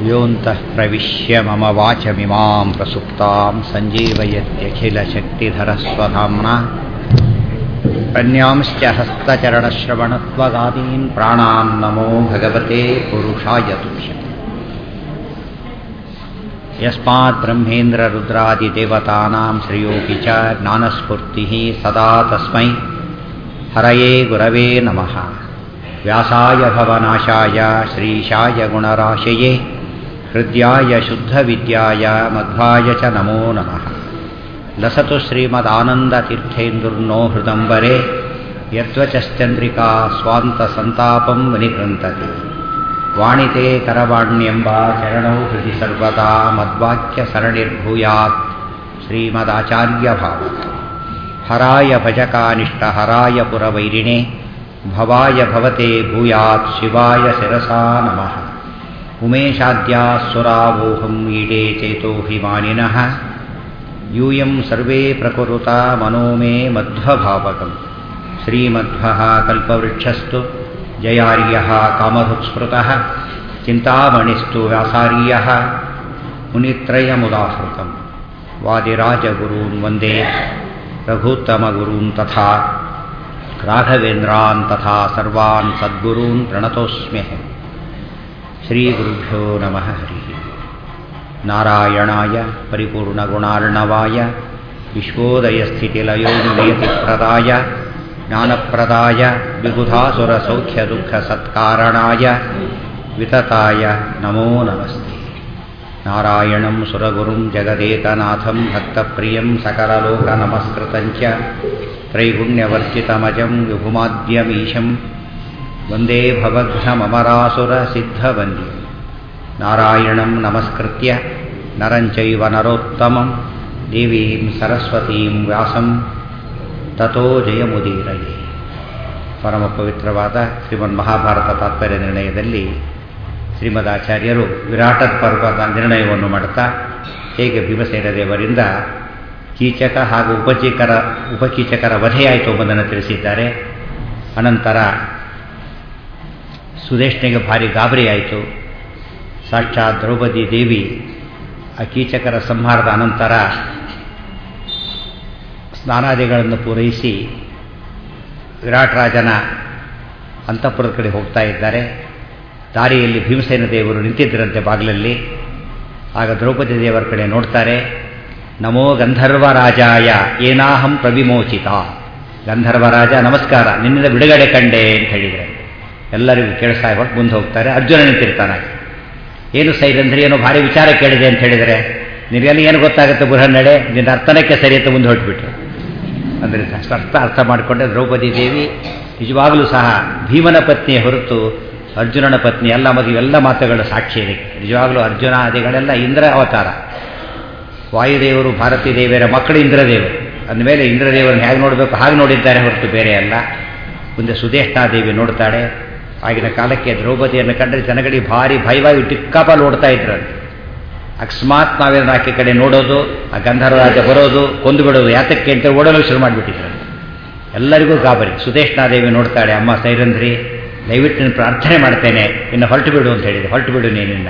योऽन्तः प्रविश्य मम वाचमिमां प्रसुप्तां सञ्जीवयत्यखिलशक्तिधरस्वधाम्ना अन्यांश्च हस्तचरणश्रवणत्वगादीन् प्राणान् नमो भगवते पुरुषाय तुभ्यम् यस्मात् ब्रह्मेन्द्ररुद्रादिदेवतानां श्रेयोऽपि च ज्ञानस्फूर्तिः सदा तस्मै हरये गुरवे नमः व्यासाय भवनाशाय श्रीशाय गुणराशये हृद्याय शुद्धविद्याय मध्वाय च नमो नमः लसतु श्रीमदानन्दतीर्थेन्दुर्नो हृदम्बरे यद्वचश्चन्द्रिका स्वान्तसन्तापं विनिकृन्तति वाणिते करवाण्यम्ब चरणौ हृदि सर्वदा मद्वाक्यसरणिर्भूयात् श्रीमदाचार्यभावः हराय भजकानिष्टहराय पुरवैरिणे भवाय भवते भूयात् शिवाय शिरसा नमः उमेशाद्यासुरावोहम् ईडे चेतोऽभिमानिनः यूयं सर्वे प्रकुरुता मनो मे मध्वभावकम् श्रीमध्वः कल्पवृक्षस्तु जयार्यः कामधुक्स्मृतः चिन्तामणिस्तु व्यासार्यः मुनित्रयमुदाहृतम् वादिराजगुरून् वन्दे रघूत्तमगुरून् तथा राघवेन्द्रान् तथा सर्वान् सद्गुरून् प्रणतोऽस्म्यहम् श्रीगुरुभ्यो नमः हरिः नारायणाय परिपूर्णगुणार्णवाय विश्वोदयस्थितिलयोनियतिप्रदाय ज्ञानप्रदाय विबुधासुरसौख्यदुःखसत्कारणाय वितताय नमो नमस्ते नारायणं सुरगुरुं जगदेकनाथं भक्तप्रियं सकललोकनमस्कृतं च त्रैगुण्यवर्जितमजं विभुमाद्यमीशं वन्दे भवघ्नममरासुरसिद्धवन्द्यं नारायणं नमस्कृत्य नरं चैव नरोत्तमं देवीं सरस्वतीं ವ್ಯಾಸಂ ತಥೋ ಜಯಮುದೀರಯೇ ಪರಮ ಪವಿತ್ರವಾದ ಶ್ರೀಮನ್ ಮಹಾಭಾರತ ತಾತ್ಪರ್ಯ ನಿರ್ಣಯದಲ್ಲಿ ಶ್ರೀಮದಾಚಾರ್ಯರು ವಿರಾಟದ ಪರ್ವತ ನಿರ್ಣಯವನ್ನು ಮಾಡುತ್ತಾ ಹೇಗೆ ಭೀಮಸೇನ ದೇವರಿಂದ ಕೀಚಕ ಹಾಗೂ ಉಪಚೀಕರ ಉಪಕೀಚಕರ ವಧೆಯಾಯಿತು ಎಂಬುದನ್ನು ತಿಳಿಸಿದ್ದಾರೆ ಅನಂತರ ಸುದೇಶ್ನಿಗೆ ಭಾರಿ ಗಾಬರಿಯಾಯಿತು ಸಾಕ್ಷಾತ್ ದ್ರೌಪದಿ ದೇವಿ ಆ ಕೀಚಕರ ಸಂಹಾರದ ಅನಂತರ ಸ್ನಾನಾದಿಗಳನ್ನು ಪೂರೈಸಿ ವಿರಾಟ್ ರಾಜನ ಅಂತಃಪುರದ ಕಡೆ ಹೋಗ್ತಾ ಇದ್ದಾರೆ ದಾರಿಯಲ್ಲಿ ಭೀಮಸೇನ ದೇವರು ನಿಂತಿದ್ದರಂತೆ ಬಾಗಿಲಲ್ಲಿ ಆಗ ದ್ರೌಪದಿ ದೇವರ ಕಡೆ ನೋಡ್ತಾರೆ ನಮೋ ಗಂಧರ್ವರಾಜಾಯ ಏನಾಹಂ ಪ್ರವಿಮೋಚಿತ ಗಂಧರ್ವರಾಜ ನಮಸ್ಕಾರ ನಿನ್ನಿಂದ ಬಿಡುಗಡೆ ಕಂಡೆ ಅಂತ ಹೇಳಿದರೆ ಎಲ್ಲರಿಗೂ ಕೇಳಿಸ್ತಾ ಹೊಟ್ಟು ಮುಂದೆ ಹೋಗ್ತಾರೆ ಅರ್ಜುನ ನಿಂತಿರ್ತಾನೆ ಏನು ಸೈರಂಧ್ರಿ ಏನೋ ಭಾರಿ ವಿಚಾರ ಕೇಳಿದೆ ಅಂತ ಹೇಳಿದರೆ ನಿನಗೆಲ್ಲ ಏನು ಗೊತ್ತಾಗುತ್ತೆ ಬುರಹನ್ನಡೆ ನಿನ್ನ ಅರ್ಥನಕ್ಕೆ ಸರಿ ಅಂತ ಮುಂದೆ ಹೊರಟ್ಬಿಟ್ರು ಅಂದರೆ ಅರ್ಥ ಅರ್ಥ ಮಾಡಿಕೊಂಡೆ ದ್ರೌಪದಿ ದೇವಿ ನಿಜವಾಗಲೂ ಸಹ ಭೀಮನ ಪತ್ನಿಯ ಹೊರತು ಅರ್ಜುನನ ಪತ್ನಿ ಎಲ್ಲ ಮದುವೆ ಎಲ್ಲ ಮಾತುಗಳು ಸಾಕ್ಷಿ ಇದಕ್ಕೆ ನಿಜವಾಗಲೂ ಅರ್ಜುನ ಆದಿಗಳೆಲ್ಲ ಇಂದ್ರ ಅವತಾರ ವಾಯುದೇವರು ಭಾರತೀ ದೇವಿಯರ ಮಕ್ಕಳು ಇಂದ್ರದೇವರು ಅಂದಮೇಲೆ ಇಂದ್ರದೇವರನ್ನು ಹೇಗೆ ನೋಡಬೇಕು ಹಾಗೆ ನೋಡಿದ್ದಾರೆ ಹೊರತು ಬೇರೆ ಅಲ್ಲ ಮುಂದೆ ಸುದೇಷ್ಣಾದೇವಿ ನೋಡ್ತಾಳೆ ಆಗಿನ ಕಾಲಕ್ಕೆ ದ್ರೌಪದಿಯನ್ನು ಕಂಡರೆ ಜನಗಳಿಗೆ ಭಾರಿ ಭಯವಾಗಿ ಟಿಕ್ಕಾಪಾಲ್ ಓಡ್ತಾ ಇದ್ರಂತೆ ಅಕಸ್ಮಾತ್ ನಾವೇನು ಆಕೆ ಕಡೆ ನೋಡೋದು ಆ ಗಂಧರ್ವರಾಜ ಬರೋದು ಕೊಂದು ಬಿಡೋದು ಯಾತಕ್ಕೆ ಅಂತ ಓಡಲು ಶುರು ಮಾಡಿಬಿಟ್ಟಿದ್ರಂತೆ ಎಲ್ಲರಿಗೂ ಗಾಬರಿ ಸುದೇಶ್ನಾದೇವಿ ನೋಡ್ತಾಳೆ ಅಮ್ಮ ಸೈರಂಧ್ರಿ ದಯವಿಟ್ಟು ನೀನು ಪ್ರಾರ್ಥನೆ ಮಾಡ್ತೇನೆ ಇನ್ನು ಹೊರಟು ಬಿಡು ಅಂತ ಹೇಳಿದೆ ಹೊರಟು ಬಿಡು ನೀನಿನ್ನ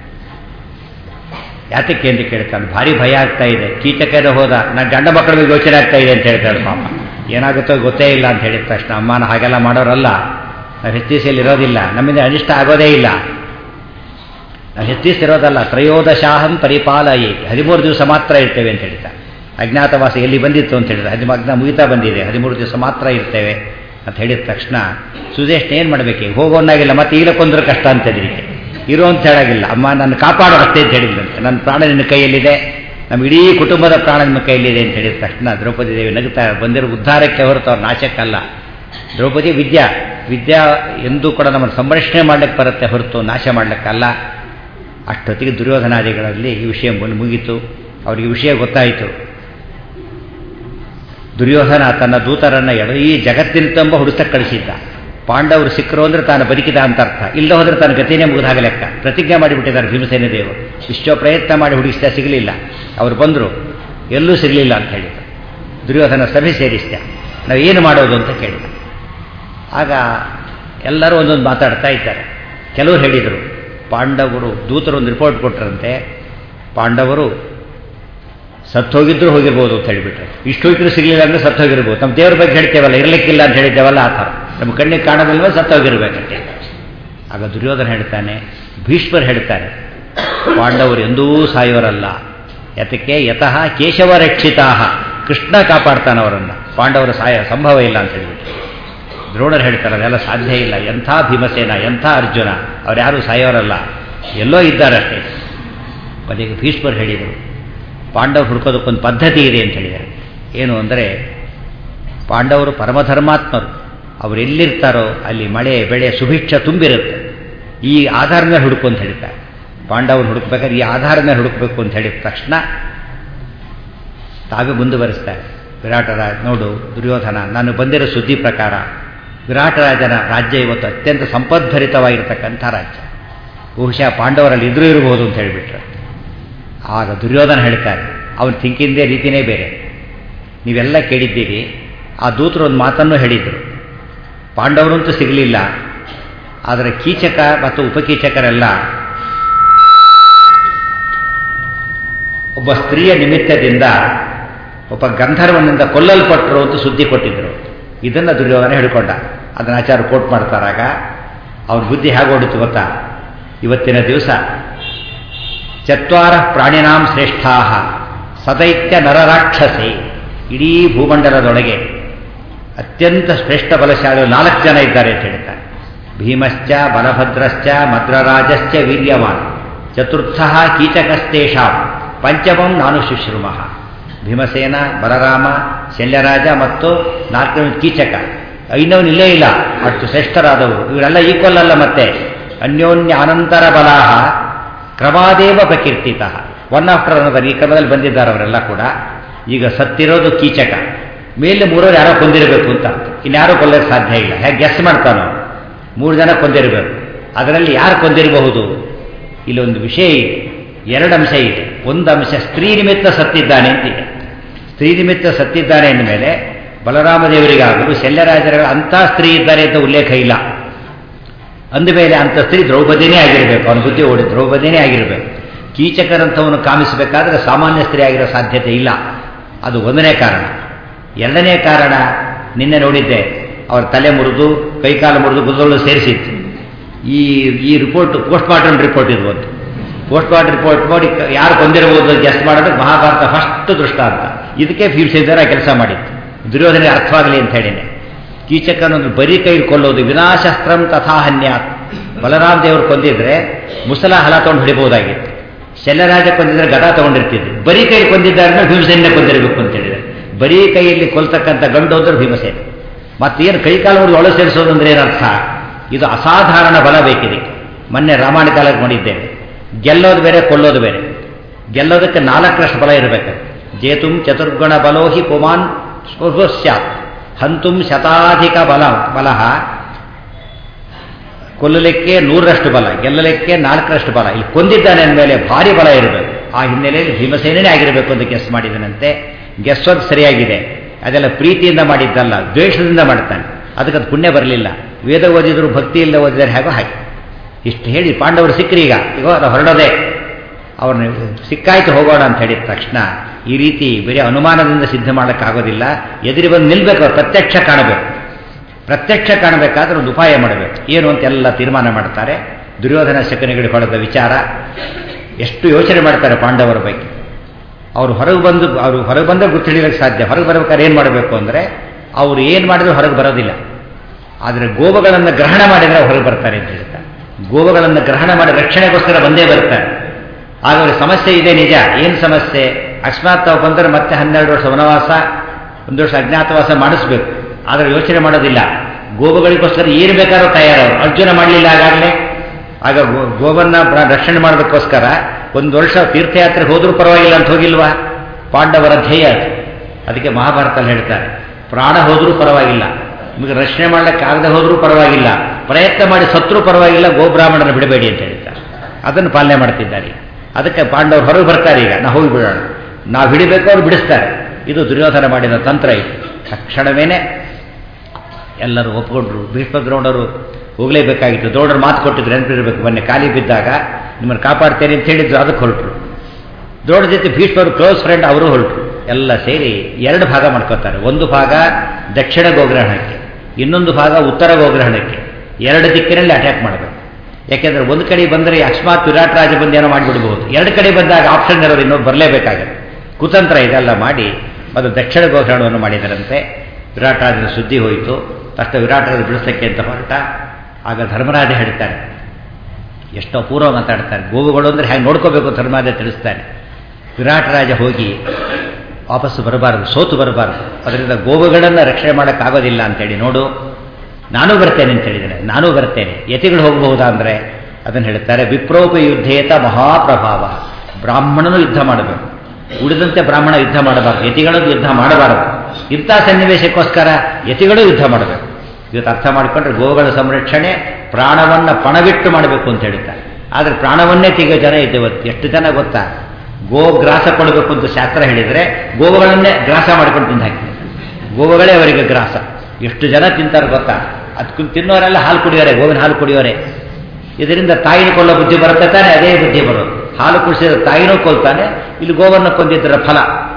ಯಾತಕ್ಕೆ ಅಂತ ಕೇಳ್ತಾನೆ ಭಾರಿ ಭಯ ಆಗ್ತಾ ಇದೆ ಕೀಚಕರ ಹೋದ ನನ್ನ ಗಂಡ ಮಕ್ಕಳ ಬಗ್ಗೆ ಯೋಚನೆ ಆಗ್ತಾ ಇದೆ ಅಂತ ಹೇಳ್ತಾಳೆ ಪಾಪ ಏನಾಗುತ್ತೋ ಗೊತ್ತೇ ಇಲ್ಲ ಅಂತ ಹೇಳಿದ ತಕ್ಷಣ ಅಮ್ಮನ ಹಾಗೆಲ್ಲ ಮಾಡೋರಲ್ಲ ನಾವು ಹೆಚ್ಚಿಸಲ್ಲಿ ಇರೋದಿಲ್ಲ ನಮ್ಮಿಂದ ಅನಿಷ್ಟ ಆಗೋದೇ ಇಲ್ಲ ನಾವು ಹೆಚ್ಚಿಸಿರೋದಲ್ಲ ತ್ರಯೋದಶಾಹಂ ಪರಿಪಾಲಯಿ ಹದಿಮೂರು ದಿವಸ ಮಾತ್ರ ಇರ್ತೇವೆ ಅಂತ ಹೇಳ್ತಾರೆ ಅಜ್ಞಾತವಾಸ ಎಲ್ಲಿ ಬಂದಿತ್ತು ಅಂತ ಹೇಳಿದ್ರೆ ಹದಿಮ ಅಜ್ಞಾ ಮುಗಿತಾ ಬಂದಿದೆ ಹದಿಮೂರು ದಿವಸ ಮಾತ್ರ ಇರ್ತೇವೆ ಅಂತ ಹೇಳಿದ ತಕ್ಷಣ ಸುದೇಶ್ನ ಏನು ಮಾಡಬೇಕು ಹೋಗೋನಾಗಿಲ್ಲ ಮತ್ತೆ ಈಗಲೇ ಕೊಂದ್ರೆ ಕಷ್ಟ ಅಂತದ್ರಿಗೆ ಇರೋ ಅಂತ ಹೇಳಾಗಿಲ್ಲ ಅಮ್ಮ ನನ್ನ ಕಾಪಾಡೋ ಅಷ್ಟೇ ಅಂತ ಹೇಳಿದ್ರಂತೆ ನನ್ನ ಪ್ರಾಣ ನಿನ್ನ ಕೈಯಲ್ಲಿದೆ ನಮ್ಮ ಇಡೀ ಕುಟುಂಬದ ಪ್ರಾಣ ನಿಮ್ಮ ಕೈಯಲ್ಲಿದೆ ಅಂತ ಹೇಳಿದ ತಕ್ಷಣ ದ್ರೌಪದಿ ದೇವಿ ನಗುತ್ತಾ ಬಂದಿರೋ ಉದ್ಧಾರಕ್ಕೆ ಹೊರತು ಅವ್ರ ನಾಶಕ್ಕಲ್ಲ ದ್ರೌಪದಿ ವಿದ್ಯಾ ವಿದ್ಯಾ ಎಂದೂ ಕೂಡ ನಮ್ಮನ್ನು ಸಂರಕ್ಷಣೆ ಮಾಡ್ಲಿಕ್ಕೆ ಬರುತ್ತೆ ಹೊರತು ನಾಶ ಮಾಡ್ಲಿಕ್ಕಲ್ಲ ಅಷ್ಟೊತ್ತಿಗೆ ದುರ್ಯೋಧನಾದಿಗಳಲ್ಲಿ ಈ ವಿಷಯ ಮುಗೀತು ಅವರಿಗೆ ವಿಷಯ ಗೊತ್ತಾಯಿತು ದುರ್ಯೋಧನ ತನ್ನ ದೂತರನ್ನು ಎಡ ಈ ಜಗತ್ತಿನ ತುಂಬ ಹುಡುಕಕ್ಕೆ ಕಳಿಸಿದ್ದ ಪಾಂಡವರು ಸಿಕ್ಕರು ಅಂದರೆ ತಾನು ಬದುಕಿದ ಅಂತ ಅರ್ಥ ಇಲ್ಲ ಹೋದ್ರೆ ತನ್ನ ಗತಿನೇ ಮುಗಿದಾಗ ಲೆಕ್ಕ ಪ್ರತಿಜ್ಞೆ ಮಾಡಿಬಿಟ್ಟಿದ್ದಾರೆ ಭೀಮಸೇನ ದೇವರು ಇಷ್ಟೋ ಪ್ರಯತ್ನ ಮಾಡಿ ಹುಡುಕಿಸ್ತಾ ಸಿಗಲಿಲ್ಲ ಅವರು ಬಂದರು ಎಲ್ಲೂ ಸಿಗಲಿಲ್ಲ ಅಂತ ಹೇಳಿದರು ದುರ್ಯೋಧನ ಸಭೆ ಸೇರಿಸ್ದೆ ನಾವು ಏನು ಮಾಡೋದು ಅಂತ ಕೇಳಿದ ಆಗ ಎಲ್ಲರೂ ಒಂದೊಂದು ಮಾತಾಡ್ತಾ ಇದ್ದಾರೆ ಕೆಲವರು ಹೇಳಿದರು ಪಾಂಡವರು ದೂತರು ಒಂದು ರಿಪೋರ್ಟ್ ಕೊಟ್ಟರಂತೆ ಪಾಂಡವರು ಸತ್ತೋಗಿದ್ರು ಹೋಗಿರ್ಬೋದು ಅಂತ ಹೇಳಿಬಿಟ್ರೆ ಇಷ್ಟು ಹೋಗಿದ್ರು ಸಿಗಲಿಲ್ಲ ಅಂದರೆ ಸತ್ತೋಗಿರ್ಬೋದು ನಮ್ಮ ದೇವ್ರ ಬಗ್ಗೆ ಹೇಳ್ತೇವಲ್ಲ ಇರಲಿಕ್ಕಿಲ್ಲ ಅಂತ ಹೇಳಿದ್ದೇವಲ್ಲ ಆ ಥರ ನಮ್ಮ ಕಣ್ಣಿಗೆ ಕಾಣೋದಿಲ್ವ ಸತ್ತೋಗಿರ್ಬೇಕಂತೆ ಆಗ ದುರ್ಯೋಧನ ಹೇಳ್ತಾನೆ ಭೀಷ್ಮರ್ ಹೇಳ್ತಾರೆ ಪಾಂಡವರು ಎಂದೂ ಸಾಯೋರಲ್ಲ ಯತಕ್ಕೆ ಯತಃ ಕೇಶವ ರಕ್ಷಿತಾ ಕೃಷ್ಣ ಕಾಪಾಡ್ತಾನೆ ಅವರನ್ನು ಪಾಂಡವರ ಸಾಯ ಸಂಭವ ಇಲ್ಲ ಅಂತ ಹೇಳಿಬಿಟ್ಟು ದ್ರೋಣರು ಹೇಳ್ತಾರೆ ಅದೆಲ್ಲ ಸಾಧ್ಯ ಇಲ್ಲ ಎಂಥ ಭೀಮಸೇನ ಎಂಥ ಅರ್ಜುನ ಅವ್ರು ಯಾರೂ ಸಾಯೋರಲ್ಲ ಎಲ್ಲೋ ಇದ್ದಾರಷ್ಟೇ ಕೊನೆಗೆ ಭೀಷ್ಮರು ಹೇಳಿದರು ಪಾಂಡವರು ಹುಡ್ಕೋದಕ್ಕೊಂದು ಪದ್ಧತಿ ಇದೆ ಅಂತ ಹೇಳಿದ್ದಾರೆ ಏನು ಅಂದರೆ ಪಾಂಡವರು ಪರಮಧರ್ಮಾತ್ಮರು ಅವರು ಎಲ್ಲಿರ್ತಾರೋ ಅಲ್ಲಿ ಮಳೆ ಬೆಳೆ ಸುಭಿಕ್ಷ ತುಂಬಿರುತ್ತೆ ಈ ಆಧಾರ ಮೇಲೆ ಹುಡುಕು ಅಂತ ಹೇಳ್ತಾರೆ ಪಾಂಡವರು ಹುಡುಕ್ಬೇಕಾದ್ರೆ ಈ ಆಧಾರ ಮೇಲೆ ಹುಡುಕಬೇಕು ಅಂತ ಹೇಳಿದ ತಕ್ಷಣ ತಾವೇ ಮುಂದುವರಿಸ್ತಾರೆ ವಿರಾಟರಾಜ ನೋಡು ದುರ್ಯೋಧನ ನಾನು ಬಂದಿರೋ ಸುದ್ದಿ ಪ್ರಕಾರ ವಿರಾಟರಾಜನ ರಾಜ್ಯ ಇವತ್ತು ಅತ್ಯಂತ ಸಂಪದ್ಭರಿತವಾಗಿರ್ತಕ್ಕಂಥ ರಾಜ್ಯ ಬಹುಶಃ ಪಾಂಡವರಲ್ಲಿ ಇದ್ರೂ ಇರಬಹುದು ಅಂತ ಹೇಳಿಬಿಟ್ರೆ ಆಗ ದುರ್ಯೋಧನ ಹೇಳ್ತಾರೆ ಅವನು ಥಿಂಕಿಂದೇ ರೀತಿಯೇ ಬೇರೆ ನೀವೆಲ್ಲ ಕೇಳಿದ್ದೀರಿ ಆ ದೂತರು ಒಂದು ಮಾತನ್ನು ಹೇಳಿದರು ಪಾಂಡವರಂತೂ ಸಿಗಲಿಲ್ಲ ಆದರೆ ಕೀಚಕ ಮತ್ತು ಉಪಕೀಚಕರೆಲ್ಲ ಒಬ್ಬ ಸ್ತ್ರೀಯ ನಿಮಿತ್ತದಿಂದ ಒಬ್ಬ ಗಂಧರ್ವನಿಂದ ಕೊಲ್ಲಲ್ಪಟ್ಟರು ಅಂತ ಸುದ್ದಿ ಕೊಟ್ಟಿದ್ದರು ಇದನ್ನು ದುರ್ಯೋಧನ ಹೇಳ್ಕೊಂಡ ಅದನ್ನು ಆಚಾರ ಕೋಟ್ ಮಾಡ್ತಾರಾಗ ಅವ್ರ ಬುದ್ಧಿ ಹೇಗೆ ಓಡಿತು ಗೊತ್ತಾ ಇವತ್ತಿನ ದಿವಸ ಚತ್ವಾರ ಪ್ರಾಣಿನಾಂ ಶ್ರೇಷ್ಠಾ ಸದೈತ್ಯ ನರರಾಕ್ಷಸೆ ಇಡೀ ಭೂಮಂಡಲದೊಳಗೆ ಅತ್ಯಂತ ಶ್ರೇಷ್ಠ ಬಲಶಾಲಿ ನಾಲ್ಕು ಜನ ಇದ್ದಾರೆ ಅಂತ ಹೇಳ್ತಾರೆ ಭೀಮಶ್ಚ ಬಲಭದ್ರಶ್ಚ ಮದ್ರರಾಜಶ್ಚ ವೀರ್ಯವಾನ್ ಚತುರ್ಥ ಕೀಚಕಸ್ತೇಷಾಂ ಪಂಚಮಂ ನಾನು ಶುಶ್ರೂಮಃ ಭೀಮಸೇನ ಬಲರಾಮ ಶಲ್ಯರಾಜ ಮತ್ತು ನಾಲ್ಕನೇ ಕೀಚಕ ಐನವನು ಇಲ್ಲೇ ಇಲ್ಲ ಅಷ್ಟು ಶ್ರೇಷ್ಠರಾದವರು ಇವರೆಲ್ಲ ಈಕ್ವಲ್ ಅಲ್ಲ ಮತ್ತೆ ಅನ್ಯೋನ್ಯ ಅನಂತರ ಬಲಾಹ ಕ್ರಮಾದೇವ ಪ್ರಕೀರ್ತಿತ ಒನ್ ಆಫ್ಟರ್ ಅನ್ನೋದನ್ನು ಈ ಕ್ರಮದಲ್ಲಿ ಬಂದಿದ್ದಾರೆ ಅವರೆಲ್ಲ ಕೂಡ ಈಗ ಸತ್ತಿರೋದು ಕೀಚಕ ಮೇಲೆ ಮೂರವರು ಯಾರೋ ಕೊಂದಿರಬೇಕು ಅಂತ ಇನ್ಯಾರೂ ಕೊಲ್ಲಕ್ಕೆ ಸಾಧ್ಯ ಇಲ್ಲ ಹೇಗೆ ಗೆಸ್ ಮಾಡ್ತಾನೋ ಮೂರು ಜನ ಕೊಂದಿರಬೇಕು ಅದರಲ್ಲಿ ಯಾರು ಕೊಂದಿರಬಹುದು ಇಲ್ಲೊಂದು ವಿಷಯ ಇದೆ ಎರಡು ಅಂಶ ಇದೆ ಒಂದು ಅಂಶ ಸ್ತ್ರೀ ನಿಮಿತ್ತ ಸತ್ತಿದ್ದಾನೆ ಅಂತಿದೆ ಸ್ತ್ರೀ ನಿಮಿತ್ತ ಸತ್ತಿದ್ದಾನೆ ಅಂದಮೇಲೆ ಬಲರಾಮದೇವರಿಗಾಗಲು ಶಲ್ಯರಾಜರ ಅಂಥ ಸ್ತ್ರೀ ಇದ್ದಾರೆ ಅಂತ ಉಲ್ಲೇಖ ಇಲ್ಲ ಅಂದಮೇಲೆ ಅಂಥ ಸ್ತ್ರೀ ದ್ರೌಪದಿನೇ ಆಗಿರಬೇಕು ಅವನ ಬುದ್ಧಿ ಓಡಿ ದ್ರೌಪದಿನೇ ಆಗಿರಬೇಕು ಕೀಚಕರಂಥವನ್ನು ಕಾಮಿಸಬೇಕಾದ್ರೆ ಸಾಮಾನ್ಯ ಸ್ತ್ರೀ ಆಗಿರೋ ಸಾಧ್ಯತೆ ಇಲ್ಲ ಅದು ಒಂದನೇ ಕಾರಣ ಎರಡನೇ ಕಾರಣ ನಿನ್ನೆ ನೋಡಿದ್ದೆ ಅವರ ತಲೆ ಮುರಿದು ಕೈಕಾಲು ಮುರಿದು ಗುದ್ದಲು ಸೇರಿಸಿತ್ತು ಈ ಈ ರಿಪೋರ್ಟ್ ಪೋಸ್ಟ್ ಮಾರ್ಟಮ್ ರಿಪೋರ್ಟ್ ಇದು ಒಂದು ಪೋಸ್ಟ್ ಮಾರ್ಟಮ್ ರಿಪೋರ್ಟ್ ಮಾಡಿ ಯಾರು ಕೊಂದಿರಬಹುದು ಗೆಸ್ಟ್ ಮಾಡೋದಕ್ಕೆ ಮಹಾಭಾರತ ಫಸ್ಟ್ ದೃಷ್ಟ ಅಂತ ಇದಕ್ಕೆ ಭೀಮಸೇಂದ್ರ ಕೆಲಸ ಮಾಡಿತ್ತು ದುರ್ಯೋಧನಿಗೆ ಅರ್ಥವಾಗಲಿ ಅಂತ ಹೇಳಿನೆ ಕೀಚಕನೊಂದು ಬರೀ ಕೈ ಕೊಲ್ಲೋದು ವಿನಾಶಸ್ತ್ರಂ ತಥಾಹನ್ಯಾತ್ ಬಲರಾಮ ದೇವರು ಕೊಂದಿದ್ರೆ ಮುಸಲ ಹಲ ತಗೊಂಡು ಹೊಡಿಬಹುದಾಗಿತ್ತು ಶಲ್ಯರಾಜ ಕೊಂದಿದ್ರೆ ಗದ ತಗೊಂಡಿರ್ತಿದ್ರು ಬರೀ ಕೈ ಕೊಂದಿದ್ದಾರೆ ಭೀಮಸೇನೆ ಕೊಂದಿರಬೇಕು ಅಂತ ಹೇಳಿದ್ರೆ ಬರೀ ಕೈಯಲ್ಲಿ ಕೊಲ್ತಕ್ಕಂಥ ಗಂಡು ಅಂದ್ರೆ ಭೀಮಸೇನೆ ಮತ್ತೇನು ಕೈಕಾಲು ಮುರಿದು ಒಳ ಸೇರಿಸೋದು ಅಂದ್ರೆ ಏನರ್ಥ ಇದು ಅಸಾಧಾರಣ ಬಲ ಬೇಕಿದೆ ಮೊನ್ನೆ ರಾಮಾಯಣ ಕಾಲಕ್ಕೆ ಮಾಡಿದ್ದೇವೆ ಗೆಲ್ಲೋದು ಬೇರೆ ಕೊಲ್ಲೋದು ಬೇರೆ ಗೆಲ್ಲೋದಕ್ಕೆ ನಾಲ್ಕರಷ್ಟು ಬಲ ಇರಬೇಕು ಜೇತುಂ ಚತುರ್ಗುಣ ಬಲೋಹಿ ಪುಮಾನ್ ಸ್ಯಾತ್ ಹಂತುಂ ಶತಾಧಿಕ ಬಲ ಬಲಹ ಕೊಲ್ಲಲಿಕ್ಕೆ ನೂರರಷ್ಟು ಬಲ ಗೆಲ್ಲಲಿಕ್ಕೆ ನಾಲ್ಕರಷ್ಟು ಬಲ ಇಲ್ಲಿ ಕೊಂದಿದ್ದಾನೆ ಅಂದಮೇಲೆ ಭಾರಿ ಬಲ ಇರಬೇಕು ಆ ಹಿನ್ನೆಲೆಯಲ್ಲಿ ಭೀಮಸೇನೇ ಆಗಿರಬೇಕು ಅಂತ ಗೆಸ್ ಮಾಡಿದನಂತೆ ಗೆಸ್ಸೋದು ಸರಿಯಾಗಿದೆ ಅದೆಲ್ಲ ಪ್ರೀತಿಯಿಂದ ಮಾಡಿದ್ದಲ್ಲ ದ್ವೇಷದಿಂದ ಮಾಡ್ತಾನೆ ಅದಕ್ಕೆ ಅದು ಪುಣ್ಯ ಬರಲಿಲ್ಲ ವೇದ ಓದಿದ್ರು ಭಕ್ತಿ ಇಲ್ಲ ಓದಿದರೆ ಹೇಗೋ ಹಾಗೆ ಇಷ್ಟು ಹೇಳಿ ಪಾಂಡವರು ಸಿಕ್ಕರೀಗ ಈಗ ಅದು ಹೊರಡೋದೆ ಅವ್ರನ್ನ ಸಿಕ್ಕಾಯ್ತು ಹೋಗೋಣ ಅಂತ ಹೇಳಿದ ತಕ್ಷಣ ಈ ರೀತಿ ಬರೀ ಅನುಮಾನದಿಂದ ಸಿದ್ಧ ಮಾಡೋಕ್ಕಾಗೋದಿಲ್ಲ ಎದುರಿ ಬಂದು ನಿಲ್ಬೇಕು ಅವ್ರು ಪ್ರತ್ಯಕ್ಷ ಕಾಣಬೇಕು ಪ್ರತ್ಯಕ್ಷ ಕಾಣಬೇಕಾದ್ರೆ ಒಂದು ಉಪಾಯ ಮಾಡಬೇಕು ಏನು ಅಂತ ಎಲ್ಲ ತೀರ್ಮಾನ ಮಾಡ್ತಾರೆ ದುರ್ಯೋಧನ ಶಕನಿಗಳಿಗೆ ಹೊಡೆದ ವಿಚಾರ ಎಷ್ಟು ಯೋಚನೆ ಮಾಡ್ತಾರೆ ಪಾಂಡವರ ಬಗ್ಗೆ ಅವರು ಹೊರಗೆ ಬಂದು ಅವರು ಹೊರಗೆ ಬಂದರೆ ಗುರ್ತಿಡಿಲಿಕ್ಕೆ ಸಾಧ್ಯ ಹೊರಗೆ ಬರ್ಬೇಕಾದ್ರೆ ಏನು ಮಾಡಬೇಕು ಅಂದರೆ ಅವರು ಏನು ಮಾಡಿದ್ರು ಹೊರಗೆ ಬರೋದಿಲ್ಲ ಆದರೆ ಗೋವುಗಳನ್ನು ಗ್ರಹಣ ಮಾಡಿದರೆ ಹೊರಗೆ ಬರ್ತಾರೆ ಅಂತ ಹೇಳ್ತಾರೆ ಗೋವುಗಳನ್ನು ಗ್ರಹಣ ಮಾಡಿ ರಕ್ಷಣೆಗೋಸ್ಕರ ಬಂದೇ ಬರ್ತಾರೆ ಆಗ ಅವ್ರಿಗೆ ಸಮಸ್ಯೆ ಇದೆ ನಿಜ ಏನು ಸಮಸ್ಯೆ ಅಕಸ್ಮಾತ್ ತಾವು ಬಂದರೆ ಮತ್ತೆ ಹನ್ನೆರಡು ವರ್ಷ ವನವಾಸ ಒಂದು ವರ್ಷ ಅಜ್ಞಾತವಾಸ ಮಾಡಿಸ್ಬೇಕು ಆದರೆ ಯೋಚನೆ ಮಾಡೋದಿಲ್ಲ ಗೋವುಗಳಿಗೋಸ್ಕರ ಏನು ಬೇಕಾದ್ರೂ ತಯಾರವರು ಅರ್ಜುನ ಮಾಡಲಿಲ್ಲ ಆಗಾಗಲೇ ಆಗ ಗೋವನ್ನ ರಕ್ಷಣೆ ಮಾಡೋದಕ್ಕೋಸ್ಕರ ಒಂದು ವರ್ಷ ತೀರ್ಥಯಾತ್ರೆ ಹೋದ್ರೂ ಪರವಾಗಿಲ್ಲ ಅಂತ ಹೋಗಿಲ್ವಾ ಪಾಂಡವರ ಧ್ಯೇಯ ಅದು ಅದಕ್ಕೆ ಮಹಾಭಾರತದಲ್ಲಿ ಹೇಳ್ತಾರೆ ಪ್ರಾಣ ಹೋದ್ರೂ ಪರವಾಗಿಲ್ಲ ನಿಮಗೆ ರಕ್ಷಣೆ ಮಾಡಲಿಕ್ಕೆ ಆಗದೆ ಹೋದ್ರೂ ಪರವಾಗಿಲ್ಲ ಪ್ರಯತ್ನ ಮಾಡಿ ಸತ್ರೂ ಪರವಾಗಿಲ್ಲ ಗೋಬ್ರಾಹ್ಮಣನ ಬಿಡಬೇಡಿ ಅಂತ ಹೇಳ್ತಾರೆ ಅದನ್ನು ಪಾಲನೆ ಮಾಡ್ತಿದ್ದಾರೆ ಅದಕ್ಕೆ ಪಾಂಡವರು ಹೊರಗೆ ಬರ್ತಾರೆ ಈಗ ನಾವು ಹೋಗಿ ಬಿಡೋಣ ನಾವು ಹಿಡಿಬೇಕು ಅವ್ರು ಬಿಡಿಸ್ತಾರೆ ಇದು ದುರ್ಯೋಧನ ಮಾಡಿದ ತಂತ್ರ ಇದು ತಕ್ಷಣವೇನೆ ಎಲ್ಲರೂ ಒಪ್ಕೊಂಡ್ರು ಭೀಷ್ಮದ್ರೋಣರು ಹೋಗಲೇಬೇಕಾಗಿತ್ತು ದೊಡ್ಡರು ಮಾತು ಕೊಟ್ಟಿದ್ರು ನೆನಪಿರಬೇಕು ಮೊನ್ನೆ ಖಾಲಿ ಬಿದ್ದಾಗ ನಿಮ್ಮನ್ನು ಕಾಪಾಡ್ತೇನೆ ಅಂತ ಹೇಳಿದ್ರು ಅದಕ್ಕೆ ಹೊರಟರು ದೊಡ್ಡ ಜೊತೆ ಭೀಷ್ಮರು ಕ್ಲೋಸ್ ಫ್ರೆಂಡ್ ಅವರು ಹೊರಟರು ಎಲ್ಲ ಸೇರಿ ಎರಡು ಭಾಗ ಮಾಡ್ಕೋತಾರೆ ಒಂದು ಭಾಗ ದಕ್ಷಿಣ ಗೋಗ್ರಹಣಕ್ಕೆ ಇನ್ನೊಂದು ಭಾಗ ಉತ್ತರ ಗೋಗ್ರಹಣಕ್ಕೆ ಎರಡು ದಿಕ್ಕಿನಲ್ಲಿ ಅಟ್ಯಾಕ್ ಮಾಡಬೇಕು ಯಾಕೆಂದ್ರೆ ಒಂದು ಕಡೆ ಬಂದರೆ ಅಕಸ್ಮಾತ್ ವಿರಾಟ್ ರಾಜ ಬಂದು ಏನೋ ಮಾಡಿಬಿಡ್ಬೋದು ಎರಡು ಕಡೆ ಬಂದಾಗ ಆಪ್ಷನ್ ಇರೋರು ಇನ್ನೊಬ್ಬ ಬರಲೇಬೇಕಾಗುತ್ತೆ ಕುತಂತ್ರ ಇದೆಲ್ಲ ಮಾಡಿ ಮತ್ತು ದಕ್ಷಿಣ ಗೋಗ್ರಹಣವನ್ನು ಮಾಡಿದರಂತೆ ವಿರಾಟ್ ರಾಜನ ಸುದ್ದಿ ಹೋಯಿತು ತಕ್ಷಣ ವಿರಾಟ್ ರಾಜ ಬಿಡಿಸಕ್ಕೆ ಅಂತ ಹೊರಟ ಆಗ ಧರ್ಮರಾಜ ಹೇಳ್ತಾರೆ ಎಷ್ಟೋ ಪೂರ್ವ ಮಾತಾಡ್ತಾರೆ ಗೋವುಗಳು ಅಂದರೆ ಹೇಗೆ ನೋಡ್ಕೋಬೇಕು ಧರ್ಮರಾಜ ತಿಳಿಸ್ತಾನೆ ವಿರಾಟ್ ರಾಜ ಹೋಗಿ ವಾಪಸ್ಸು ಬರಬಾರದು ಸೋತು ಬರಬಾರದು ಅದರಿಂದ ಗೋವುಗಳನ್ನು ರಕ್ಷಣೆ ಮಾಡೋಕ್ಕಾಗೋದಿಲ್ಲ ಅಂತೇಳಿ ನೋಡು ನಾನೂ ಬರ್ತೇನೆ ಅಂತ ಹೇಳಿದರೆ ನಾನೂ ಬರ್ತೇನೆ ಯತಿಗಳು ಹೋಗಬಹುದಾ ಅಂದರೆ ಅದನ್ನು ಹೇಳ್ತಾರೆ ವಿಪ್ರೋಪ ಯುದ್ಧೇತ ಮಹಾಪ್ರಭಾವ ಬ್ರಾಹ್ಮಣನು ಯುದ್ಧ ಮಾಡಬೇಕು ಉಳಿದಂತೆ ಬ್ರಾಹ್ಮಣ ಯುದ್ಧ ಮಾಡಬಾರದು ಯತಿಗಳು ಯುದ್ಧ ಮಾಡಬಾರದು ಇಂಥ ಸನ್ನಿವೇಶಕ್ಕೋಸ್ಕರ ಯತಿಗಳು ಯುದ್ಧ ಮಾಡಬೇಕು ಇವತ್ತು ಅರ್ಥ ಮಾಡಿಕೊಂಡ್ರೆ ಗೋವುಗಳ ಸಂರಕ್ಷಣೆ ಪ್ರಾಣವನ್ನು ಪಣವಿಟ್ಟು ಮಾಡಬೇಕು ಅಂತ ಹೇಳ್ತಾರೆ ಆದರೆ ಪ್ರಾಣವನ್ನೇ ತೆಗೆಯೋ ಜನ ಇದೆ ಇವತ್ತು ಎಷ್ಟು ಜನ ಗೊತ್ತಾ ಗೋ ಗ್ರಾಸ ಕೊಡಬೇಕು ಅಂತ ಶಾಸ್ತ್ರ ಹೇಳಿದರೆ ಗೋವುಗಳನ್ನೇ ಗ್ರಾಸ ಮಾಡ್ಕೊಂಡು ತಿಂದು ಹಾಕಿದ್ದಾರೆ ಗೋವುಗಳೇ ಅವರಿಗೆ ಗ್ರಾಸ ಎಷ್ಟು ಜನ ತಿಂತಾರೆ ಗೊತ್ತಾ ಅದಕ್ಕೆ ತಿನ್ನೋರೆಲ್ಲ ಹಾಲು ಕುಡಿಯೋರೆ ಗೋವಿನ ಹಾಲು ಕುಡಿಯೋರೆ ಇದರಿಂದ ತಾಯಿನ ಕೊಲ್ಲೋ ಬುದ್ಧಿ ಬರುತ್ತೆ ತಾನೆ ಅದೇ ಬುದ್ಧಿ ಬರೋದು ಹಾಲು ಕುಡಿಸಿದ ತಾಯಿನೂ ಕೊಲ್ತಾನೆ ಇಲ್ಲಿ ಗೋವನ್ನು ಕೊಂದಿದ್ದರ ಫಲ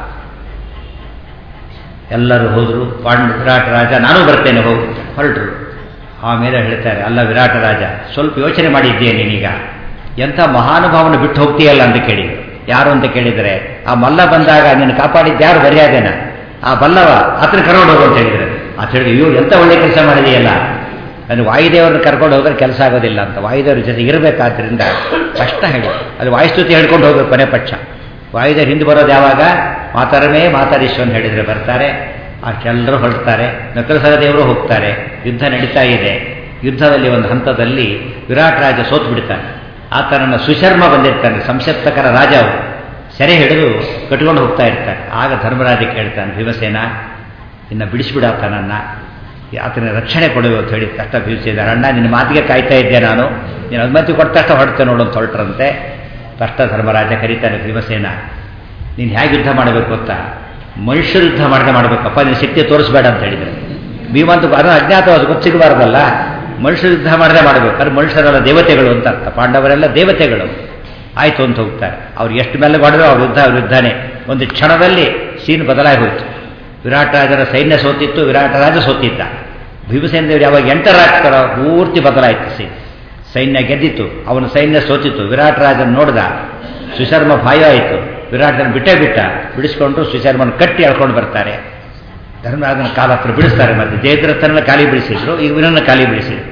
ಎಲ್ಲರೂ ಹೋದರು ಪಾಂಡ ವಿರಾಟ ರಾಜ ನಾನು ಬರ್ತೇನೆ ಹೋಗು ಹೊರಟರು ಆಮೇಲೆ ಹೇಳ್ತಾರೆ ಅಲ್ಲ ವಿರಾಟ ರಾಜ ಸ್ವಲ್ಪ ಯೋಚನೆ ಮಾಡಿದ್ದೆ ನೀನೀಗ ಎಂಥ ಮಹಾನುಭಾವನ ಬಿಟ್ಟು ಹೋಗ್ತೀಯಲ್ಲ ಅಂತ ಕೇಳಿದ್ರು ಯಾರು ಅಂತ ಕೇಳಿದರೆ ಆ ಮಲ್ಲ ಬಂದಾಗ ನಿನ್ನ ಕಾಪಾಡಿದ್ದು ಯಾರು ಮರ್ಯಾದೆನ ಆ ಬಲ್ಲವ ಆತನ ಕರ್ಕೊಂಡು ಹೋಗು ಅಂತ ಹೇಳಿದ್ರೆ ಆತ ಹೇಳಿ ಅಯ್ಯೋ ಎಂಥ ಒಳ್ಳೆ ಕೆಲಸ ಮಾಡಿದೆಯಲ್ಲ ಅದು ವಾಯುದೇವರನ್ನ ಕರ್ಕೊಂಡು ಹೋದ್ರೆ ಕೆಲಸ ಆಗೋದಿಲ್ಲ ಅಂತ ವಾಯುದೇವ್ರ ಜೊತೆ ಇರಬೇಕಾದ್ರಿಂದ ಕಷ್ಟ ಹೇಳಿ ಅದು ವಾಯುಸ್ತುತಿ ಹೇಳ್ಕೊಂಡು ಹೋಗ್ಬೇಕು ಕೊನೆ ಪಕ್ಷ ವಾಯುದೇವ್ರ ಹಿಂದೆ ಬರೋದು ಯಾವಾಗ ಮಾತಾರಮೇ ಮಾತಾರೀಶ್ವನ್ ಹೇಳಿದರೆ ಬರ್ತಾರೆ ಅಷ್ಟೆಲ್ಲರೂ ಹೊರಡ್ತಾರೆ ನಕಲ ಸಹದೇವರು ಹೋಗ್ತಾರೆ ಯುದ್ಧ ನಡೀತಾ ಇದೆ ಯುದ್ಧದಲ್ಲಿ ಒಂದು ಹಂತದಲ್ಲಿ ವಿರಾಟ್ ರಾಜ ಸೋತು ಬಿಡ್ತಾನೆ ಆತನನ್ನು ಸುಶರ್ಮ ಬಂದಿರ್ತಾನೆ ಸಂಸಪ್ತಕರ ರಾಜ ಅವರು ಸೆರೆ ಹಿಡಿದು ಕಟ್ಕೊಂಡು ಹೋಗ್ತಾ ಇರ್ತಾರೆ ಆಗ ಧರ್ಮರಾಜ ಕೇಳ್ತಾನೆ ಭೀಮಸೇನ ಇನ್ನು ಬಿಡಿಸ್ಬಿಡ ಆತನನ್ನು ಆತನ ರಕ್ಷಣೆ ಕೊಡಬೇಕು ಅಂತ ಹೇಳಿ ಕಷ್ಟ ಬೀಳ್ಸಿದ್ದಾರೆ ಅಣ್ಣ ನಿನ್ನ ಮಾತಿಗೆ ಕಾಯ್ತಾ ಇದ್ದೆ ನಾನು ನೀನು ಅನುಮತಿ ಕೊಟ್ಟ ತಕ್ಷಣ ಹೊರಡ್ತೆ ನೋಡು ಅಂತ ಹೊರಟ್ರಂತೆ ತಷ್ಟ ಧರ್ಮರಾಜ ಕರೀತಾನೆ ಭೀಮಸೇನ ನೀನು ಹೇಗೆ ಯುದ್ಧ ಮಾಡಬೇಕು ಅಂತ ಮನುಷ್ಯರು ಯುದ್ಧ ಮಾಡದೆ ಮಾಡಬೇಕಪ್ಪ ನೀನು ಶಕ್ತಿ ತೋರಿಸ್ಬೇಡ ಅಂತ ಹೇಳಿದರೆ ಭೀಮಂತ ಅದು ಅಜ್ಞಾತವಾದ ಗೊತ್ತು ಸಿಗಬಾರ್ದಲ್ಲ ಮನುಷ್ಯರು ಯುದ್ಧ ಮಾಡದೆ ಮಾಡಬೇಕು ಅದು ಮನುಷ್ಯರೆಲ್ಲ ದೇವತೆಗಳು ಅಂತ ಅರ್ಥ ಪಾಂಡವರೆಲ್ಲ ದೇವತೆಗಳು ಆಯಿತು ಅಂತ ಹೋಗ್ತಾರೆ ಅವ್ರು ಎಷ್ಟು ಮೇಲೆ ಮಾಡಿದ್ರು ಅವ್ರ ಯುದ್ಧ ಅವ್ರ ಯುದ್ಧನೇ ಒಂದು ಕ್ಷಣದಲ್ಲಿ ಸೀನ್ ಬದಲಾಗಿ ಹೋಯಿತು ವಿರಾಟ ರಾಜರ ಸೈನ್ಯ ಸೋತಿತ್ತು ವಿರಾಟ ರಾಜ ಸೋತಿದ್ದ ಭೀಮಸೇನ ದೇವರು ಯಾವಾಗ ಎಂಟರ್ ಆಗ್ತಾರೋ ಪೂರ್ತಿ ಬದಲಾಯಿತು ಸೀನ್ ಸೈನ್ಯ ಗೆದ್ದಿತ್ತು ಅವನ ಸೈನ್ಯ ಸೋತಿತ್ತು ವಿರಾಟ್ ರಾಜನ ನೋಡ್ದ ಸುಶರ್ಮ ಭಯ ಆಯಿತು ವಿರಾಟನ ಬಿಟ್ಟೇ ಬಿಟ್ಟ ಬಿಡಿಸ್ಕೊಂಡು ಸುಶರ್ಮನ ಕಟ್ಟಿ ಎಳ್ಕೊಂಡು ಬರ್ತಾರೆ ಧರ್ಮರಾಜನ ಕಾಲ ಹತ್ರ ಬಿಡಿಸ್ತಾರೆ ಮತ್ತೆ ಜಯದ್ರಥನ ಖಾಲಿ ಬಿಡಿಸಿದ್ರು ಈಗ ವಿನನ್ನ ಖಾಲಿ ಬಿಡಿಸಿದ್ರು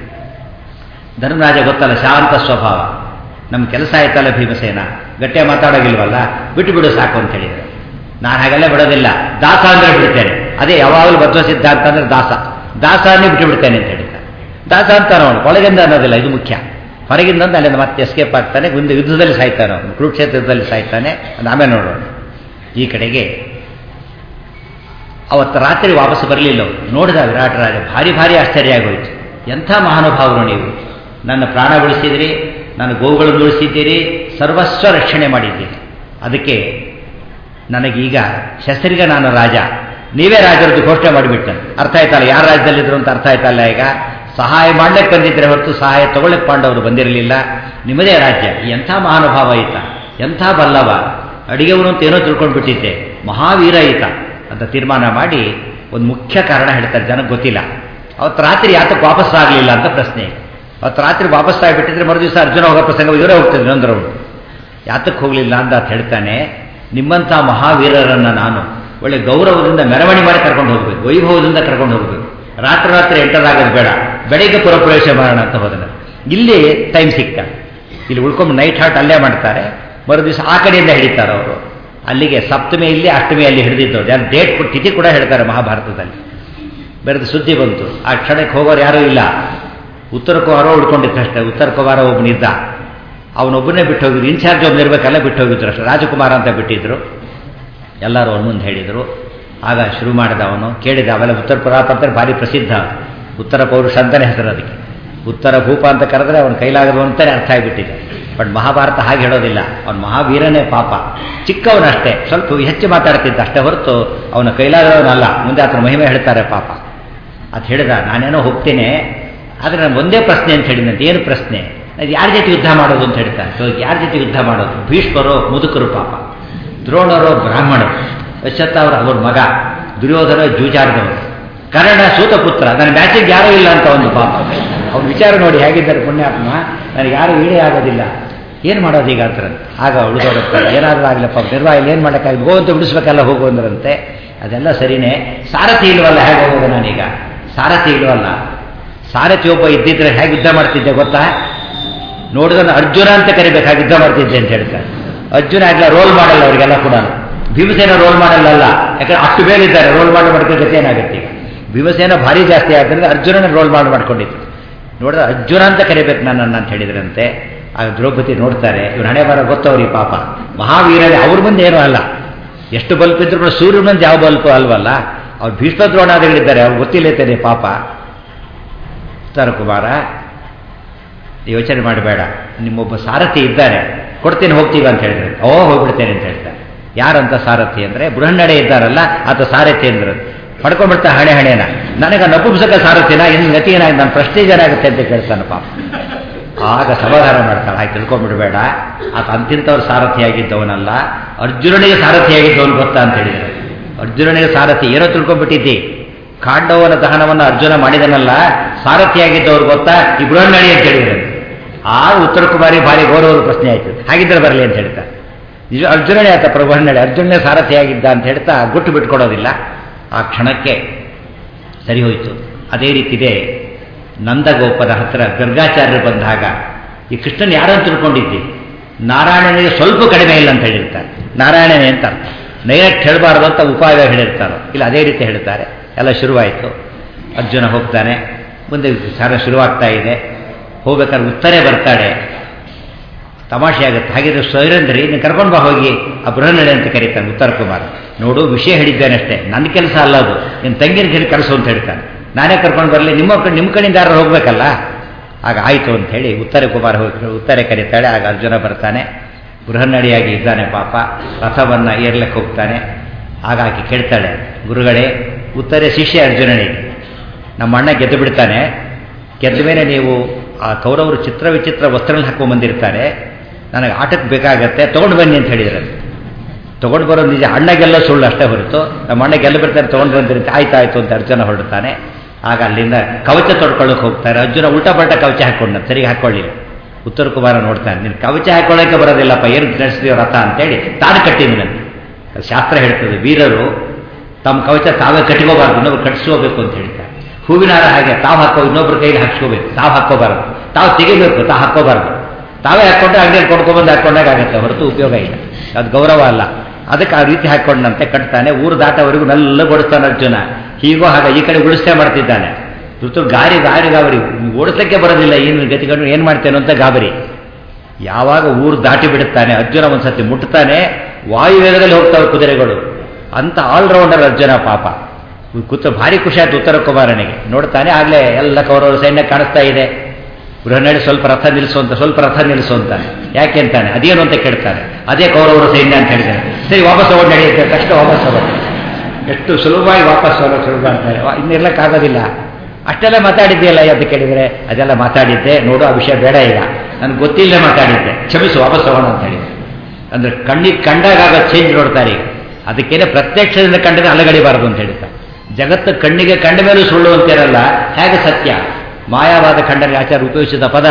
ಧರ್ಮರಾಜ ಗೊತ್ತಲ್ಲ ಶಾಂತ ಸ್ವಭಾವ ನಮ್ಮ ಕೆಲಸ ಆಯ್ತಲ್ಲ ಭೀಮಸೇನ ಗಟ್ಟೆ ಮಾತಾಡೋಗಿಲ್ವಲ್ಲ ಬಿಟ್ಟು ಬಿಡು ಸಾಕು ಅಂತ ಹೇಳಿದರು ನಾನು ಹಾಗೆಲ್ಲ ಬಿಡೋದಿಲ್ಲ ದಾಸ ಅಂದರೆ ಬಿಡ್ತೇನೆ ಅದೇ ಯಾವಾಗಲೂ ಬದ್ಧ ಸಿದ್ಧಾಂತ ಅಂದರೆ ದಾಸ ದಾಸ ಅನ್ನೇ ಬಿಟ್ಟು ಬಿಡ್ತೇನೆ ಅಂತ ಹೇಳಿದ್ದ ದಾಸ ಅಂತಾನೆ ಅವನು ಒಳಗಿಂದ ಅನ್ನೋದಿಲ್ಲ ಇದು ಮುಖ್ಯ ಹೊರಗಿಂದ ಅಲ್ಲಿಂದ ಮತ್ತೆ ಎಸ್ಕೇಪ್ ಆಗ್ತಾನೆ ಮುಂದೆ ಯುದ್ಧದಲ್ಲಿ ಸಾಯ್ತಾನೆ ಅವನು ಕುರುಕ್ಷೇತ್ರ ಯುದ್ಧದಲ್ಲಿ ಸಾಯ್ತಾನೆ ಅದು ಆಮೇಲೆ ನೋಡೋಣ ಈ ಕಡೆಗೆ ಅವತ್ತು ರಾತ್ರಿ ವಾಪಸ್ ಬರಲಿಲ್ಲ ಅವನು ನೋಡಿದ ವಿರಾಟ ರಾಜ ಭಾರಿ ಭಾರಿ ಆಶ್ಚರ್ಯ ಆಗೋಯ್ತು ಎಂಥ ಮಹಾನುಭಾವರು ನೀವು ನನ್ನ ಪ್ರಾಣ ಉಳಿಸಿದಿರಿ ನನ್ನ ಗೋವುಗಳನ್ನು ಉಳಿಸಿದ್ದೀರಿ ಸರ್ವಸ್ವ ರಕ್ಷಣೆ ಮಾಡಿದ್ದೀರಿ ಅದಕ್ಕೆ ನನಗೀಗ ಶಸ್ತ್ರಿಗೆ ನಾನು ರಾಜ ನೀವೇ ರಾಜರದ್ದು ಘೋಷಣೆ ಮಾಡಿಬಿಟ್ಟನು ಅರ್ಥ ಆಯ್ತಲ್ಲ ಯಾರ ರಾಜ್ಯದಲ್ಲಿದ್ರು ಅಂತ ಅರ್ಥ ಆಯ್ತಲ್ಲ ಈಗ ಸಹಾಯ ಮಾಡ್ಲಿಕ್ಕೆ ಬಂದಿದ್ರೆ ಹೊರತು ಸಹಾಯ ತಗೊಳ್ಳಕ್ಕೆ ಪಾಂಡವರು ಬಂದಿರಲಿಲ್ಲ ನಿಮ್ಮದೇ ರಾಜ್ಯ ಎಂಥ ಮಹಾನುಭಾವ ಈತ ಎಂಥ ಬಲ್ಲವ ಅಡಿಗೆವನು ಅಂತ ಏನೋ ತಿಳ್ಕೊಂಡು ಬಿಟ್ಟಿದ್ದೆ ಮಹಾವೀರ ಈತ ಅಂತ ತೀರ್ಮಾನ ಮಾಡಿ ಒಂದು ಮುಖ್ಯ ಕಾರಣ ಹೇಳ್ತಾರೆ ಜನಕ್ಕೆ ಗೊತ್ತಿಲ್ಲ ಅವತ್ತು ರಾತ್ರಿ ಯಾತಕ್ಕೆ ವಾಪಸ್ ಆಗಲಿಲ್ಲ ಅಂತ ಪ್ರಶ್ನೆ ಅವತ್ತು ರಾತ್ರಿ ವಾಪಸ್ ಆಗಿಬಿಟ್ಟಿದ್ರೆ ಮರು ದಿವಸ ಅರ್ಜುನ ಹೋಗೋ ಪ್ರಸಂಗ ಇವರೇ ಹೋಗ್ತಿದ್ರು ಇನ್ನೊಂದು ಯಾತಕ್ಕೆ ಹೋಗಲಿಲ್ಲ ಅಂತ ಹೇಳ್ತಾನೆ ನಿಮ್ಮಂಥ ಮಹಾವೀರರನ್ನು ನಾನು ಒಳ್ಳೆ ಗೌರವದಿಂದ ಮೆರವಣಿಗೆ ಮಾಡಿ ಕರ್ಕೊಂಡು ಹೋಗಬೇಕು ವೈಭವದಿಂದ ಕರ್ಕೊಂಡು ಹೋಗಬೇಕು ರಾತ್ರಿ ರಾತ್ರಿ ಎಂಟರ್ ಆಗೋದು ಬೇಡ ಬೆಳಿಗ್ಗೆ ಪುರಪ್ರವೇಶ ಮಾಡೋಣ ಅಂತ ಹೋದನ ಇಲ್ಲಿ ಟೈಮ್ ಸಿಕ್ತ ಇಲ್ಲಿ ಉಳ್ಕೊಂಡು ನೈಟ್ ಹಾರ್ಟ್ ಅಲ್ಲೇ ಮಾಡ್ತಾರೆ ಮರು ದಿವಸ ಆ ಕಡೆಯಿಂದ ಹಿಡಿತಾರೆ ಅವರು ಅಲ್ಲಿಗೆ ಸಪ್ತಮಿ ಇಲ್ಲಿ ಅಷ್ಟಮಿ ಅಲ್ಲಿ ಹಿಡಿದಿದ್ದವ್ರು ಯಾರು ಡೇಟ್ ತಿಥಿ ಕೂಡ ಹೇಳ್ತಾರೆ ಮಹಾಭಾರತದಲ್ಲಿ ಬೆರೆದು ಸುದ್ದಿ ಬಂತು ಆ ಕ್ಷಣಕ್ಕೆ ಹೋಗೋರು ಯಾರೂ ಇಲ್ಲ ಉತ್ತರ ಕುಮಾರ ಉಳ್ಕೊಂಡಿದ್ದಷ್ಟೇ ಉತ್ತರ ಕುಮಾರ ಒಬ್ಬನಿದ್ದ ಅವನೊಬ್ಬನೇ ಬಿಟ್ಟು ಹೋಗಿದ್ರು ಇನ್ಚಾರ್ಜ್ ಒಬ್ಬನ ಇರಬೇಕಲ್ಲ ಬಿಟ್ಟು ಹೋಗಿದ್ರು ಅಷ್ಟೇ ರಾಜಕುಮಾರ ಅಂತ ಬಿಟ್ಟಿದ್ರು ಎಲ್ಲರೂ ಅವನ ಮುಂದೆ ಹೇಳಿದರು ಆಗ ಶುರು ಮಾಡಿದ ಅವನು ಕೇಳಿದ ಅವೆಲ್ಲ ಉತ್ತರ ಪುರಾತ ಅಂತ ಭಾರಿ ಪ್ರಸಿದ್ಧ ಉತ್ತರ ಪೌರುಷ ಅಂತಲೇ ಹೆಸರು ಅದಕ್ಕೆ ಉತ್ತರ ಭೂಪ ಅಂತ ಕರೆದ್ರೆ ಅವನ ಕೈಲಾಗದು ಅಂತಲೇ ಅರ್ಥ ಆಗಿಬಿಟ್ಟಿದೆ ಬಟ್ ಮಹಾಭಾರತ ಹಾಗೆ ಹೇಳೋದಿಲ್ಲ ಅವನ ಮಹಾವೀರನೇ ಪಾಪ ಚಿಕ್ಕವನಷ್ಟೇ ಸ್ವಲ್ಪ ಹೆಚ್ಚು ಮಾತಾಡ್ತಿದ್ದ ಅಷ್ಟೇ ಹೊರತು ಅವನ ಕೈಲಾಗದವನಲ್ಲ ಮುಂದೆ ಆತನ ಮಹಿಮೆ ಹೇಳ್ತಾರೆ ಪಾಪ ಅದು ಹೇಳಿದ ನಾನೇನೋ ಹೋಗ್ತೇನೆ ಆದರೆ ನಾನು ಒಂದೇ ಪ್ರಶ್ನೆ ಅಂತ ಹೇಳಿದಂತೆ ಏನು ಪ್ರಶ್ನೆ ಅದು ಯಾರ ಜೊತೆ ಯುದ್ಧ ಮಾಡೋದು ಅಂತ ಹೇಳ್ತಾರೆ ಸೊ ಯಾರ ಜೊತೆ ಯುದ್ಧ ಮಾಡೋದು ಭೀಷ್ಮರು ಮುದುಕರು ಪಾಪ ದ್ರೋಣರು ಬ್ರಾಹ್ಮಣರು ಅಶ್ವತ್ಥ ಅವರು ಅವ್ರ ಮಗ ದುರ್ಯೋಧನ ಜೂಜಾರದವರು ಕರ್ಣ ಸೂತಪುತ್ರ ನನ್ನ ಮ್ಯಾಚಿಗೆ ಯಾರೂ ಇಲ್ಲ ಅಂತ ಒಂದು ಪಾಪ ಅವ್ನ ವಿಚಾರ ನೋಡಿ ಹೇಗಿದ್ದಾರೆ ಪುಣ್ಯಾತ್ಮ ನನಗೆ ಯಾರು ಈಡೇ ಆಗೋದಿಲ್ಲ ಏನು ಮಾಡೋದು ಈಗ ಅಂತ ಆಗ ಉಳಿದೋಡುತ್ತಾರೆ ಏನಾದರೂ ಆಗಲಪ್ಪ ನಿರ್ವಾಹ ಏನು ಮಾಡೋಕ್ಕಾಗಿ ಹೋಗು ಅಂತ ಬಿಡಿಸ್ಬೇಕಲ್ಲ ಹೋಗು ಅಂದ್ರಂತೆ ಅದೆಲ್ಲ ಸರಿನೇ ಸಾರಥಿ ಇಲ್ವಲ್ಲ ಹೇಗೆ ಹೋಗೋದು ನಾನೀಗ ಸಾರಥಿ ಇಲ್ವಲ್ಲ ಸಾರಥಿ ಒಬ್ಬ ಇದ್ದಿದ್ರೆ ಹೇಗೆ ಯುದ್ಧ ಮಾಡ್ತಿದ್ದೆ ಗೊತ್ತಾ ನೋಡಿದ್ರೆ ಅರ್ಜುನ ಅಂತ ಕರಿಬೇಕಾಗಿ ಯುದ್ಧ ಮಾಡ್ತಿದ್ದೆ ಅಂತ ಹೇಳ್ತಾರೆ ಅರ್ಜುನ ಆಗಲ್ಲ ರೋಲ್ ಮಾಡಲ್ಲ ಅವರಿಗೆಲ್ಲ ಕೂಡ ಭೀಮಸೇನ ರೋಲ್ ಮಾಡಲ್ಲ ಯಾಕಂದ್ರೆ ಅಷ್ಟು ಬೇಗ ಇದ್ದಾರೆ ರೋಲ್ ಮಾಡಿ ಮಾಡ್ಕೊಂಡು ಜೊತೆ ಏನಾಗುತ್ತೆ ಈಗ ಭೀಮಸೇನ ಭಾರಿ ಜಾಸ್ತಿ ಆದ್ದರಿಂದ ಅರ್ಜುನನ ರೋಲ್ ಮಾಡಿ ಮಾಡ್ಕೊಂಡಿತ್ತು ನೋಡಿದ್ರೆ ಅರ್ಜುನ ಅಂತ ಕರಿಬೇಕು ನನ್ನನ್ನು ಅಂತ ಹೇಳಿದ್ರಂತೆ ಆಗ ದ್ರೌಪದಿ ನೋಡ್ತಾರೆ ಇವ್ರು ಹಣೆ ಬರ ಗೊತ್ತವ್ರಿ ಪಾಪ ಮಹಾವೀರರೇ ಅವ್ರ ಮುಂದೆ ಏನೂ ಅಲ್ಲ ಎಷ್ಟು ಬಲ್ಪ್ ಇದ್ರು ಕೂಡ ಸೂರ್ಯ ಮುಂದೆ ಯಾವ ಬಲ್ಪ್ ಅಲ್ವಲ್ಲ ಅವ್ರು ಭೀಷ್ಮ ದ್ರೋಣಾದಿಗಳಿದ್ದಾರೆ ಅವ್ರು ಗೊತ್ತಿಲ್ಲೈತೇನೆ ಪಾಪ ಕುಮಾರ ಯೋಚನೆ ಮಾಡಬೇಡ ನಿಮ್ಮೊಬ್ಬ ಸಾರಥಿ ಇದ್ದಾರೆ ಕೊಡ್ತೇನೆ ಹೋಗ್ತೀವಿ ಅಂತ ಹೇಳಿದ್ರೆ ಓ ಹೋಗ್ಬಿಡ್ತೇನೆ ಅಂತ ಹೇಳ್ತಾರೆ ಯಾರಂತ ಸಾರಥಿ ಅಂದರೆ ಬೃಹನ್ನಡೆ ಇದ್ದಾರಲ್ಲ ಆತ ಸಾರಥಿ ಅಂದ್ರೆ ಪಡ್ಕೊಂಡ್ಬಿಡ್ತಾ ಹಣೆ ಹಣೆನ ನನಗೆ ನಪುಂಸಕ ಸಾರಥಿನ ಇನ್ನು ಗತಿ ಏನಾಗಿ ನನ್ನ ಪ್ರೆಸ್ಟೀಜ್ ಏನಾಗುತ್ತೆ ಅಂತ ಕೇಳ್ತಾನೆ ಪಾಪ ಆಗ ಸಮಾಧಾನ ಮಾಡ್ತಾಳೆ ಹಾಗೆ ತಿಳ್ಕೊಂಡ್ಬಿಡ್ಬೇಡ ಆತ ಅಂತಿಂತವ್ರು ಸಾರಥಿಯಾಗಿದ್ದವನಲ್ಲ ಅರ್ಜುನನಿಗೆ ಸಾರಥಿಯಾಗಿದ್ದವನು ಗೊತ್ತಾ ಅಂತ ಹೇಳಿದರೆ ಅರ್ಜುನನಿಗೆ ಸಾರಥಿ ಏನೋ ತಿಳ್ಕೊಂಡ್ಬಿಟ್ಟಿದ್ದಿ ಕಾಂಡವನ ದಹನವನ್ನು ಅರ್ಜುನ ಮಾಡಿದನಲ್ಲ ಸಾರಥಿಯಾಗಿದ್ದವ್ರು ಗೊತ್ತಾ ಈ ಬೃಹನ್ನಡಿ ಅಂತ ಹೇಳಿದ್ರು ಆ ಉತ್ತರ ಕುಮಾರಿ ಭಾರಿ ಗೌರವದ ಪ್ರಶ್ನೆ ಆಯ್ತು ಹಾಗಿದ್ರೆ ಬರಲಿ ಅಂತ ಹೇಳ್ತಾ ಇದು ಅರ್ಜುನನೇ ಆತ ಪ್ರಬೃಹನ್ನಡಿ ಅರ್ಜುನನೇ ಸಾರಥಿಯಾಗಿದ್ದ ಅಂತ ಹೇಳ್ತಾ ಗುಟ್ಟು ಬಿಟ್ಕೊಡೋದಿಲ್ಲ ಆ ಕ್ಷಣಕ್ಕೆ ಸರಿ ಹೋಯಿತು ಅದೇ ರೀತಿದೆ ನಂದಗೋಪದ ಹತ್ರ ಗರ್ಗಾಚಾರ್ಯರು ಬಂದಾಗ ಈ ಕೃಷ್ಣನ್ ಯಾರನ್ನು ತಿಳ್ಕೊಂಡಿದ್ದಿ ನಾರಾಯಣನಿಗೆ ಸ್ವಲ್ಪ ಕಡಿಮೆ ಇಲ್ಲ ಅಂತ ಹೇಳಿರ್ತಾರೆ ನಾರಾಯಣನೇ ಅಂತ ಅರ್ಥ ಡೈರೆಕ್ಟ್ ಹೇಳಬಾರ್ದು ಅಂತ ಉಪಾಯ ಹೇಳಿರ್ತಾರೆ ಇಲ್ಲ ಅದೇ ರೀತಿ ಹೇಳ್ತಾರೆ ಎಲ್ಲ ಶುರುವಾಯಿತು ಅರ್ಜುನ ಹೋಗ್ತಾನೆ ಮುಂದೆ ಸಾರ ಶುರುವಾಗ್ತಾ ಇದೆ ಹೋಗ್ಬೇಕಾದ್ರೆ ಉತ್ತರೇ ಬರ್ತಾಳೆ ತಮಾಷೆ ಆಗುತ್ತೆ ಹಾಗಿದ್ರೆ ಸ್ವೈರಂದ್ರಿ ನೀನು ಕರ್ಕೊಂಡು ಬಾ ಹೋಗಿ ಆ ಬೃಹನ್ನಡೆ ಅಂತ ಕರೀತಾನೆ ಉತ್ತರ ಕುಮಾರ್ ನೋಡು ವಿಷಯ ಹೇಳಿದ್ದೇನೆ ಅಷ್ಟೇ ನನ್ನ ಕೆಲಸ ಅಲ್ಲ ಅದು ನಿನ್ನ ತಂಗಿನ ಕಡೆ ಕಳಿಸು ಅಂತ ಹೇಳ್ತಾನೆ ನಾನೇ ಕರ್ಕೊಂಡು ಬರಲಿ ನಿಮ್ಮ ಕಡೆ ನಿಮ್ಮ ಕಡೆಯಿಂದ ಯಾರು ಹೋಗ್ಬೇಕಲ್ಲ ಆಗ ಆಯಿತು ಅಂತ ಹೇಳಿ ಉತ್ತರ ಕುಮಾರ್ ಹೋಗಿ ಉತ್ತರ ಕರೀತಾಳೆ ಆಗ ಅರ್ಜುನ ಬರ್ತಾನೆ ಬೃಹನ್ನಡಿಯಾಗಿ ಇದ್ದಾನೆ ಪಾಪ ರಥವನ್ನು ಏರ್ಲಕ್ಕೆ ಹೋಗ್ತಾನೆ ಆಗ ಆಕೆ ಕೇಳ್ತಾಳೆ ಗುರುಗಳೇ ಉತ್ತರ ಶಿಷ್ಯ ಅರ್ಜುನನಿಗೆ ನಮ್ಮ ಅಣ್ಣ ಗೆದ್ದು ಬಿಡ್ತಾನೆ ಗೆದ್ದ ಮೇಲೆ ನೀವು ಆ ಕೌರವರು ಚಿತ್ರ ವಿಚಿತ್ರ ವಸ್ತ್ರಗಳನ್ನ ಹಾಕೊಂಡು ಬಂದಿರ್ತಾರೆ ನನಗೆ ಆಟಕ್ಕೆ ಬೇಕಾಗತ್ತೆ ತೊಗೊಂಡು ಬನ್ನಿ ಅಂತ ಹೇಳಿದ್ರೆ ತೊಗೊಂಡು ಬರೋದು ನಿಜ ಅಣ್ಣಗೆಲ್ಲ ಸುಳ್ಳು ಅಷ್ಟೇ ಹೊರತು ನಮ್ಮ ಅಣ್ಣ ಗೆಲ್ಲ ಬಿಡ್ತಾರೆ ತೊಗೊಂಡು ಬಂದಿರುತ್ತೆ ಆಯ್ತು ಆಯ್ತು ಅಂತ ಅರ್ಜುನ ಹೊರಡ್ತಾನೆ ಆಗ ಅಲ್ಲಿಂದ ಕವಚ ತೊಡ್ಕೊಳ್ಳೋಕೆ ಹೋಗ್ತಾರೆ ಅರ್ಜುನ ಉಲ್ಟಾ ಪಲ್ಟ ಕವಚ ಹಾಕೊಂಡ ಸರಿಗೆ ಹಾಕೊಳ್ಳಿಲ್ಲ ಉತ್ತರ ಕುಮಾರ ನೋಡ್ತಾನೆ ನೀನು ಕವಚ ಹಾಕೊಳ್ಳೋಕೆ ಬರೋದಿಲ್ಲಪ್ಪ ಏನು ನಡೆಸಿದೀವಿ ರಥ ಅಂತೇಳಿ ತಾನು ಕಟ್ಟಿದ್ದೀನಂತೆ ಶಾಸ್ತ್ರ ಹೇಳ್ತದೆ ವೀರರು ತಮ್ಮ ಕವಚ ತಾವೇ ಕಟ್ಕೋಬಾರ್ದು ಇನ್ನೊಬ್ರು ಕಟ್ಟಿಸ್ಕೋಬೇಕು ಅಂತ ಹೇಳ್ತಾರೆ ಹೂವಿನ ಹಾರ ಹಾಗೆ ತಾವು ಹಾಕೋ ಇನ್ನೊಬ್ರ ಕೈಲಿ ಹಾಕ್ಸ್ಕೋಬೇಕು ತಾವು ಹಾಕೋಬಾರ್ದು ತಾವು ತೆಗಿಬೇಕು ತಾವು ಹಾಕೋಬಾರ್ದು ತಾವೇ ಹಾಕ್ಕೊಂಡ್ರೆ ಅಂಗಡಿಯಲ್ಲಿ ಕೊಂಡ್ಕೊಂಡ್ಬಂದು ಹಾಕೊಂಡಾಗ ಆಗುತ್ತೆ ಹೊರತು ಉಪಯೋಗ ಇಲ್ಲ ಅದು ಗೌರವ ಅಲ್ಲ ಅದಕ್ಕೆ ಆ ರೀತಿ ಹಾಕ್ಕೊಂಡಂತೆ ಕಟ್ತಾನೆ ಊರು ದಾಟವರೆಗೂ ನೆಲ್ಲ ಕೊಡಿಸ್ತಾನೆ ಅರ್ಜುನ ಹೀಗೋ ಹಾಗೆ ಈ ಕಡೆ ಉಳಿಸ್ತೇ ಮಾಡ್ತಿದ್ದಾನೆ ಋತು ಗಾರಿ ಗಾರಿ ಗಾಬರಿ ಓಡಿಸಲಿಕ್ಕೆ ಬರೋದಿಲ್ಲ ಏನು ಗತಿಗಳು ಏನು ಮಾಡ್ತೇನೋ ಅಂತ ಗಾಬರಿ ಯಾವಾಗ ಊರು ದಾಟಿ ಬಿಡುತ್ತಾನೆ ಅರ್ಜುನ ಒಂದ್ಸತಿ ಮುಟ್ತಾನೆ ವಾಯುವೇಗದಲ್ಲಿ ಹೋಗ್ತಾವೆ ಕುದುರೆಗಳು ಅಂತ ಆಲ್ರೌಂಡರ್ ಅರ್ಜುನ ಪಾಪ ಕೂತು ಭಾರಿ ಖುಷಿ ಆಯ್ತು ಉತ್ತರ ಕುಮಾರನಿಗೆ ನೋಡ್ತಾನೆ ಆಗಲೇ ಎಲ್ಲ ಕೌರವರು ಸೈನ್ಯ ಕಾಣಿಸ್ತಾ ಇದೆ ಬೃಹನ್ನಡಿ ಸ್ವಲ್ಪ ರಥ ನಿಲ್ಲಿಸು ಅಂತ ಸ್ವಲ್ಪ ರಥ ನಿಲ್ಲಿಸು ಅಂತಾನೆ ಯಾಕೆ ಅಂತಾನೆ ಅದೇನು ಅಂತ ಕೇಳ್ತಾನೆ ಅದೇ ಕೌರವರ ಸೈನ್ಯ ಅಂತ ಹೇಳ್ತಾನೆ ಸರಿ ವಾಪಸ್ ತಗೊಂಡು ನಡೆಯುತ್ತೆ ಕಷ್ಟ ವಾಪಸ್ ತಗೊಂಡು ಎಷ್ಟು ಸುಲಭವಾಗಿ ವಾಪಸ್ ಹೋಗೋಕೆ ಶುರು ಮಾಡ್ತಾರೆ ಇನ್ನಿರ್ಲಕ್ಕಾಗೋದಿಲ್ಲ ಅಷ್ಟೆಲ್ಲ ಮಾತಾಡಿದ್ದೆಯಲ್ಲ ಅಂತ ಕೇಳಿದರೆ ಅದೆಲ್ಲ ಮಾತಾಡಿದ್ದೆ ನೋಡು ಆ ವಿಷಯ ಬೇಡ ಈಗ ನನಗೆ ಗೊತ್ತಿಲ್ಲದೆ ಮಾತಾಡಿದ್ದೆ ಕ್ಷಮಿಸು ವಾಪಸ್ ತಗೋಣ ಅಂತ ಹೇಳಿದೆ ಅಂದರೆ ಕಣ್ಣಿಗೆ ಕಂಡಾಗ ಚೇಂಜ್ ನೋಡ್ತಾರೆ ಈಗ ಅದಕ್ಕೇನೆ ಪ್ರತ್ಯಕ್ಷದಿಂದ ಕಂಡರೆ ಅಲಗಡಿಬಾರದು ಅಂತ ಹೇಳ್ತಾರೆ ಜಗತ್ತು ಕಣ್ಣಿಗೆ ಕಂಡ ಮೇಲೂ ಸುಳ್ಳು ಅಂತಿರಲ್ಲ ಹೇಗೆ ಸತ್ಯ ಮಾಯಾವಾದ ಖಂಡನೆ ಆಚಾರ ಉಪಯೋಗಿಸಿದ ಪದ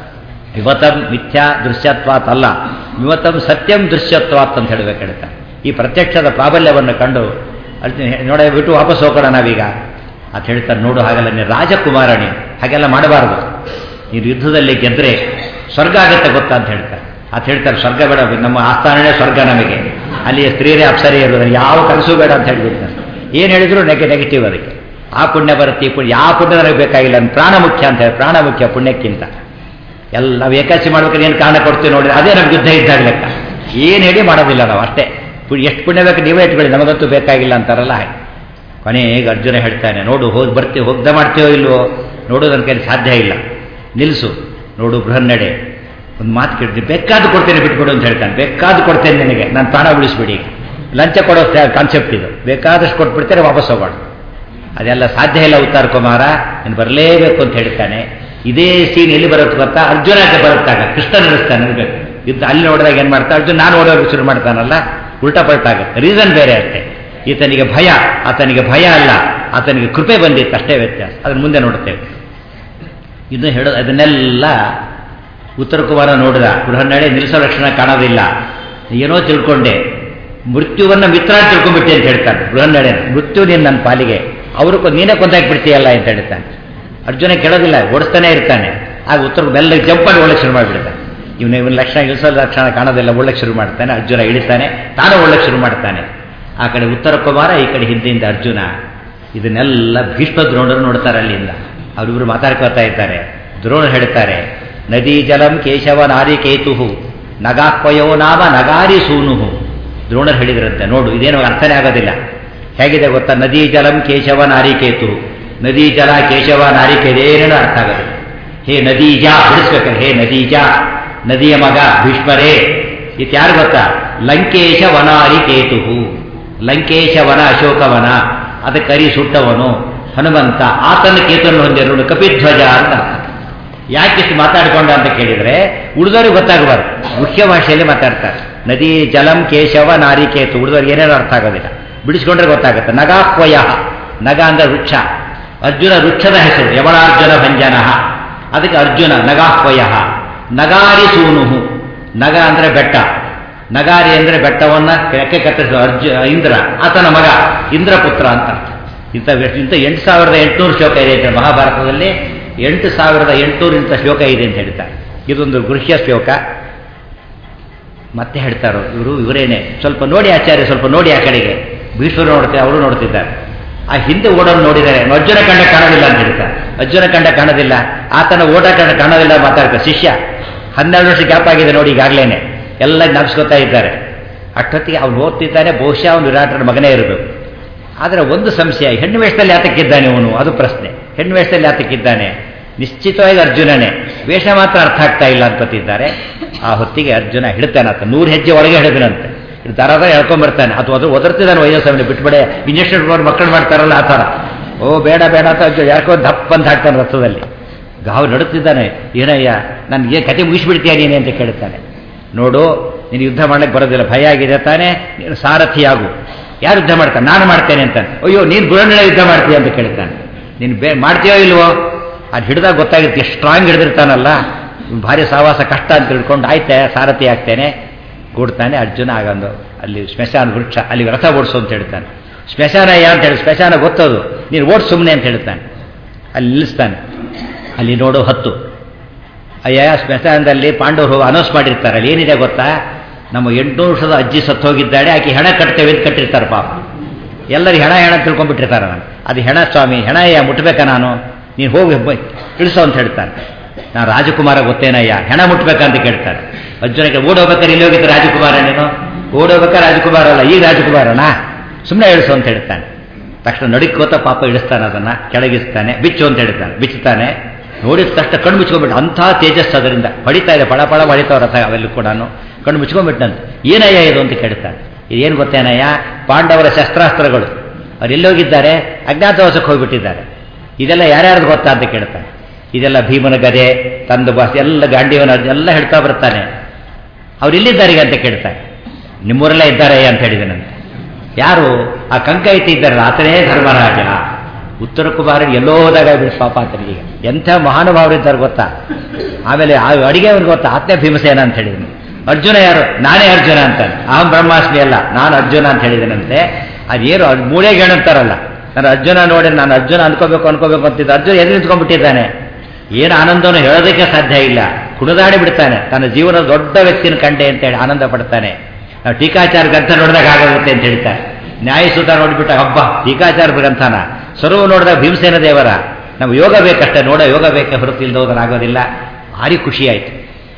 ವಿವತಂ ಮಿಥ್ಯಾ ದೃಶ್ಯತ್ವಾತ್ ಅಲ್ಲ ವಿವತಂ ಸತ್ಯಂ ದೃಶ್ಯತ್ವಾತ್ ಅಂತ ಹೇಳಬೇಕು ಹೇಳ್ತಾರೆ ಈ ಪ್ರತ್ಯಕ್ಷದ ಪ್ರಾಬಲ್ಯವನ್ನು ಕಂಡು ಅಲ್ಲಿ ನೋಡ ಬಿಟ್ಟು ವಾಪಸ್ ಹೋಗೋಣ ನಾವೀಗ ಅಂತ ಹೇಳ್ತಾರೆ ನೋಡು ಹಾಗೆಲ್ಲ ನೀನು ರಾಜಕುಮಾರಣಿ ಹಾಗೆಲ್ಲ ಮಾಡಬಾರದು ನೀನು ಯುದ್ಧದಲ್ಲಿ ಗೆದ್ರೆ ಸ್ವರ್ಗ ಆಗತ್ತೆ ಗೊತ್ತಾ ಅಂತ ಹೇಳ್ತಾರೆ ಅಂತ ಹೇಳ್ತಾರೆ ಸ್ವರ್ಗ ಬೇಡ ನಮ್ಮ ಆಸ್ಥಾನನೇ ಸ್ವರ್ಗ ನಮಗೆ ಅಲ್ಲಿ ಸ್ತ್ರೀಯರೇ ಅಪ್ಸರಿ ಇರೋದು ಯಾವ ಕನಸು ಬೇಡ ಅಂತ ಹೇಳ್ಬಿಡ್ತಾರೆ ಏನು ಹೇಳಿದ್ರು ನೆಗೆ ನೆಗೆಟಿವ್ ಅದಕ್ಕೆ ಆ ಪುಣ್ಯ ಬರುತ್ತೆ ಈ ಪುಣ್ಯ ಯಾವ ಪುಣ್ಯ ನನಗೆ ಬೇಕಾಗಿಲ್ಲ ಪ್ರಾಣ ಮುಖ್ಯ ಅಂತ ಹೇಳಿ ಪ್ರಾಣ ಮುಖ್ಯ ಪುಣ್ಯಕ್ಕಿಂತ ಎಲ್ಲ ನಾವು ಏಕಾಸಿ ಮಾಡ್ಬೇಕಾದ್ರೆ ಏನು ಕಾರಣ ಕೊಡ್ತೀವಿ ನೋಡಿ ಅದೇ ನಮ್ಗೆ ಯುದ್ಧ ಇದ್ದಾಗ ಲೆಕ್ಕ ಏನು ಹೇಳಿ ಮಾಡೋದಿಲ್ಲ ನಾವು ಅಷ್ಟೇ ಎಷ್ಟು ಪುಣ್ಯ ಬೇಕು ನೀವೇ ಇಟ್ಕೊಳ್ಳಿ ನಮಗಂತೂ ಬೇಕಾಗಿಲ್ಲ ಅಂತಾರಲ್ಲ ಕೊನೆಗೆ ಅರ್ಜುನ ಹೇಳ್ತಾನೆ ನೋಡು ಹೋಗಿ ಬರ್ತೀವಿ ಹೋಗ್ದ ಮಾಡ್ತೀವೋ ಇಲ್ವೋ ನೋಡು ನನ್ನ ಕೈಲಿ ಸಾಧ್ಯ ಇಲ್ಲ ನಿಲ್ಲಿಸು ನೋಡು ಬೃಹನ್ನಡೆ ಒಂದು ಮಾತು ಕೇಳ್ತೀನಿ ಬೇಕಾದ್ದು ಕೊಡ್ತೇನೆ ಬಿಟ್ಬಿಡು ಅಂತ ಹೇಳ್ತಾನೆ ಬೇಕಾದ್ದು ಕೊಡ್ತೇನೆ ನಿನಗೆ ನಾನು ಪ್ರಾಣ ಉಳಿಸ್ಬಿಡಿ ಲಂಚ ಕೊಡೋ ಕಾನ್ಸೆಪ್ಟ್ ಇದು ಬೇಕಾದಷ್ಟು ಕೊಟ್ಬಿಡ್ತಾರೆ ವಾಪಸ್ ಹೋಗೋಣ ಅದೆಲ್ಲ ಸಾಧ್ಯ ಇಲ್ಲ ಉತ್ತರ ಕುಮಾರ ನೀನು ಬರಲೇಬೇಕು ಅಂತ ಹೇಳ್ತಾನೆ ಇದೇ ಸೀನ್ ಎಲ್ಲಿ ಬರುತ್ತೆ ಗೊತ್ತಾ ಅರ್ಜುನಕ್ಕೆ ಬರುತ್ತಾಗ ಕೃಷ್ಣ ನಡೆಸ್ತಾನೆ ಅನ್ಬೇಕು ಯುದ್ಧ ಅಲ್ಲಿ ನೋಡಿದಾಗ ಏನು ಮಾಡ್ತಾ ಅರ್ಜುನ್ ನಾನು ಓಡೋಕೆ ಶುರು ಮಾಡ್ತಾನಲ್ಲ ಉಲ್ಟಾ ಪಲ್ಟಾಗುತ್ತೆ ರೀಸನ್ ಬೇರೆ ಅಷ್ಟೇ ಈತನಿಗೆ ಭಯ ಆತನಿಗೆ ಭಯ ಅಲ್ಲ ಆತನಿಗೆ ಕೃಪೆ ಬಂದಿತ್ತು ಅಷ್ಟೇ ವ್ಯತ್ಯಾಸ ಅದನ್ನ ಮುಂದೆ ನೋಡ್ತೇವೆ ಇನ್ನು ಹೇಳೋ ಅದನ್ನೆಲ್ಲ ಉತ್ತರ ಕುಮಾರ ನೋಡಿದ ಬೃಹನ್ನಡೆ ನಿಲ್ಲಿಸೋ ಲಕ್ಷಣ ಕಾಣೋದಿಲ್ಲ ಏನೋ ತಿಳ್ಕೊಂಡೆ ಮೃತ್ಯುವನ್ನ ಮಿತ್ರ ಅಂತ ತಿಳ್ಕೊಂಡ್ಬಿಟ್ಟೆ ಅಂತ ಹೇಳ್ತಾನೆ ಬೃಹನ್ನಡೆ ಮೃತ್ಯು ನೀನು ನನ್ನ ಪಾಲಿಗೆ ಅವರು ನೀನೇ ಕೊಂದಾಕ್ಬಿಡ್ತೀಯಲ್ಲ ಅಂತ ಹೇಳ್ತಾನೆ ಅರ್ಜುನ ಕೇಳೋದಿಲ್ಲ ಓಡಿಸ್ತಾನೆ ಇರ್ತಾನೆ ಆಗ ಉತ್ತರ ಬೆಲ್ಲ ಜಂಪ್ ಮಾಡಿ ಒಳ್ಳೆ ಶುರು ಮಾಡಿಬಿಡ್ತಾನೆ ಇವನು ಇವನ ಲಕ್ಷಣ ಇಳಿಸೋ ಲಕ್ಷಣ ಕಾಣೋದಿಲ್ಲ ಒಳ್ಳೆಗೆ ಶುರು ಮಾಡ್ತಾನೆ ಅರ್ಜುನ ಇಳಿತಾನೆ ತಾನು ಒಳ್ಳೆಗೆ ಶುರು ಮಾಡ್ತಾನೆ ಆ ಕಡೆ ಉತ್ತರ ಕುಮಾರ ಈ ಕಡೆ ಹಿಂದೆಯಿಂದ ಅರ್ಜುನ ಇದನ್ನೆಲ್ಲ ಭೀಷ್ಮ ದ್ರೋಣರು ನೋಡ್ತಾರೆ ಅಲ್ಲಿಂದ ಅವರಿಬ್ಬರು ಮಾತಾಡ್ಕೋತಾ ಇದ್ದಾರೆ ದ್ರೋಣರು ಹೇಳ್ತಾರೆ ನದಿ ಜಲಂ ಕೇಶವ ನಾರಿ ಕೇತುಹು ನಗಾಕ್ವಯೋ ನಾಮ ನಗಾರಿ ಸೂನುಹು ದ್ರೋಣರು ಹೇಳಿದ್ರಂತೆ ನೋಡು ಇದೇನು ಅರ್ಥನೇ ಆಗೋದಿಲ್ಲ ಹೇಗಿದೆ ಗೊತ್ತಾ ನದಿ ಜಲಂ ಕೇಶವ ನಾರಿಕೇತು ನದಿ ಜಲ ಕೇಶವ ನಾರಿಕೇತು ಏನೇನೋ ಅರ್ಥ ಆಗೋದಿಲ್ಲ ಹೇ ನದೀಜ ಬಿಡಿಸ್ಬೇಕಾರೆ ಹೇ ನದೀಜ ನದಿಯ ಮಗ ಭೀಷ್ಮರೇ ಇದು ಯಾರು ಗೊತ್ತಾ ಲಂಕೇಶ ವನಾರಿ ಕೇತುಹು ಲಂಕೇಶ ವನ ಅಶೋಕವನ ಅದಕ್ಕೆ ಅರಿ ಸುಟ್ಟವನು ಹನುಮಂತ ಆತನ ಕೇತುವನ್ನು ಹೊಂದಿರೋನು ಕಪಿಧ್ವಜ ಅಂತ ಯಾಕಿಷ್ಟು ಮಾತಾಡಿಕೊಂಡ ಅಂತ ಕೇಳಿದ್ರೆ ಉಳಿದವ್ರಿಗೆ ಗೊತ್ತಾಗಬಾರ್ದು ಮುಖ್ಯ ಭಾಷೆಯಲ್ಲಿ ಮಾತಾಡ್ತಾರೆ ನದಿ ಜಲಂ ಕೇಶವ ನಾರಿಕೇತು ಉಳಿದವ್ರಿಗೆ ಏನೇನೋ ಅರ್ಥ ಆಗೋದಿಲ್ಲ ಬಿಡಿಸ್ಕೊಂಡ್ರೆ ಗೊತ್ತಾಗುತ್ತೆ ನಗಾಕ್ವಯ ನಗ ಅಂದ್ರೆ ವೃಕ್ಷ ಅರ್ಜುನ ವೃಕ್ಷದ ಹೆಸರು ಯವಳಾರ್ಜುನ ಭಂಜನ ಅದಕ್ಕೆ ಅರ್ಜುನ ನಗಾಹ್ವಯ ನಗಾರಿ ಸೂನುಹು ನಗ ಅಂದ್ರೆ ಬೆಟ್ಟ ನಗಾರಿ ಅಂದ್ರೆ ಬೆಟ್ಟವನ್ನ ರೆಕ್ಕೆ ಕತ್ತರಿಸುವ ಅರ್ಜು ಇಂದ್ರ ಆತನ ಮಗ ಇಂದ್ರಪುತ್ರ ಅಂತ ಇಂಥ ಇಂಥ ಎಂಟು ಸಾವಿರದ ಎಂಟುನೂರು ಶ್ಲೋಕ ಇದೆ ಅಂತ ಮಹಾಭಾರತದಲ್ಲಿ ಎಂಟು ಸಾವಿರದ ಎಂಟುನೂರು ಇಂಥ ಶ್ಲೋಕ ಇದೆ ಅಂತ ಹೇಳ್ತಾರೆ ಇದೊಂದು ಗೃಹ್ಯ ಶ್ಲೋಕ ಮತ್ತೆ ಹೇಳ್ತಾರೋ ಇವರು ಇವರೇನೆ ಸ್ವಲ್ಪ ನೋಡಿ ಆಚಾರ್ಯ ಸ್ವಲ್ಪ ನೋಡಿ ಆ ಕಡೆಗೆ ಭೀಷ್ಮರು ನೋಡ್ತಾರೆ ಅವರು ನೋಡ್ತಿದ್ದಾರೆ ಆ ಹಿಂದೆ ಓಡೋನು ನೋಡಿದ್ದಾರೆ ಅರ್ಜುನ ಕಂಡ ಕಾಣೋದಿಲ್ಲ ಅಂತ ಹೇಳ್ತಾರೆ ಅರ್ಜುನ ಕಂಡ ಕಾಣೋದಿಲ್ಲ ಆತನ ಓಟ ಕಂಡ ಕಾಣೋದಿಲ್ಲ ಮಾತಾಡ್ತಾರೆ ಶಿಷ್ಯ ಹನ್ನೆರಡು ವರ್ಷ ಗ್ಯಾಪ್ ಆಗಿದೆ ನೋಡಿ ಈಗಾಗಲೇ ಎಲ್ಲ ನಡ್ಸ್ಕೊತಾ ಇದ್ದಾರೆ ಅಷ್ಟೊತ್ತಿಗೆ ಅವನು ಓದ್ತಿದ್ದಾನೆ ಬಹುಶಃ ಅವನು ವಿರಾಟನ ಮಗನೇ ಇರಬೇಕು ಆದರೆ ಒಂದು ಸಂಶಯ ಹೆಣ್ಣು ವೇಷದಲ್ಲಿ ಯಾತಕ್ಕಿದ್ದಾನೆ ಇವನು ಅದು ಪ್ರಶ್ನೆ ಹೆಣ್ಣು ವೇಷದಲ್ಲಿ ಯಾತಕ್ಕಿದ್ದಾನೆ ನಿಶ್ಚಿತವಾಗಿ ಅರ್ಜುನನೇ ವೇಷ ಮಾತ್ರ ಅರ್ಥ ಆಗ್ತಾ ಇಲ್ಲ ಅನ್ಕೋತಿದ್ದಾರೆ ಆ ಹೊತ್ತಿಗೆ ಅರ್ಜುನ ಹಿಡ್ತಾನೆ ಆತ ನೂರು ಹೆಜ್ಜೆ ಒಳಗೆ ಹಿಡಿದನಂತೆ ದರದ ಹೇಳ್ಕೊಂಡ್ಬರ್ತಾನೆ ಅಥವಾ ಅದು ಒದರ್ತಿದ್ದಾನೆ ವಯಸ್ಸವನ್ನ ಬಿಟ್ಬಿಡೆ ಇಂಜೆಕ್ಷನ್ ಮಕ್ಕಳು ಮಾಡ್ತಾರಲ್ಲ ಆ ಥರ ಓ ಬೇಡ ಬೇಡ ಅಂತ ಅರ್ಜುನ ಯಾಕೋ ದಪ್ಪ ಅಂತ ಹಾಕ್ತಾನೆ ರಥದಲ್ಲಿ ಗಾವು ನಡುತ್ತಿದ್ದಾನೆ ಏನಯ್ಯ ನನಗೆ ಕತೆ ಮುಗಿಸ್ಬಿಡ್ತೀಯ ನೀನೆ ಅಂತ ಕೇಳ್ತಾನೆ ನೋಡು ನೀನು ಯುದ್ಧ ಮಾಡ್ಲಿಕ್ಕೆ ಬರೋದಿಲ್ಲ ಭಯ ಆಗಿದೆ ತಾನೇ ನೀನು ಸಾರಥಿಯಾಗು ಯಾರು ಯುದ್ಧ ಮಾಡ್ತಾನೆ ನಾನು ಮಾಡ್ತೇನೆ ಅಂತಾನೆ ಅಯ್ಯೋ ನೀನು ಬುಡಂಡ ಯುದ್ಧ ಮಾಡ್ತೀಯ ಅಂತ ಕೇಳ್ತಾನೆ ನೀನು ಬೇ ಮಾಡ್ತೀಯೋ ಇಲ್ವೋ ಅದು ಹಿಡಿದಾಗ ಗೊತ್ತಾಗುತ್ತೆ ಎಷ್ಟು ಸ್ಟ್ರಾಂಗ್ ಹಿಡಿದಿರ್ತಾನಲ್ಲ ಭಾರಿ ಸಾವಾಸ ಕಷ್ಟ ಅಂತ ತಿಳ್ಕೊಂಡು ಆಯ್ತೆ ಸಾರಥಿ ಆಗ್ತೇನೆ ಕೂಡ್ತಾನೆ ಅರ್ಜುನ ಆಗಂದು ಅಲ್ಲಿ ಸ್ಮಶಾನ ವೃಕ್ಷ ಅಲ್ಲಿ ರಥ ಓಡಿಸು ಅಂತ ಹೇಳ್ತಾನೆ ಸ್ಮಶಾನ ಯಾ ಅಂತ ಹೇಳಿ ಸ್ಮಶಾನ ಗೊತ್ತದು ನೀನು ಓಡ್ ಸುಮ್ಮನೆ ಅಂತ ಹೇಳ್ತಾನೆ ಅಲ್ಲಿ ನಿಲ್ಲಿಸ್ತಾನೆ ಅಲ್ಲಿ ನೋಡು ಹತ್ತು ಅಯ್ಯ ಸ್ಮಶಾನದಲ್ಲಿ ಪಾಂಡವರು ಅನೌನ್ಸ್ ಮಾಡಿರ್ತಾರೆ ಅಲ್ಲಿ ಏನಿದೆ ಗೊತ್ತಾ ನಮ್ಮ ಎಂಟುನೂರು ವರ್ಷದ ಅಜ್ಜಿ ಸತ್ತು ಹೋಗಿದ್ದಾಳೆ ಆಕೆ ಹೆಣ ಕಟ್ತೇವೆ ಅಂತ ಕಟ್ಟಿರ್ತಾರೆ ಪಾಪ ಎಲ್ಲರಿಗೆ ಹೆಣ ಹೆಣ ತಿಳ್ಕೊಂಡ್ಬಿಟ್ಟಿರ್ತಾರೆ ನಾನು ಅದು ಹೆಣ ಸ್ವಾಮಿ ಹೆಣ ಅಯ್ಯ ಮುಟ್ಬೇಕಾ ನಾನು ನೀನು ಹೋಗಿ ಇಳಿಸೋ ಅಂತ ಹೇಳ್ತಾನೆ ನಾನು ರಾಜಕುಮಾರ ಗೊತ್ತೇನಯ್ಯ ಹೆಣ ಮುಟ್ಬೇಕಂತ ಕೇಳ್ತಾರೆ ಅರ್ಜುನಕ್ಕೆ ಓಡೋಗ್ಬೇಕಾದ್ರೆ ಇಲ್ಲಿ ಹೋಗಿದ್ದ ರಾಜಕುಮಾರ ನೀನು ಓಡೋಗ್ಬೇಕಾದ್ರೆ ರಾಜಕುಮಾರ ಅಲ್ಲ ಈ ರಾಜಕುಮಾರನ ಸುಮ್ಮನೆ ಇಳಿಸು ಅಂತ ಹೇಳ್ತಾನೆ ತಕ್ಷಣ ನಡುಕೋತ ಪಾಪ ಇಳಿಸ್ತಾನೆ ಅದನ್ನ ಕೆಳಗಿಸ್ತಾನೆ ಬಿಚ್ಚು ಅಂತ ಹೇಳ್ತಾನೆ ಬಿಚ್ಚುತ್ತಾನೆ ನೋಡಿದ ತಕ್ಷಣ ಕಣ್ಣು ಮುಚ್ಕೊಂಡ್ಬಿಟ್ಟು ಅಂಥ ತೇಜಸ್ ಅದರಿಂದ ಹೊಡಿತಾ ಇದೆ ಪಳ ಪಳ ಹೊಡಿತಾವ ರಥ ಅವೆಲ್ಲ ಕೂಡ ಕಣ್ಣು ಮುಚ್ಕೊಂಡ್ಬಿಟ್ಟಂತೆ ಏನಯ್ಯ ಇದು ಅಂತ ಕೇಳ್ತಾನೆ ಏನು ಗೊತ್ತೇನಯ್ಯ ಪಾಂಡವರ ಶಸ್ತ್ರಾಸ್ತ್ರಗಳು ಅವ್ರು ಎಲ್ಲೋಗಿದ್ದಾರೆ ಅಜ್ಞಾತವಾಸಕ್ಕೆ ಹೋಗ್ಬಿಟ್ಟಿದ್ದಾರೆ ಇದೆಲ್ಲ ಯಾರ್ಯಾರ್ದು ಗೊತ್ತಾ ಅಂತ ಕೇಳ್ತಾನೆ ಇದೆಲ್ಲ ಭೀಮನ ಗದೆ ತಂದು ಬಾಸ್ ಎಲ್ಲ ಗಾಂಡಿವನ ಎಲ್ಲ ಹೇಳ್ತಾ ಬರ್ತಾನೆ ಅವ್ರು ಇಲ್ಲಿದ್ದಾರೀಗ ಅಂತ ಕೇಳ್ತಾನೆ ನಿಮ್ಮೂರಲ್ಲೇ ಇದ್ದಾರೆ ಅಂತ ಹೇಳಿದನಂತೆ ಯಾರು ಆ ಕಂಕ ಐತಿ ಇದ್ದಾರಲ್ಲ ಆತನೇ ಧರ್ಮರಾಜ ಉತ್ತರ ಕುಮಾರನ್ ಎಲ್ಲೋ ಹೋದಾಗ ಬಿಡಿ ಪಾಪ ಆತನಿಗೆ ಎಂಥ ಮಹಾನುಭಾವರಿದ್ದಾರೆ ಗೊತ್ತಾ ಆಮೇಲೆ ಆ ಅಡಿಗೆ ಅವ್ನಿಗೆ ಗೊತ್ತಾ ಆತ್ಮೇ ಭೀಮಸೇನ ಅಂತ ಹೇಳಿದನು ಅರ್ಜುನ ಯಾರು ನಾನೇ ಅರ್ಜುನ ಅಂತಾನೆ ಅಹಂ ಬ್ರಹ್ಮಾಸ್ಮಿ ಅಲ್ಲ ನಾನು ಅರ್ಜುನ ಅಂತ ಹೇಳಿದನಂತೆ ಅದೇನು ಅದು ಮೂಳೆಗೆ ಹೇಳಂತಾರಲ್ಲ ನಾನು ಅರ್ಜುನ ನೋಡಿ ನಾನು ಅರ್ಜುನ ಅನ್ಕೋಬೇಕು ಅನ್ಕೋಬೇಕು ಅಂತಿದ್ದ ಅರ್ಜುನ ಎದುರು ನಿಂತ್ಕೊಂಡ್ಬಿಟ್ಟಿದ್ದಾನೆ ಏನು ಆನಂದವನ್ನು ಹೇಳೋದಕ್ಕೆ ಸಾಧ್ಯ ಇಲ್ಲ ಕುಣಿದಾಡಿ ಬಿಡ್ತಾನೆ ತನ್ನ ಜೀವನದ ದೊಡ್ಡ ವ್ಯಕ್ತಿನ ಕಂಡೆ ಅಂತೇಳಿ ಆನಂದ ಪಡ್ತಾನೆ ನಾವು ಟೀಕಾಚಾರ ಗ್ರಂಥ ನೋಡಿದಾಗ ಆಗುತ್ತೆ ಅಂತ ಹೇಳ್ತಾರೆ ನ್ಯಾಯಸೂತ ನೋಡಿಬಿಟ್ಟ ಹಬ್ಬ ಟೀಕಾಚಾರ ಗ್ರಂಥನ ಸರ್ವ ನೋಡಿದಾಗ ಭೀಮಸೇನ ದೇವರ ನಾವು ಯೋಗ ಬೇಕಷ್ಟೇ ನೋಡೋ ಯೋಗ ಬೇಕೆ ಹೊರತು ಇಲ್ದೋದರಾಗೋದಿಲ್ಲ ಭಾರಿ ಖುಷಿ ಆಯ್ತು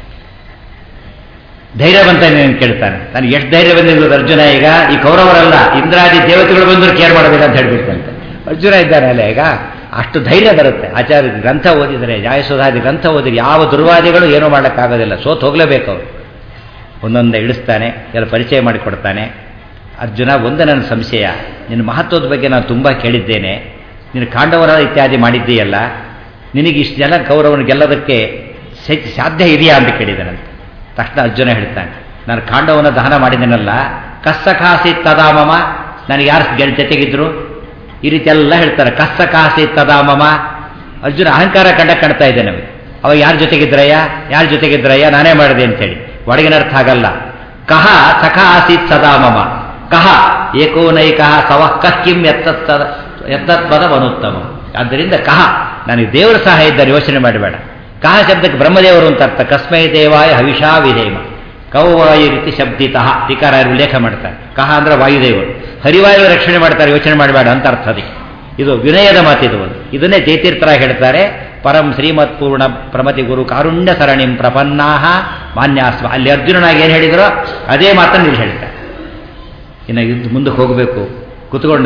ಧೈರ್ಯ ಬಂತ ನೀನು ಕೇಳ್ತಾನೆ ನಾನು ಎಷ್ಟು ಧೈರ್ಯ ಬಂದಿದ್ದು ಅರ್ಜುನ ಈಗ ಈ ಕೌರವರಲ್ಲ ಇಂದ್ರಾದಿ ದೇವತೆಗಳು ಬಂದರೂ ಕೇರ್ ಮಾಡೋದಿಲ್ಲ ಅಂತ ಹೇಳ್ಬಿಡ್ತಂತೆ ಅರ್ಜುನ ಇದ್ದಾನೆ ಅಲ್ಲ ಈಗ ಅಷ್ಟು ಧೈರ್ಯ ಬರುತ್ತೆ ಆಚಾರ್ಯ ಗ್ರಂಥ ಓದಿದರೆ ಜಾಯಸೋಧಾದಿ ಗ್ರಂಥ ಓದಿದ್ರೆ ಯಾವ ದುರ್ವಾದಿಗಳು ಏನೂ ಮಾಡೋಕ್ಕಾಗೋದಿಲ್ಲ ಸೋತ್ ಹೋಗಲೇಬೇಕು ಅವರು ಒಂದೊಂದೇ ಇಳಿಸ್ತಾನೆ ಎಲ್ಲ ಪರಿಚಯ ಮಾಡಿಕೊಡ್ತಾನೆ ಅರ್ಜುನ ಒಂದು ನನ್ನ ಸಂಶಯ ನಿನ್ನ ಮಹತ್ವದ ಬಗ್ಗೆ ನಾನು ತುಂಬ ಕೇಳಿದ್ದೇನೆ ನೀನು ಕಾಂಡವರ ಇತ್ಯಾದಿ ಮಾಡಿದ್ದೀಯಲ್ಲ ನಿನಗೆ ಇಷ್ಟು ಜನ ಕೌರವನ ಗೆಲ್ಲೋದಕ್ಕೆ ಸೆ- ಸಾಧ್ಯ ಇದೆಯಾ ಅಂತ ಕೇಳಿದನಂತೆ ತಕ್ಷಣ ಅರ್ಜುನ ಹೇಳ್ತಾನೆ ನಾನು ಕಾಂಡವನ ದಹನ ಮಾಡಿದನಲ್ಲ ಕಸ್ಸ ಕಾಸಿ ತದಾಮಮ ನನಗೆ ಯಾರು ಗೆಲ್ ಜೊತೆಗಿದ್ರು ಈ ರೀತಿ ಎಲ್ಲ ಹೇಳ್ತಾರೆ ಕಸ್ಸ ಕಾಸಿ ತದಾಮಮ ಅರ್ಜುನ ಅಹಂಕಾರ ಕಂಡ ಕಾಣ್ತಾ ಇದೆ ನಮಗೆ ಅವ ಯಾರ ಜೊತೆಗಿದ್ರಯ್ಯ ಯಾರ ಜೊತೆಗಿದ್ರಯ್ಯ ನಾನೇ ಮಾಡಿದೆ ಅಂತೇಳಿ ಒಳಗಿನ ಅರ್ಥ ಆಗಲ್ಲ ಕಹ ಸಖ ಆಸೀತ್ ಸದಾ ಮಮ ಕಹ ಏಕೋನೈಕಃ ಸವಃ ಕಃ ಕಿಂ ಎತ್ತತ್ ಎತ್ತತ್ಪದ ವನುತ್ತಮ ಆದ್ದರಿಂದ ಕಹ ನನಗೆ ದೇವರ ಸಹಾಯ ಇದ್ದಾರೆ ಯೋಚನೆ ಮಾಡಬೇಡ ಕಹ ಶಬ್ದಕ್ಕೆ ಬ್ರಹ್ಮದೇವರು ಅಂತ ಅರ್ಥ ಕಸ್ಮೈ ದೇವಾಯ ಹವಿಷಾ ವಿಧೇಮ ಕೌವಾಯು ರೀತಿ ಶಬ್ದಿತಃ ಟೀಕಾರ ಉಲ್ಲೇಖ ಮಾಡ್ತಾರೆ ಕಹ ಅಂದ್ರೆ ವಾಯುದೇವರು ಹರಿವಾಯು ರಕ್ಷಣೆ ಮಾಡ್ತಾರೆ ಯೋಚನೆ ಮಾಡಬೇಡ ಅಂತ ಅರ್ಥ ಅದಕ್ಕೆ ಇದು ವಿನಯದ ಮಾತಿದು ಒಂದು ಇದನ್ನೇ ಜಯತೀರ್ಥರ ಹೇಳ್ತಾರೆ ಪರಂ ಶ್ರೀಮತ್ ಪೂರ್ಣ ಪ್ರಮತಿ ಗುರು ಕಾರುಣ್ಯ ಸರಣಿಂ ಪ್ರಪನ್ನಾಹ ಮಾನ್ಯಾಸ್ವ ಅಲ್ಲಿ ಅರ್ಜುನನಾಗಿ ಏನು ಹೇಳಿದ್ರೋ ಅದೇ ಮಾತನ್ನು ಇಲ್ಲಿ ಹೇಳ್ತಾರೆ ಇನ್ನು ಯುದ್ಧ ಮುಂದಕ್ಕೆ ಹೋಗಬೇಕು ಕುತ್ಕೊಂಡ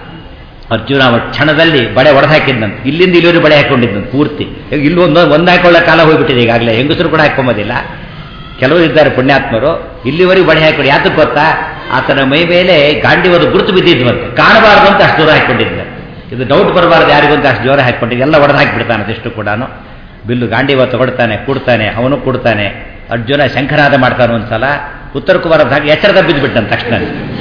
ಅರ್ಜುನ ಅವತ್ತು ಕ್ಷಣದಲ್ಲಿ ಬಳೆ ಒಡೆದು ಹಾಕಿದ್ನಂತೆ ಇಲ್ಲಿಂದ ಇಲ್ಲಿವರೆಗೆ ಬಳೆ ಹಾಕೊಂಡಿದ್ದಂತೆ ಪೂರ್ತಿ ಈಗ ಇಲ್ಲಿ ಒಂದು ಒಂದು ಹಾಕೊಳ್ಳೋ ಕಾಲ ಹೋಗ್ಬಿಟ್ಟಿದೆ ಈಗಾಗಲೇ ಹೆಂಗಸರು ಕೂಡ ಹಾಕೊಂಬೋದಿಲ್ಲ ಕೆಲವರು ಇದ್ದಾರೆ ಪುಣ್ಯಾತ್ಮರು ಇಲ್ಲಿವರೆಗೂ ಬಳೆ ಹಾಕೊಂಡು ಯಾತಕ್ಕೆ ಗೊತ್ತಾ ಆತನ ಮೈ ಮೇಲೆ ಗಾಂಡಿವದು ಗುರುತು ಬಿದ್ದಿದ್ವಂತೆ ಕಾಣಬಾರ್ದು ಅಂತ ಅಷ್ಟು ದೂರ ಹಾಕೊಂಡಿದ್ದ ಇದು ಡೌಟ್ ಬರಬಾರ್ದು ಯಾರಿಗೂ ಅಂತ ಅಷ್ಟು ಜೋರ ಹಾಕೊಂಡಿದ್ದು ಎಲ್ಲ ಒಡೆದು ಹಾಕಿಬಿಡ್ತಾನೆ ಅದೆಷ್ಟು ಕೂಡ ಬಿಲ್ಲು ಗಾಂಡಿವ ತಗೊಳ್ತಾನೆ ಕೂಡ್ತಾನೆ ಅವನು ಕೂಡ್ತಾನೆ ಅರ್ಜುನ ಶಂಖನಾದ ಮಾಡ್ತಾನೆ ಒಂದ್ಸಲ ಉತ್ತರ ಕುಮಾರ ಹಾಕಿ ಎಚ್ಚರ ತಬ್ಬಿದ್ಬಿಟ್ಟಂತ ತಕ್ಷಣ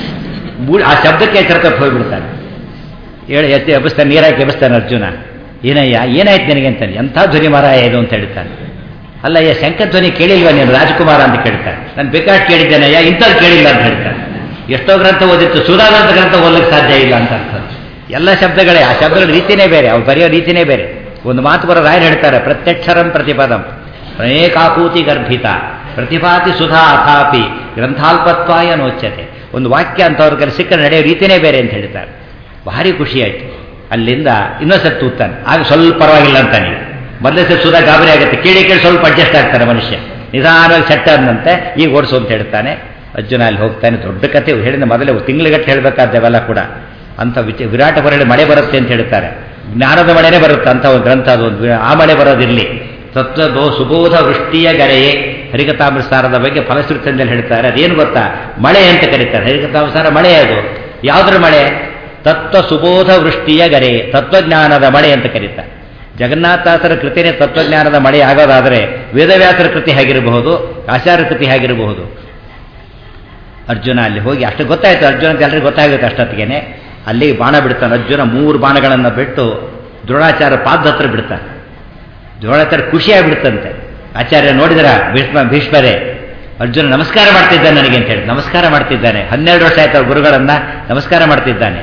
ಬೂ- ಆ ಶಬ್ದಕ್ಕೆ ಎಚ್ಚರ ತಪ್ಪಿ ಹೋಗ್ಬಿಡ್ತಾನೆ ಹೇಳಿ ಎತ್ತಿ ಎಬ್ಬಿಸ್ತಾನೆ ನೀರಾಕಿ ಎಬ್ಬಿಸ್ತಾನೆ ಅರ್ಜುನ ಏನಯ್ಯ ಏನಾಯ್ತು ನಿನಗೆ ಅಂತಾನೆ ಎಂಥ ಧ್ವನಿ ಮಾರಾಯ ಇದು ಅಂತ ಹೇಳ್ತಾನೆ ಅಲ್ಲಯ್ಯ ಶಂಕಧ್ವನಿ ಕೇಳಿಲ್ವಾ ನೀನು ರಾಜಕುಮಾರ ಅಂತ ಕೇಳ್ತಾನೆ ನಾನು ಬೇಕಾಷ್ಟು ಕೇಳಿದ್ದೇನಯ್ಯ ಇಂಥದ್ದು ಕೇಳಿಲ್ಲ ಅಂತ ಹೇಳ್ತಾನೆ ಎಷ್ಟೋ ಗ್ರಂಥ ಓದಿತ್ತು ಸುಧಾದಂತ ಗ್ರಂಥ ಓದಲಿಕ್ಕೆ ಸಾಧ್ಯ ಇಲ್ಲ ಅಂತ ಅರ್ಥ ಎಲ್ಲ ಶಬ್ದಗಳೇ ಆ ಶಬ್ದಗಳ ರೀತಿನೇ ಬೇರೆ ಅವ್ರು ಬರೆಯೋ ರೀತಿನೇ ಬೇರೆ ಒಂದು ಮಾತು ಬರೋ ರಾಯರು ಹೇಳ್ತಾರೆ ಪ್ರತ್ಯಕ್ಷರಂ ಪ್ರತಿಪದಂ ಅನೇಕಾಕೂತಿ ಗರ್ಭಿತ ಪ್ರತಿಪಾತಿ ಸುಧಾ ಅಥಾಪಿ ಗ್ರಂಥಾಲ್ಪತ್ವಾಯ ನೋಚ್ಯತೆ ಒಂದು ವಾಕ್ಯ ಅಂತವ್ರ ಕಡೆ ಸಿಕ್ಕರೆ ನಡೆಯೋ ರೀತಿನೇ ಬೇರೆ ಅಂತ ಹೇಳ್ತಾರೆ ಭಾರಿ ಖುಷಿ ಆಯ್ತು ಅಲ್ಲಿಂದ ಇನ್ನೊಂದು ಸತ್ತು ತೂತಾನೆ ಆಗ ಸ್ವಲ್ಪ ಪರವಾಗಿಲ್ಲ ಅಂತಾನೆ ಮೊದಲೇ ಸತ್ತು ಸುಧಾ ಗಾಬರಿ ಆಗುತ್ತೆ ಕೇಳಿ ಕೇಳಿ ಸ್ವಲ್ಪ ಅಡ್ಜಸ್ಟ್ ಆಗ್ತಾನೆ ಮನುಷ್ಯ ನಿಧಾನವಾಗಿ ಸೆಟ್ ಆದಂತೆ ಈಗ ಓಡಿಸು ಅಂತ ಹೇಳ್ತಾನೆ ಅರ್ಜುನ ಅಲ್ಲಿ ಹೋಗ್ತಾನೆ ದೊಡ್ಡ ಕತೆ ಹೇಳಿದ ಮೊದಲೇ ತಿಂಗಳಿಗಟ್ಟು ಹೇಳಬೇಕಾದ್ದೆವೆಲ್ಲ ಕೂಡ ಅಂತ ವಿಚ ವಿರಾಟ ಹೊರಳಿ ಮಳೆ ಬರುತ್ತೆ ಅಂತ ಹೇಳ್ತಾರೆ ಜ್ಞಾನದ ಮಳೆನೇ ಬರುತ್ತೆ ಅಂತ ಒಂದು ಗ್ರಂಥ ಅದು ಒಂದು ಆ ಮಳೆ ಬರೋದಿರಲಿ ತತ್ವದೋ ಸುಬೋಧ ವೃಷ್ಟಿಯ ಗರೆಯೇ ಹರಿಕಥಾಮೃತಾರದ ಬಗ್ಗೆ ಫಲಶ್ರುತಿಯಲ್ಲಿ ಹೇಳ್ತಾರೆ ಅದೇನು ಗೊತ್ತಾ ಮಳೆ ಅಂತ ಕರೀತಾರೆ ಹರಿಕಥಾಮೃತಾರ ಮಳೆ ಅದು ಯಾವುದ್ರ ಮಳೆ ತತ್ವ ಸುಬೋಧ ವೃಷ್ಟಿಯ ಗರೆ ತತ್ವಜ್ಞಾನದ ಮಳೆ ಅಂತ ಕರೀತಾರೆ ಜಗನ್ನಾಥದಾಸರ ಕೃತಿನೇ ತತ್ವಜ್ಞಾನದ ಮಳೆ ಆಗೋದಾದರೆ ವೇದವ್ಯಾಸರ ಕೃತಿ ಹೇಗಿರಬಹುದು ಆಚಾರ್ಯ ಕೃತಿ ಹೇಗಿರಬಹುದು ಅರ್ಜುನ ಅಲ್ಲಿ ಹೋಗಿ ಅಷ್ಟು ಗೊತ್ತಾಯ್ತು ಅರ್ಜುನ ಅಂತ ಎಲ್ಲರಿಗೂ ಗೊತ್ತಾಗುತ್ತೆ ಅಷ್ಟೊತ್ತಿಗೆ ಅಲ್ಲಿ ಬಾಣ ಬಿಡ್ತಾನೆ ಅರ್ಜುನ ಮೂರು ಬಾಣಗಳನ್ನು ಬಿಟ್ಟು ದ್ರೋಣಾಚಾರ್ಯ ಪಾದ ಹತ್ರ ಬಿಡ್ತಾನೆ ದ್ರೋಣಾಚಾರ್ಯ ಖುಷಿಯಾಗ್ಬಿಡ್ತಂತೆ ಆಚಾರ್ಯ ನೋಡಿದ್ರ ಭೀಷ್ಮ ಭೀಷ್ಮರೇ ಅರ್ಜುನ ನಮಸ್ಕಾರ ಮಾಡ್ತಿದ್ದಾನೆ ನನಗೆ ಅಂತ ಹೇಳಿ ನಮಸ್ಕಾರ ಮಾಡ್ತಿದ್ದಾನೆ ಹನ್ನೆರಡು ವರ್ಷ ಆಯ್ತು ಅವ್ರ ಗುರುಗಳನ್ನ ನಮಸ್ಕಾರ ಮಾಡ್ತಿದ್ದಾನೆ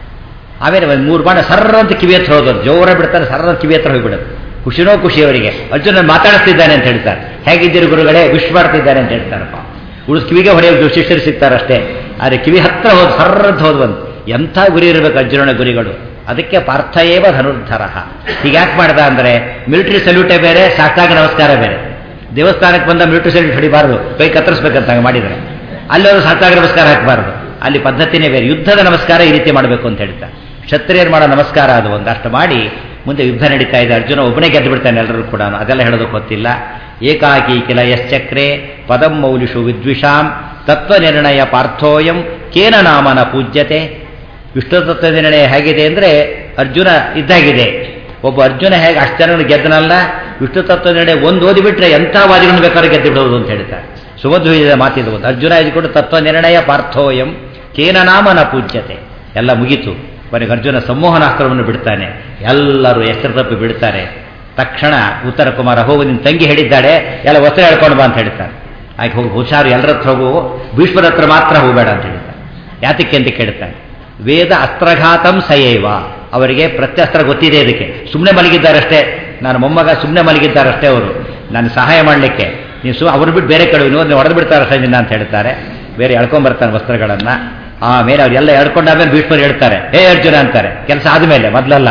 ಆಮೇಲೆ ಒಂದು ಮೂರು ಬಾಣ ಸರ್ರ ಅಂತ ಕಿವಿ ಹತ್ರ ಹೋದದ್ದು ಜೋರ ಬಿಡ್ತಾರೆ ಸರ್ರ ಅಂತ ಕಿವಿ ಹತ್ರ ಹೋಗ್ಬಿಡೋದು ಖುಷಿನೋ ಖುಷಿ ಅವರಿಗೆ ಅರ್ಜುನ ಮಾತಾಡಿಸ್ತಿದ್ದಾನೆ ಅಂತ ಹೇಳ್ತಾರೆ ಹೇಗಿದ್ದೀರಿ ಗುರುಗಳೇ ವಿಶ್ ಮಾಡ್ತಿದ್ದಾನೆ ಅಂತ ಹೇಳ್ತಾರಪ್ಪ ಉಳಿಸ್ ಕಿವಿಗೆ ಹೊಡೆಯೋದು ಶಿಷ್ಯರು ಸಿಗ್ತಾರಷ್ಟೇ ಆದರೆ ಕಿವಿ ಹತ್ರ ಹೋದ್ ಸರ್ರ ಅಂತ ಹೋದ್ವಂತ ಎಂಥ ಗುರಿ ಇರಬೇಕು ಅರ್ಜುನನ ಗುರಿಗಳು ಅದಕ್ಕೆ ಪಾರ್ಥಯೇವ ಧನುರ್ಧರ ಹೀಗ್ಯಾಕೆ ಮಾಡ್ದ ಅಂದರೆ ಮಿಲಿಟರಿ ಸಲ್ಯೂಟೇ ಬೇರೆ ಸಾಷ್ಟಾಂಗ ನಮಸ್ಕಾರ ಬೇರೆ ದೇವಸ್ಥಾನಕ್ಕೆ ಬಂದ ಮಿಲಿಟರಿ ಸಲ್ಯೂಟ್ ಹೊಡಿಬಾರ್ದು ಕೈ ಕತ್ತರಿಸ್ಬೇಕಂತ ಹಂಗೆ ಮಾಡಿದರೆ ಅಲ್ಲಿ ಅವರು ಸಾಷ್ಟಾಂಗ ನಮಸ್ಕಾರ ಹಾಕಬಾರ್ದು ಅಲ್ಲಿ ಪದ್ಧತಿನೇ ಬೇರೆ ಯುದ್ಧದ ನಮಸ್ಕಾರ ಈ ರೀತಿ ಮಾಡಬೇಕು ಅಂತ ಹೇಳ್ತಾರೆ ಕ್ಷತ್ರಿಯರು ಮಾಡೋ ನಮಸ್ಕಾರ ಅದು ಒಂದಷ್ಟು ಮಾಡಿ ಮುಂದೆ ಯುದ್ಧ ನಡೀತಾ ಇದೆ ಅರ್ಜುನ ಒಬ್ಬನೇ ಗೆದ್ದು ಬಿಡ್ತಾನೆ ಎಲ್ಲರೂ ಕೂಡ ಅದೆಲ್ಲ ಹೇಳೋದಕ್ಕೆ ಗೊತ್ತಿಲ್ಲ ಏಕಾಕಿ ಕಿಲ ಯಶ್ಚಕ್ರೆ ಪದಂ ಮೌಲಿಷು ವಿದ್ವಿಷಾಂ ತತ್ವನಿರ್ಣಯ ಪಾರ್ಥೋಯಂ ಕೇನ ನಾಮನ ಪೂಜ್ಯತೆ ವಿಷ್ಣು ತತ್ವ ನಿರ್ಣಯ ಹೇಗಿದೆ ಅಂದರೆ ಅರ್ಜುನ ಇದ್ದಾಗಿದೆ ಒಬ್ಬ ಅರ್ಜುನ ಹೇಗೆ ಅಷ್ಟು ಜನಗಳು ಗೆದ್ದನಲ್ಲ ವಿಷ್ಣು ತತ್ವ ನಿರ್ಣಯ ಒಂದು ಓದಿಬಿಟ್ರೆ ಎಂಥ ವಾದಿಗಳನ್ನು ಬೇಕಾದ್ರೆ ಗೆದ್ದು ಬಿಡೋದು ಅಂತ ಹೇಳ್ತಾರೆ ಸುಮಧ್ವಜದ ಮಾತಿದು ಒಂದು ಅರ್ಜುನ ಇದ್ಕೊಂಡು ತತ್ವ ನಿರ್ಣಯ ಪಾರ್ಥೋಯಂ ಕೇನ ನಾಮನ ಪೂಜ್ಯತೆ ಎಲ್ಲ ಮುಗೀತು ಕೊನೆಗೆ ಅರ್ಜುನ ಸಂಮೋಹನಾಸ್ತ್ರವನ್ನು ಬಿಡ್ತಾನೆ ಎಲ್ಲರೂ ಎಚ್ಚರ ತಪ್ಪಿ ಬಿಡ್ತಾರೆ ತಕ್ಷಣ ಉತ್ತರ ಕುಮಾರ ಹೋಗು ನಿನ್ನ ತಂಗಿ ಹೇಳಿದ್ದಾಳೆ ಎಲ್ಲ ವಸ್ತ್ರ ಹೇಳ್ಕೊಂಡು ಬಾ ಅಂತ ಹೇಳ್ತಾರೆ ಆಯ್ಕೆ ಹೋಗಿ ಹುಷಾರು ಎಲ್ಲರ ಹತ್ರ ಹೋಗು ಭೀಷ್ಮರ ಹತ್ರ ಮಾತ್ರ ಹೋಗಬೇಡ ಅಂತ ಹೇಳ್ತಾರೆ ಯಾತಕ್ಕೆ ಅಂತ ಕೇಳ್ತಾನೆ ವೇದ ಅಸ್ತ್ರಘಾತಂ ಸಯೇವ ಅವರಿಗೆ ಪ್ರತ್ಯಸ್ತ್ರ ಗೊತ್ತಿದೆ ಇದಕ್ಕೆ ಸುಮ್ಮನೆ ಮಲಗಿದ್ದಾರಷ್ಟೇ ನಾನು ಮೊಮ್ಮಗ ಸುಮ್ಮನೆ ಮಲಗಿದ್ದಾರಷ್ಟೇ ಅವರು ನಾನು ಸಹಾಯ ಮಾಡಲಿಕ್ಕೆ ನೀವು ಸು ಅವ್ರು ಬಿಟ್ಟು ಬೇರೆ ಕಡೆ ನೀವು ಹೊಡೆದು ಬಿಡ್ತಾರಷ್ಟೇ ನಿನ್ನ ಅಂತ ಹೇಳ್ತಾರೆ ಬೇರೆ ಎಳ್ಕೊಂಬರ್ತಾನೆ ವಸ್ತ್ರಗಳನ್ನು ಆಮೇಲೆ ಅವರೆಲ್ಲ ಎಳ್ಕೊಂಡಾದ್ಮೇಲೆ ಭೀಷ್ಮರು ಹೇಳ್ತಾರೆ ಹೇ ಅರ್ಜುನ ಅಂತಾರೆ ಕೆಲಸ ಆದಮೇಲೆ ಮೊದಲಲ್ಲ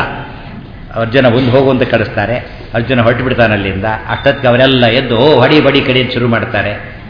ಅರ್ಜುನ ಮುಂದೆ ಹೋಗು ಅಂತ ಕಳಿಸ್ತಾರೆ ಅರ್ಜುನ ಹೊರಟು ಬಿಡ್ತಾನೆ ಅಲ್ಲಿಂದ ಅಷ್ಟೊತ್ತಿಗೆ ಅವರೆಲ್ಲ ಎದ್ದು ಓ ಹೊಡಿ ಬಡಿ ಕಡಿ ಅಂತ ಶುರು ಮಾಡ್ತಾರೆ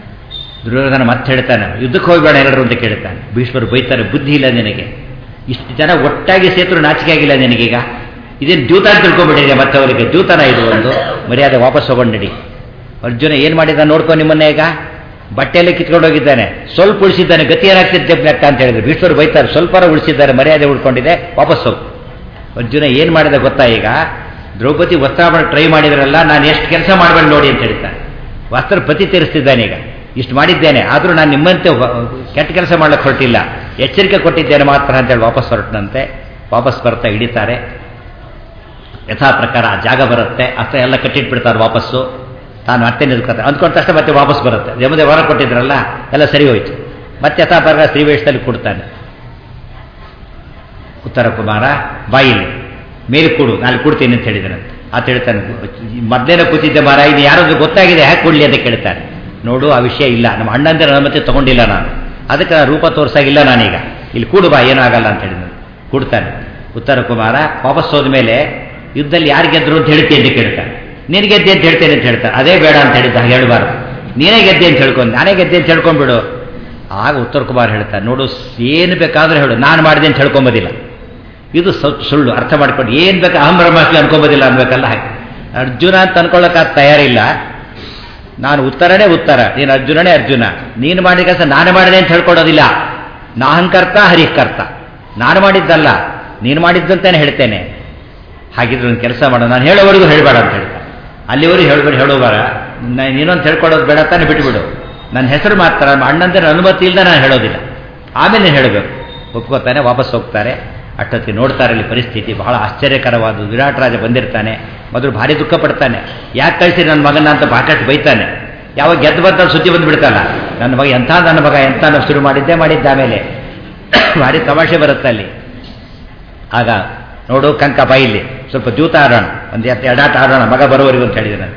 ದುರ್ಯೋಧನ ಮತ್ತೆ ಹೇಳ್ತಾನೆ ಯುದ್ಧಕ್ಕೆ ಹೋಗಬೇಡ ಎಲ್ಲರೂ ಅಂತ ಕೇಳ್ತಾನೆ ಭೀಷ್ಮರು ಬೈತಾರೆ ಬುದ್ಧಿ ಇಲ್ಲ ನಿನಗೆ ಇಷ್ಟು ಜನ ಒಟ್ಟಾಗಿ ಸೇತರು ನಾಚಿಕೆ ಆಗಿಲ್ಲ ನಿನಗೀಗ ಇದೇನು ದ್ಯೂತ ಅಂತ ತಿಳ್ಕೊಂಡ್ಬಿಟ್ಟಿದೆ ಮತ್ತೆ ಅವರಿಗೆ ದ್ಯೂತನ ಇದು ಒಂದು ಮರ್ಯಾದೆ ವಾಪಸ್ ಹೋಗೊಂಡು ನಡಿ ಅರ್ಜುನ ಏನು ಮಾಡಿದ ನೋಡ್ಕೊ ನಿಮ್ಮನ್ನ ಈಗ ಬಟ್ಟೆಯಲ್ಲಿ ಕಿತ್ಕೊಂಡು ಹೋಗಿದ್ದಾನೆ ಸ್ವಲ್ಪ ಉಳಿಸಿದ್ದಾನೆ ಗತಿ ಏನಾಗ್ತಿದ್ದೆ ಲೆಕ್ಕ ಅಂತ ಹೇಳಿದ್ರು ಭೀಷ್ಮರು ಬೈತಾರೆ ಸ್ವಲ್ಪ ಉಳಿಸಿದ್ದಾರೆ ಮರ್ಯಾದೆ ಉಳ್ಕೊಂಡಿದೆ ವಾಪಸ್ ಹೋಗು ಅರ್ಜುನ ಏನು ಮಾಡಿದ ಗೊತ್ತಾ ಈಗ ದ್ರೌಪದಿ ವಸ್ತ್ರ ಮಾಡಿ ಟ್ರೈ ಮಾಡಿದ್ರಲ್ಲ ನಾನು ಎಷ್ಟು ಕೆಲಸ ಮಾಡಬೇಡ ನೋಡಿ ಅಂತ ಹೇಳ್ತಾನೆ ವಸ್ತ್ರ ಪತಿ ತೀರಿಸ್ತಿದ್ದಾನೆ ಈಗ ಇಷ್ಟು ಮಾಡಿದ್ದೇನೆ ಆದರೂ ನಾನು ನಿಮ್ಮಂತೆ ವ- ಕೆಟ್ಟ ಕೆಲಸ ಮಾಡ್ಲಿಕ್ಕೆ ಹೊರಟಿಲ್ಲ ಎಚ್ಚರಿಕೆ ಕೊಟ್ಟಿದ್ದೇನೆ ಮಾತ್ರ ಅಂತೇಳಿ ವಾಪಸ್ ಹೊರಟನಂತೆ ವಾಪಸ್ ಬರ್ತಾ ಹಿಡಿತಾರೆ ಯಥಾ ಪ್ರಕಾರ ಆ ಜಾಗ ಬರುತ್ತೆ ಅಷ್ಟೇ ಎಲ್ಲ ಕಟ್ಟಿಟ್ಬಿಡ್ತಾರೆ ವಾಪಸ್ಸು ತಾನು ಮತ್ತೆ ನಿಲ್ಕೊತಾರೆ ಅಂದ್ಕೊಂಡ ತಕ್ಷಣ ಮತ್ತೆ ವಾಪಸ್ ಬರುತ್ತೆ ಯಮದೇ ವರ ಕೊಟ್ಟಿದ್ರಲ್ಲ ಎಲ್ಲ ಸರಿ ಹೋಯ್ತು ಮತ್ತೆ ಯಥಾ ಪ್ರಕಾರ ಶ್ರೀವೇಶದಲ್ಲಿ ಕೊಡ್ತಾನೆ ಉತ್ತರ ಕುಮಾರ ಬಾಯಿಲಿ ಮೇಲೆ ಕೊಡು ನಾನು ಕೊಡ್ತೀನಿ ಅಂತ ಹೇಳಿದನಂತೆ ಆತ ಹೇಳ್ತಾನೆ ಮೊದಲೇನೆ ಕೂತಿದ್ದೆ ಮಾರ ಇದು ಯಾರಾದ್ರೂ ಗೊತ್ತಾಗಿದೆ ಯಾಕೆ ಕೊಡ್ಲಿ ಅಂತ ಕೇಳ್ತಾನೆ ನೋಡು ಆ ವಿಷಯ ಇಲ್ಲ ನಮ್ಮ ಅಣ್ಣಂದಿರ ಅನುಮತಿ ತಗೊಂಡಿಲ್ಲ ನಾನು ಅದಕ್ಕೆ ನಾನು ರೂಪ ತೋರ್ಸಾಗಿಲ್ಲ ನಾನೀಗ ಇಲ್ಲಿ ಕೂಡು ಬಾ ಏನೂ ಆಗಲ್ಲ ಅಂತ ಹೇಳಿದನು ಕೊಡ್ತಾನೆ ಉತ್ತರ ಕುಮಾರ ವಾಪಸ್ ಹೋದ ಮೇಲೆ ಯುದ್ಧದಲ್ಲಿ ಯಾರು ಗೆದ್ರು ಅಂತ ಹೇಳ್ತೀನಿ ಅಂತ ಕೇಳ್ತಾನೆ ನೀನು ಗೆದ್ದೆ ಅಂತ ಹೇಳ್ತೇನೆ ಅಂತ ಹೇಳ್ತಾನೆ ಅದೇ ಬೇಡ ಅಂತ ಹೇಳಿದ್ದ ಹಾಗೆ ಹೇಳಬಾರ್ದು ನೀನೇ ಗೆದ್ದೆ ಅಂತ ಹೇಳ್ಕೊಂಡು ನಾನೇ ಗೆದ್ದೆ ಅಂತ ಹೇಳ್ಕೊಂಡ್ಬಿಡು ಆಗ ಉತ್ತರ ಕುಮಾರ್ ಹೇಳ್ತಾನೆ ನೋಡು ಏನು ಬೇಕಾದ್ರೆ ಹೇಳು ನಾನು ಮಾಡಿದೆ ಅಂತ ಹೇಳ್ಕೊಂಬೋದಿಲ್ಲ ಇದು ಸೌ- ಸುಳ್ಳು ಅರ್ಥ ಮಾಡ್ಕೊಂಡು ಏನು ಬೇಕು ಅಹಂ ಬ್ರಹ್ಮಾಸ್ಮಿ ಅನ್ಕೊಂಬೋದಿಲ್ಲ ಅನ್ಬೇಕಲ್ಲ ಹಾಗೆ ಅರ್ಜುನ ಅಂತ ಅನ್ಕೊಳ್ಳೋಕೆ ತಯಾರಿಲ್ಲ ನಾನು ಉತ್ತರನೇ ಉತ್ತರ ನೀನು ಅರ್ಜುನನೇ ಅರ್ಜುನ ನೀನು ಮಾಡಿದ ಕೆಲಸ ನಾನು ಮಾಡಿದೆ ಅಂತ ಹೇಳ್ಕೊಡೋದಿಲ್ಲ ನಾಹಂಕರ್ತ ಹರಿಕರ್ತ ನಾನು ಮಾಡಿದ್ದಲ್ಲ ನೀನು ಮಾಡಿದ್ದಂತಾನೆ ಹೇಳ್ತೇನೆ ಹಾಗಿದ್ರೆ ಒಂದು ಕೆಲಸ ಮಾಡೋ ನಾನು ಹೇಳೋವರೆಗೂ ಹೇಳಬೇಡ ಅಂತ ಹೇಳ್ತಾನೆ ಅಲ್ಲಿವರೆಗೂ ಹೇಳಬೇಡ ಹೇಳೋಬಾರ ನೀನೊಂದು ಹೇಳ್ಕೊಡೋದು ಬೇಡ ತಾನೆ ಬಿಟ್ಬಿಡು ನನ್ನ ಹೆಸರು ಮಾತ್ರ ನಮ್ಮ ಅಣ್ಣಂದಿರ ಅನುಮತಿ ಇಲ್ಲದೆ ನಾನು ಹೇಳೋದಿಲ್ಲ ಆಮೇಲೆ ನೀನು ಹೇಳಬೇಕು ಒಪ್ಕೋತಾನೆ ವಾಪಸ್ ಹೋಗ್ತಾರೆ ಅಷ್ಟೊತ್ತಿಗೆ ನೋಡ್ತಾರೆ ಇಲ್ಲಿ ಪರಿಸ್ಥಿತಿ ಬಹಳ ಆಶ್ಚರ್ಯಕರವಾದ ವಿರಾಟ್ ರಾಜ ಬಂದಿರ್ತಾನೆ ಮೊದಲು ಭಾರಿ ದುಃಖ ಪಡ್ತಾನೆ ಯಾಕೆ ಕಳಿಸಿ ನನ್ನ ಮಗನ ಅಂತ ಬಾಕಟ್ಟು ಬೈತಾನೆ ಯಾವಾಗ ಗೆದ್ದು ಬಂದ ಸುದ್ದಿ ಬಂದುಬಿಡ್ತಲ್ಲ ನನ್ನ ಮಗ ಎಂಥ ನನ್ನ ಮಗ ಎಂಥ ನಾವು ಶುರು ಮಾಡಿದ್ದೆ ಮಾಡಿದ್ದ ಆಮೇಲೆ ಭಾರಿ ತಮಾಷೆ ಬರುತ್ತೆ ಅಲ್ಲಿ ಆಗ ನೋಡು ಕಂಕ ಬಾಯಿಲಿ ಸ್ವಲ್ಪ ಜೂತ ಆಡೋಣ ಒಂದು ಎತ್ತ ಎಡಾಟ ಆಡೋಣ ಮಗ ಬರೋವರೆಗೂ ಅಂತ ಹೇಳಿದ್ದಾನೆ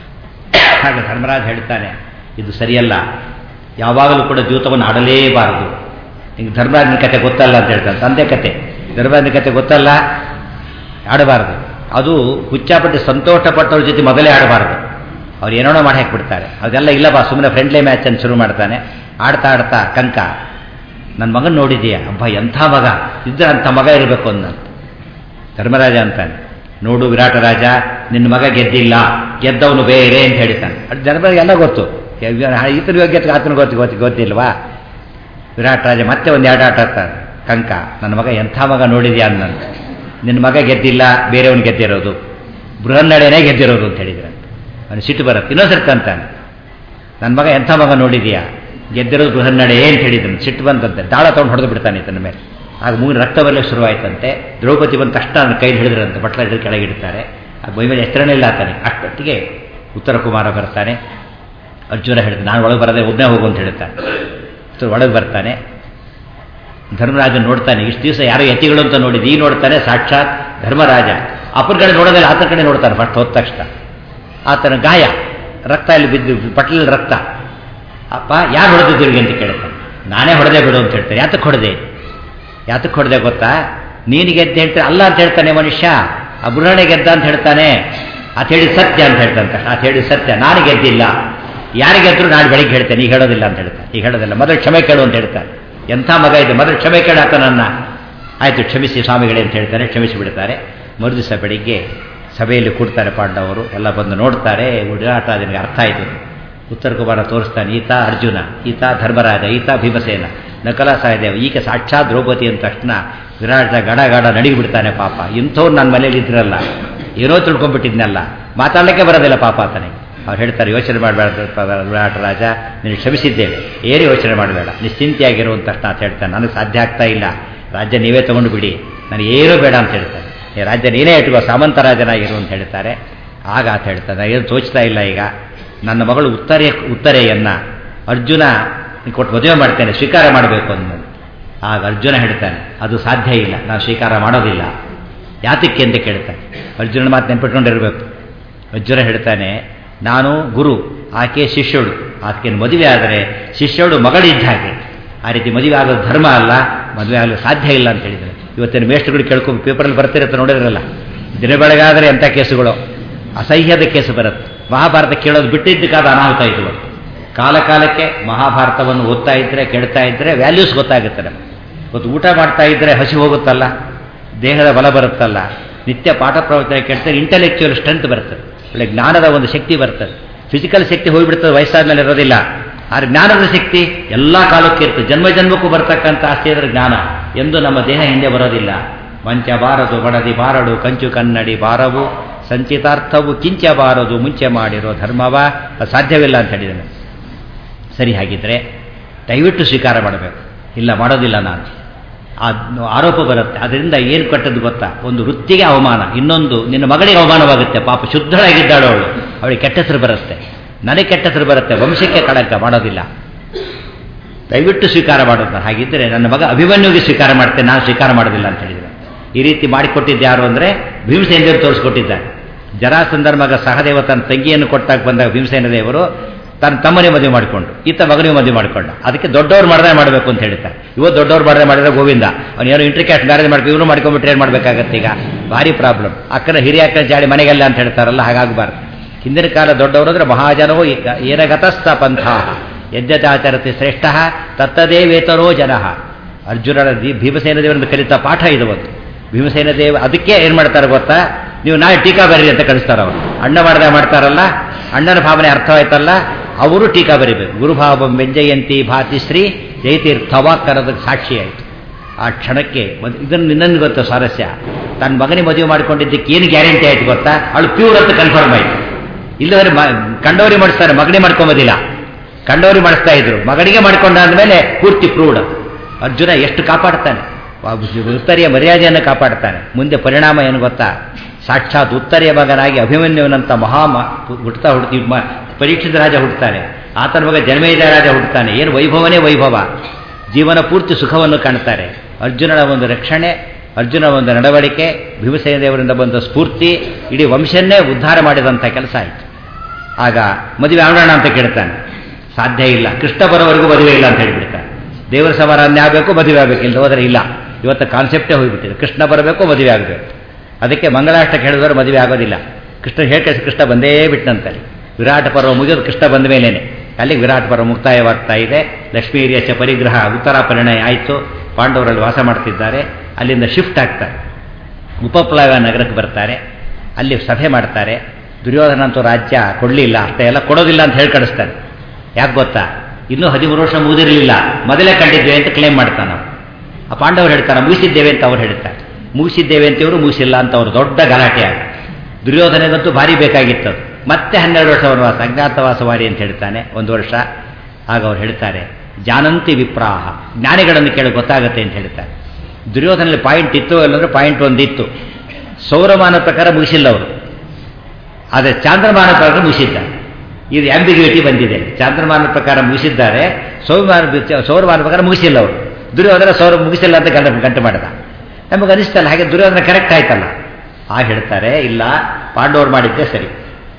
ಆಗ ಧರ್ಮರಾಜ್ ಹೇಳ್ತಾನೆ ಇದು ಸರಿಯಲ್ಲ ಯಾವಾಗಲೂ ಕೂಡ ಜೂತವನ್ನು ಆಡಲೇಬಾರದು ಈಗ ಧರ್ಮರಾಜನ ಕತೆ ಗೊತ್ತಲ್ಲ ಅಂತ ಹೇಳ್ತಾನೆ ತಂದೆ ಕತೆ ಧರ್ಮರಾಜನ ಕತೆ ಗೊತ್ತಲ್ಲ ಆಡಬಾರದು ಅದು ಹುಚ್ಚಾಪಟ್ಟು ಸಂತೋಷಪಟ್ಟವ್ರ ಜೊತೆ ಮೊದಲೇ ಆಡಬಾರದು ಅವ್ರು ಏನೋ ಮಾಡಿ ಹಾಕ್ಬಿಡ್ತಾರೆ ಅದೆಲ್ಲ ಇಲ್ಲ ಬಾ ಸುಮ್ಮನೆ ಫ್ರೆಂಡ್ಲಿ ಮ್ಯಾಚ್ ಅಂತ ಶುರು ಮಾಡ್ತಾನೆ ಆಡ್ತಾ ಆಡ್ತಾ ಕಂಕ ನನ್ನ ಮಗನ ನೋಡಿದೀಯ ಅಬ್ಬ ಎಂಥ ಮಗ ಇದ್ರೆ ಅಂಥ ಮಗ ಇರಬೇಕು ಅಂದಂತ ಧರ್ಮರಾಜ ಅಂತಾನೆ ನೋಡು ವಿರಾಟ ರಾಜ ನಿನ್ನ ಮಗ ಗೆದ್ದಿಲ್ಲ ಗೆದ್ದವನು ಬೇರೆ ಅಂತ ಹೇಳ್ತಾನೆ ಅದು ಧರ್ಮರಾಜ ಎಲ್ಲ ಗೊತ್ತು ಈತನ ಯೋಗ್ಯತೆ ಆತನ ಗೊತ್ತು ಗೊತ್ತು ಗೊತ್ತಿಲ್ವಾ ವಿರಾಟ್ ರಾಜ ಮತ್ತೆ ಒಂದು ಎರಡು ಆಟ ಆಡ್ತಾನೆ ಕಂಕ ನನ್ನ ಮಗ ಎಂಥ ಮಗ ನೋಡಿದ್ಯಾ ಅಂದಂತ ನಿನ್ನ ಮಗ ಗೆದ್ದಿಲ್ಲ ಬೇರೆಯವನು ಗೆದ್ದಿರೋದು ಬೃಹನ್ನಡೆನೇ ಗೆದ್ದಿರೋದು ಅಂತ ಹೇಳಿದ್ರಂತೆ ಅವನು ಸಿಟ್ಟು ಬರುತ್ತೆ ಇನ್ನೊಂದ್ಸರ್ತಿ ಅಂತಾನೆ ನನ್ನ ಮಗ ಎಂಥ ಮಗ ನೋಡಿದ್ಯಾ ಗೆದ್ದಿರೋದು ಬೃಹನ್ನಡೆ ಅಂತ ಹೇಳಿದ್ರು ಸಿಟ್ಟು ಬಂತಂತೆ ದಾಳ ತೊಗೊಂಡು ಹೊಡೆದು ಬಿಡ್ತಾನೆ ಈತನ ಮೇಲೆ ಆಗ ಮೂಗಿನ ರಕ್ತ ಬರಲಿಕ್ಕೆ ಶುರುವಾಯ್ತಂತೆ ದ್ರೌಪದಿ ಬಂದ ತಕ್ಷಣ ನನ್ನ ಕೈಲಿ ಹಿಡಿದ್ರಂತೆ ಬಟ್ಲ ಹಿಡಿದು ಕೆಳಗಿಡ್ತಾರೆ ಆ ಮೈ ಮೇಲೆ ಎತ್ತರನೇ ಇಲ್ಲ ಆತಾನೆ ಅಷ್ಟೊತ್ತಿಗೆ ಉತ್ತರ ಕುಮಾರ ಬರ್ತಾನೆ ಅರ್ಜುನ ಹೇಳಿದ ನಾನು ಒಳಗೆ ಬರದೆ ಒಬ್ಬನೇ ಹೋಗು ಅಂತ ಹೇಳ್ತಾನೆ ಉತ್ತರ ಒಳಗೆ ಬರ್ತಾನೆ ಧರ್ಮರಾಜ ನೋಡ್ತಾನೆ ಇಷ್ಟು ದಿವಸ ಯಾರೋ ಯತಿಗಳು ಅಂತ ನೋಡಿದ್ದು ಈ ನೋಡ್ತಾನೆ ಸಾಕ್ಷಾತ್ ಧರ್ಮರಾಜ ಅಪ್ಪನ ಕಡೆ ನೋಡೋದಿಲ್ಲ ಆತನ ಕಡೆ ನೋಡ್ತಾನೆ ಫಸ್ಟ್ ಹೋದ ತಕ್ಷಣ ಆತನ ಗಾಯ ರಕ್ತ ಇಲ್ಲಿ ಬಿದ್ದು ಪಟ್ಲಲ್ಲಿ ರಕ್ತ ಅಪ್ಪ ಯಾರು ಹೊಡೆದಿದ್ದೀರಿ ಅಂತ ಕೇಳ್ತಾನೆ ನಾನೇ ಹೊಡೆದೇ ಬಿಡು ಅಂತ ಹೇಳ್ತಾನೆ ಯಾತಕ್ಕೆ ಹೊಡೆದೆ ಯಾತಕ್ಕೆ ಹೊಡೆದೆ ಗೊತ್ತಾ ನೀನು ಗೆದ್ದೆ ಹೇಳ್ತಾನೆ ಅಲ್ಲ ಅಂತ ಹೇಳ್ತಾನೆ ಮನುಷ್ಯ ಆ ಬುರಾಣೆ ಗೆದ್ದ ಅಂತ ಹೇಳ್ತಾನೆ ಅದು ಹೇಳಿದ ಸತ್ಯ ಅಂತ ಹೇಳ್ತಾನೆ ಅದು ಹೇಳಿದ ಸತ್ಯ ನಾನು ಗೆದ್ದಿಲ್ಲ ಯಾರು ಗೆದ್ರು ನಾನು ಬೆಳಿಗ್ಗೆ ಹೇಳ್ತೇನೆ ಈಗ ಹೇಳೋದಿಲ್ಲ ಅಂತ ಹೇಳ್ತಾನೆ ಈಗ ಹೇಳೋದಿಲ್ಲ ಮೊದಲು ಕ್ಷಮೆ ಕೇಳು ಅಂತ ಹೇಳ್ತಾನೆ ಎಂಥ ಮಗ ಇದೆ ಮೊದಲು ಕ್ಷಮೆ ಕೇಳಾತ ನನ್ನ ಆಯಿತು ಕ್ಷಮಿಸಿ ಸ್ವಾಮಿಗಳೇ ಅಂತ ಹೇಳ್ತಾರೆ ಕ್ಷಮಿಸಿ ಬಿಡ್ತಾರೆ ಮರುದಿವಸ ಬೆಳಿಗ್ಗೆ ಸಭೆಯಲ್ಲಿ ಕೂಡ್ತಾರೆ ಪಾಂಡವರು ಎಲ್ಲ ಬಂದು ನೋಡ್ತಾರೆ ವಿರಾಟ ಅದನಿಗೆ ಅರ್ಥ ಆಯಿತು ಉತ್ತರ ಕುಮಾರ ತೋರಿಸ್ತಾನೆ ಈತ ಅರ್ಜುನ ಈತ ಧರ್ಮರಾಜ ಈತ ಭೀಮಸೇನ ನಕಲ ಸಹದೇವ ಈಗ ಸಾಕ್ಷಾತ್ ದ್ರೌಪದಿ ಅಂದ ತಕ್ಷಣ ವಿರಾಟ ಗಡ ಗಡ ನಡಿಗಿಬಿಡ್ತಾನೆ ಪಾಪ ಇಂಥವ್ರು ನನ್ನ ಮನೇಲಿ ಇದ್ರಲ್ಲ ಏನೋ ತಿಳ್ಕೊಂಡ್ಬಿಟ್ಟಿದ್ನಲ್ಲ ಮಾತಾಡಲಿಕ್ಕೆ ಬರೋದಿಲ್ಲ ಪಾಪ ಆತನಿಗೆ ಅವ್ರು ಹೇಳ್ತಾರೆ ಯೋಚನೆ ಮಾಡಬೇಡ ವಿರಾಟ ರಾಜ ನೀನು ಕ್ಷಮಿಸಿದ್ದೇವೆ ಏನು ಯೋಚನೆ ಮಾಡಬೇಡ ನಿಶ್ಚಿಂತೆಯಾಗಿರು ಅಂತ ತಕ್ಷಣ ಅಂತ ಹೇಳ್ತಾನೆ ನನಗೆ ಸಾಧ್ಯ ಆಗ್ತಾ ಇಲ್ಲ ರಾಜ್ಯ ನೀವೇ ತಗೊಂಡು ಬಿಡಿ ನನಗೆ ಏನೂ ಬೇಡ ಅಂತ ಹೇಳ್ತಾನೆ ಈ ರಾಜ್ಯ ನೀನೇ ಇಟ್ಕೋ ಸಾಮಂತ ರಾಜನಾಗಿರು ಅಂತ ಹೇಳ್ತಾರೆ ಆಗ ಅಂತ ಹೇಳ್ತಾನೆ ಏನು ತೋಚ್ತಾ ಇಲ್ಲ ಈಗ ನನ್ನ ಮಗಳು ಉತ್ತರೆ ಉತ್ತರೆಯನ್ನ ಅರ್ಜುನ ಕೊಟ್ಟು ಮದುವೆ ಮಾಡ್ತೇನೆ ಸ್ವೀಕಾರ ಮಾಡಬೇಕು ಅಂದ ಆಗ ಅರ್ಜುನ ಹೇಳ್ತಾನೆ ಅದು ಸಾಧ್ಯ ಇಲ್ಲ ನಾನು ಸ್ವೀಕಾರ ಮಾಡೋದಿಲ್ಲ ಯಾತಕ್ಕೆ ಅಂತ ಕೇಳ್ತಾನೆ ಅರ್ಜುನನ ಮಾತು ನೆನ್ಪಿಟ್ಕೊಂಡಿರ್ಬೇಕು ಅರ್ಜುನ ಹೇಳ್ತಾನೆ ನಾನು ಗುರು ಆಕೆ ಶಿಷ್ಯಳು ಆಕೆನ ಮದುವೆ ಆದರೆ ಶಿಷ್ಯಳು ಮಗಳಿದ್ದ ಹಾಗೆ ಆ ರೀತಿ ಮದುವೆ ಆಗೋದು ಧರ್ಮ ಅಲ್ಲ ಮದುವೆ ಆಗಲು ಸಾಧ್ಯ ಇಲ್ಲ ಅಂತ ಹೇಳಿದ್ದಾರೆ ಇವತ್ತಿನ ಮೇಷ್ಟ್ರುಗಳು ಕೇಳ್ಕೊಂಡು ಪೇಪರಲ್ಲಿ ಬರ್ತಿರತ್ತೆ ನೋಡಿದ್ರಲ್ಲ ದಿನ ಬೆಳಗಾದರೆ ಎಂಥ ಕೇಸುಗಳು ಅಸಹ್ಯದ ಕೇಸು ಬರುತ್ತೆ ಮಹಾಭಾರತ ಕೇಳೋದು ಬಿಟ್ಟಿದ್ದಕ್ಕಾದ ಅನಾಹುತ ಇದು ಕಾಲ ಕಾಲಕ್ಕೆ ಮಹಾಭಾರತವನ್ನು ಓದ್ತಾ ಇದ್ದರೆ ಕೇಳ್ತಾ ಇದ್ದರೆ ವ್ಯಾಲ್ಯೂಸ್ ಗೊತ್ತಾಗುತ್ತೆ ನಮಗೆ ಇವತ್ತು ಊಟ ಮಾಡ್ತಾ ಇದ್ದರೆ ಹಸಿ ಹೋಗುತ್ತಲ್ಲ ದೇಹದ ಬಲ ಬರುತ್ತಲ್ಲ ನಿತ್ಯ ಪಾಠ ಪ್ರವಚನ ಕೇಳ್ತಾರೆ ಇಂಟೆಲೆಕ್ಚುಯಲ್ ಸ್ಟ್ರೆಂತ್ ಬರ್ತದೆ ಒಳ್ಳೆ ಜ್ಞಾನದ ಒಂದು ಶಕ್ತಿ ಬರ್ತದೆ ಫಿಸಿಕಲ್ ಶಕ್ತಿ ಹೋಗಿಬಿಡ್ತದೆ ವಯಸ್ಸಾದ ಮೇಲೆ ಇರೋದಿಲ್ಲ ಆದರೆ ಜ್ಞಾನದ ಶಕ್ತಿ ಎಲ್ಲ ಕಾಲಕ್ಕೂ ಇರ್ತದೆ ಜನ್ಮ ಜನ್ಮಕ್ಕೂ ಬರ್ತಕ್ಕಂಥ ಆಸ್ತಿ ಅದರ ಜ್ಞಾನ ಎಂದು ನಮ್ಮ ದೇಹ ಹಿಂದೆ ಬರೋದಿಲ್ಲ ಮಂಚ ಬಾರದು ಬಡದಿ ಬಾರಡು ಕಂಚು ಕನ್ನಡಿ ಬಾರವು ಸಂಚಿತಾರ್ಥವು ಕಿಂಚ ಬಾರದು ಮುಂಚೆ ಮಾಡಿರೋ ಧರ್ಮವ ಅದು ಸಾಧ್ಯವಿಲ್ಲ ಅಂತ ಹೇಳಿದ್ದಾನೆ ಸರಿ ಹಾಗಿದ್ರೆ ದಯವಿಟ್ಟು ಸ್ವೀಕಾರ ಮಾಡಬೇಕು ಇಲ್ಲ ಮಾಡೋದಿಲ್ಲ ನಾನು ಆ ಆರೋಪ ಬರುತ್ತೆ ಅದರಿಂದ ಏನು ಕಟ್ಟದ್ದು ಗೊತ್ತಾ ಒಂದು ವೃತ್ತಿಗೆ ಅವಮಾನ ಇನ್ನೊಂದು ನಿನ್ನ ಮಗಳಿಗೆ ಅವಮಾನವಾಗುತ್ತೆ ಪಾಪ ಶುದ್ಧಳಾಗಿದ್ದಾಳು ಅವಳು ಅವಳಿಗೆ ಕೆಟ್ಟ ಹೆಸರು ಬರುತ್ತೆ ನನಗೆ ಕೆಟ್ಟ ಹೆಸರು ಬರುತ್ತೆ ವಂಶಕ್ಕೆ ಕಳಂಕ ಮಾಡೋದಿಲ್ಲ ದಯವಿಟ್ಟು ಸ್ವೀಕಾರ ಮಾಡೋದು ಹಾಗಿದ್ದರೆ ನನ್ನ ಮಗ ಅಭಿಮನ್ಯುಗೆ ಸ್ವೀಕಾರ ಮಾಡ್ತೇನೆ ನಾನು ಸ್ವೀಕಾರ ಮಾಡೋದಿಲ್ಲ ಅಂತ ಹೇಳಿದರೆ ಈ ರೀತಿ ಮಾಡಿಕೊಟ್ಟಿದ್ದು ಯಾರು ಅಂದರೆ ಭೀಮಸೇನ ದೇವರು ತೋರಿಸ್ಕೊಟ್ಟಿದ್ದಾರೆ ಜರಾಸಂದರ್ ಮಗ ಸಹದೇವ ತನ್ನ ತಂಗಿಯನ್ನು ಕೊಟ್ಟಾಗ ಬಂದಾಗ ಭೀಮಸೇನ ದೇವರು ತನ್ನ ತಮ್ಮನೇ ಮದುವೆ ಮಾಡಿಕೊಂಡು ಈತ ಮಗನಿಗೆ ಮದುವೆ ಮಾಡಿಕೊಂಡ ಅದಕ್ಕೆ ದೊಡ್ಡವ್ರು ಮಾಡಿದ್ರೆ ಮಾಡಬೇಕು ಅಂತ ಹೇಳ್ತಾರೆ ಇವತ್ತು ದೊಡ್ಡವ್ರು ಮಾಡಿದ್ರೆ ಮಾಡಿದ್ರೆ ಗೋವಿಂದ ಅವ್ನು ಏನೋ ಇಂಟ್ರಿಕ್ಯಾಟ್ ಮ್ಯಾರೇಜ್ ಮಾಡ್ಕೊ ಇವನು ಮಾಡ್ಕೊಂಡ್ಬಿಟ್ರೆ ಏನು ಮಾಡಬೇಕಾಗತ್ತೆ ಈಗ ಭಾರಿ ಪ್ರಾಬ್ಲಮ್ ಅಕ್ಕನ ಹಿರಿಯ ಅಕ್ಕನ ಜಾಡಿ ಮನೆಗೆಲ್ಲ ಅಂತ ಹೇಳ್ತಾರಲ್ಲ ಹಾಗಾಗಬಾರ್ದು ಹಿಂದಿನ ಕಾಲ ದೊಡ್ಡವರು ಅಂದರೆ ಮಹಾಜನವು ಏನಗತಸ್ಥ ಪಂಥ ಯಜ್ಞತಾಚರತಿ ಶ್ರೇಷ್ಠ ತತ್ತದೇ ವೇತನೋ ಜನ ಅರ್ಜುನನ ದಿ ಭೀಮಸೇನ ದೇವರಿಂದ ಕಲಿತ ಪಾಠ ಇದು ಒಂದು ಭೀಮಸೇನ ದೇವ ಅದಕ್ಕೆ ಏನು ಮಾಡ್ತಾರೆ ಗೊತ್ತಾ ನೀವು ನಾಳೆ ಟೀಕಾ ಬರೀರಿ ಅಂತ ಕಳಿಸ್ತಾರೆ ಅವರು ಅಣ್ಣ ಮಾಡದೆ ಮಾಡ್ತಾರಲ್ಲ ಅಣ್ಣನ ಭಾವನೆ ಅರ್ಥವಾಯ್ತಲ್ಲ ಅವರು ಟೀಕಾ ಬರೀಬೇಕು ಗುರುಭಾವಂ ವ್ಯಂಜಯಂತಿ ಭಾತಿಶ್ರೀ ಜಯತೀರ್ಥವಾಕ್ಕರದಕ್ಕೆ ಸಾಕ್ಷಿ ಆಯಿತು ಆ ಕ್ಷಣಕ್ಕೆ ಇದನ್ನು ಇನ್ನೊಂದು ಗೊತ್ತು ಸ್ವಾರಸ್ಯ ತನ್ನ ಮಗನಿಗೆ ಮದುವೆ ಮಾಡ್ಕೊಂಡಿದ್ದಕ್ಕೆ ಏನು ಗ್ಯಾರಂಟಿ ಆಯ್ತು ಗೊತ್ತಾ ಅವಳು ಪ್ಯೂರ್ ಅಂತ ಕನ್ಫರ್ಮ್ ಆಯಿತು ಇಲ್ಲವರೆ ಕಂಡವರಿ ಮಾಡಿಸ್ತಾರೆ ಮಗನೇ ಮಾಡ್ಕೊಂಬೋದಿಲ್ಲ ಕಂಡವರಿ ಮಾಡಿಸ್ತಾ ಇದ್ರು ಮಗನಿಗೆ ಮಾಡ್ಕೊಂಡಾದ್ಮೇಲೆ ಪೂರ್ತಿ ಪ್ರೂಢ ಅರ್ಜುನ ಎಷ್ಟು ಕಾಪಾಡ್ತಾನೆ ಉತ್ತರಿಯ ಮರ್ಯಾದೆಯನ್ನು ಕಾಪಾಡ್ತಾನೆ ಮುಂದೆ ಪರಿಣಾಮ ಏನು ಗೊತ್ತಾ ಸಾಕ್ಷಾತ್ ಉತ್ತರಿಯ ಮಗನಾಗಿ ಅಭಿಮನ್ಯುವಿನಂತ ಮಹಾ ಹುಟ್ಟುತ್ತಾ ಹುಡ್ತಿ ಪರೀಕ್ಷಿತ ರಾಜ ಹುಟ್ಟುತ್ತಾನೆ ಆತನ ಮಗ ಜನ್ಮೇಜ ರಾಜ ಹುಟ್ಟುತ್ತಾನೆ ಏನು ವೈಭವನೇ ವೈಭವ ಜೀವನ ಪೂರ್ತಿ ಸುಖವನ್ನು ಕಾಣ್ತಾರೆ ಅರ್ಜುನನ ಒಂದು ರಕ್ಷಣೆ ಅರ್ಜುನ ಒಂದು ನಡವಳಿಕೆ ಭೀಮಸೇನ ದೇವರಿಂದ ಬಂದ ಸ್ಫೂರ್ತಿ ಇಡೀ ವಂಶನ್ನೇ ಉದ್ಧಾರ ಮಾಡಿದಂಥ ಕೆಲಸ ಆಯಿತು ಆಗ ಮದುವೆ ಆಗೋಣ ಅಂತ ಕೇಳ್ತಾನೆ ಸಾಧ್ಯ ಇಲ್ಲ ಕೃಷ್ಣ ಬರೋವರೆಗೂ ಮದುವೆ ಇಲ್ಲ ಅಂತ ಹೇಳಿಬಿಡ್ತಾನೆ ದೇವರ ಸಮಾರಾಧನೆ ಆಗಬೇಕು ಮದುವೆ ಆಗಬೇಕು ಇಲ್ಲ ಹೋದರೆ ಇಲ್ಲ ಇವತ್ತು ಕಾನ್ಸೆಪ್ಟೇ ಹೋಗಿಬಿಟ್ಟಿದೆ ಕೃಷ್ಣ ಬರಬೇಕು ಮದುವೆ ಆಗಬೇಕು ಅದಕ್ಕೆ ಮಂಗಳಾಷ್ಟಕ್ಕೆ ಹೇಳಿದವರು ಮದುವೆ ಆಗೋದಿಲ್ಲ ಕೃಷ್ಣ ಹೇಳ್ಕಳಿಸಿ ಕೃಷ್ಣ ಬಂದೇ ಬಿಟ್ಟಂತಲ್ಲಿ ವಿರಾಟ ಪರ್ವ ಮುಗಿಯೋದು ಕೃಷ್ಣ ಬಂದ ಮೇಲೇನೆ ಅಲ್ಲಿ ವಿರಾಟ ಪರ್ವ ಮುಕ್ತಾಯವಾಗ್ತಾ ಇದೆ ಲಕ್ಷ್ಮೀ ಹಿರಿಯಚ ಪರಿಗ್ರಹ ಉತ್ತರ ಪರಿಣಯ ಆಯಿತು ಪಾಂಡವರಲ್ಲಿ ವಾಸ ಮಾಡ್ತಿದ್ದಾರೆ ಅಲ್ಲಿಂದ ಶಿಫ್ಟ್ ಆಗ್ತಾರೆ ಉಪಪ್ಲವ ನಗರಕ್ಕೆ ಬರ್ತಾರೆ ಅಲ್ಲಿ ಸಭೆ ಮಾಡ್ತಾರೆ ದುರ್ಯೋಧನ ಅಂತೂ ರಾಜ್ಯ ಕೊಡಲಿಲ್ಲ ಅಷ್ಟೇ ಎಲ್ಲ ಕೊಡೋದಿಲ್ಲ ಅಂತ ಹೇಳಿ ಕಳಿಸ್ತಾರೆ ಯಾಕೆ ಗೊತ್ತಾ ಇನ್ನೂ ಹದಿಮೂರು ವರ್ಷ ಮುಗಿದಿರಲಿಲ್ಲ ಮೊದಲೇ ಕಂಡಿದ್ದೇವೆ ಅಂತ ಕ್ಲೇಮ್ ಮಾಡ್ತಾನೆ ನಾವು ಆ ಪಾಂಡವರು ಹೇಳ್ತಾರೆ ಮುಗಿಸಿದ್ದೇವೆ ಅಂತ ಅವ್ರು ಹೇಳ್ತಾರೆ ಮುಗಿಸಿದ್ದೇವೆ ಅಂತ ಇವರು ಮುಗಿಸಿಲ್ಲ ಅಂತ ಅವರು ದೊಡ್ಡ ಗಲಾಟೆ ಆಗ ದುರ್ಯೋಧನೆಗಂತೂ ಭಾರಿ ಬೇಕಾಗಿತ್ತು ಮತ್ತೆ ಹನ್ನೆರಡು ವರ್ಷ ವನವಾಸ ಅಜ್ಞಾತವಾಸವಾರಿ ಅಂತ ಹೇಳ್ತಾನೆ ಒಂದು ವರ್ಷ ಆಗ ಅವ್ರು ಹೇಳ್ತಾರೆ ಜಾನಂತಿ ವಿಪ್ರಾಹ ಜ್ಞಾನಿಗಳನ್ನು ಕೇಳಿ ಗೊತ್ತಾಗುತ್ತೆ ಅಂತ ಹೇಳ್ತಾರೆ ದುರ್ಯೋಧನಲ್ಲಿ ಪಾಯಿಂಟ್ ಇತ್ತು ಅಲ್ಲಂದ್ರೆ ಪಾಯಿಂಟ್ ಒಂದಿತ್ತು ಸೌರಮಾನ ಪ್ರಕಾರ ಮುಗಿಸಿಲ್ಲ ಅವರು ಆದರೆ ಚಾಂದ್ರಮಾನ ಪ್ರಕಾರ ಮುಗಿಸಿದ್ದಾರೆ ಇದು ಆಂಬಿಗ್ಯೂಟಿ ಬಂದಿದೆ ಚಾಂದ್ರಮಾನ ಪ್ರಕಾರ ಮುಗಿಸಿದ್ದಾರೆ ಸೌರಮಾನ ಸೌರಮಾನ ಪ್ರಕಾರ ಮುಗಿಸಿಲ್ಲ ಅವರು ದುರ್ಯೋಧನ ಸೌರ ಮುಗಿಸಿಲ್ಲ ಅಂತ ಗಂಟ ಗಂಟೆ ಮಾಡಿದ ನಮಗೆ ಅನಿಸ್ತಲ್ಲ ಹಾಗೆ ದುರ್ಯೋಧನ ಕರೆಕ್ಟ್ ಆಯ್ತಲ್ಲ ಆ ಹೇಳ್ತಾರೆ ಇಲ್ಲ ಪಾಂಡವರು ಮಾಡಿದ್ದೆ ಸರಿ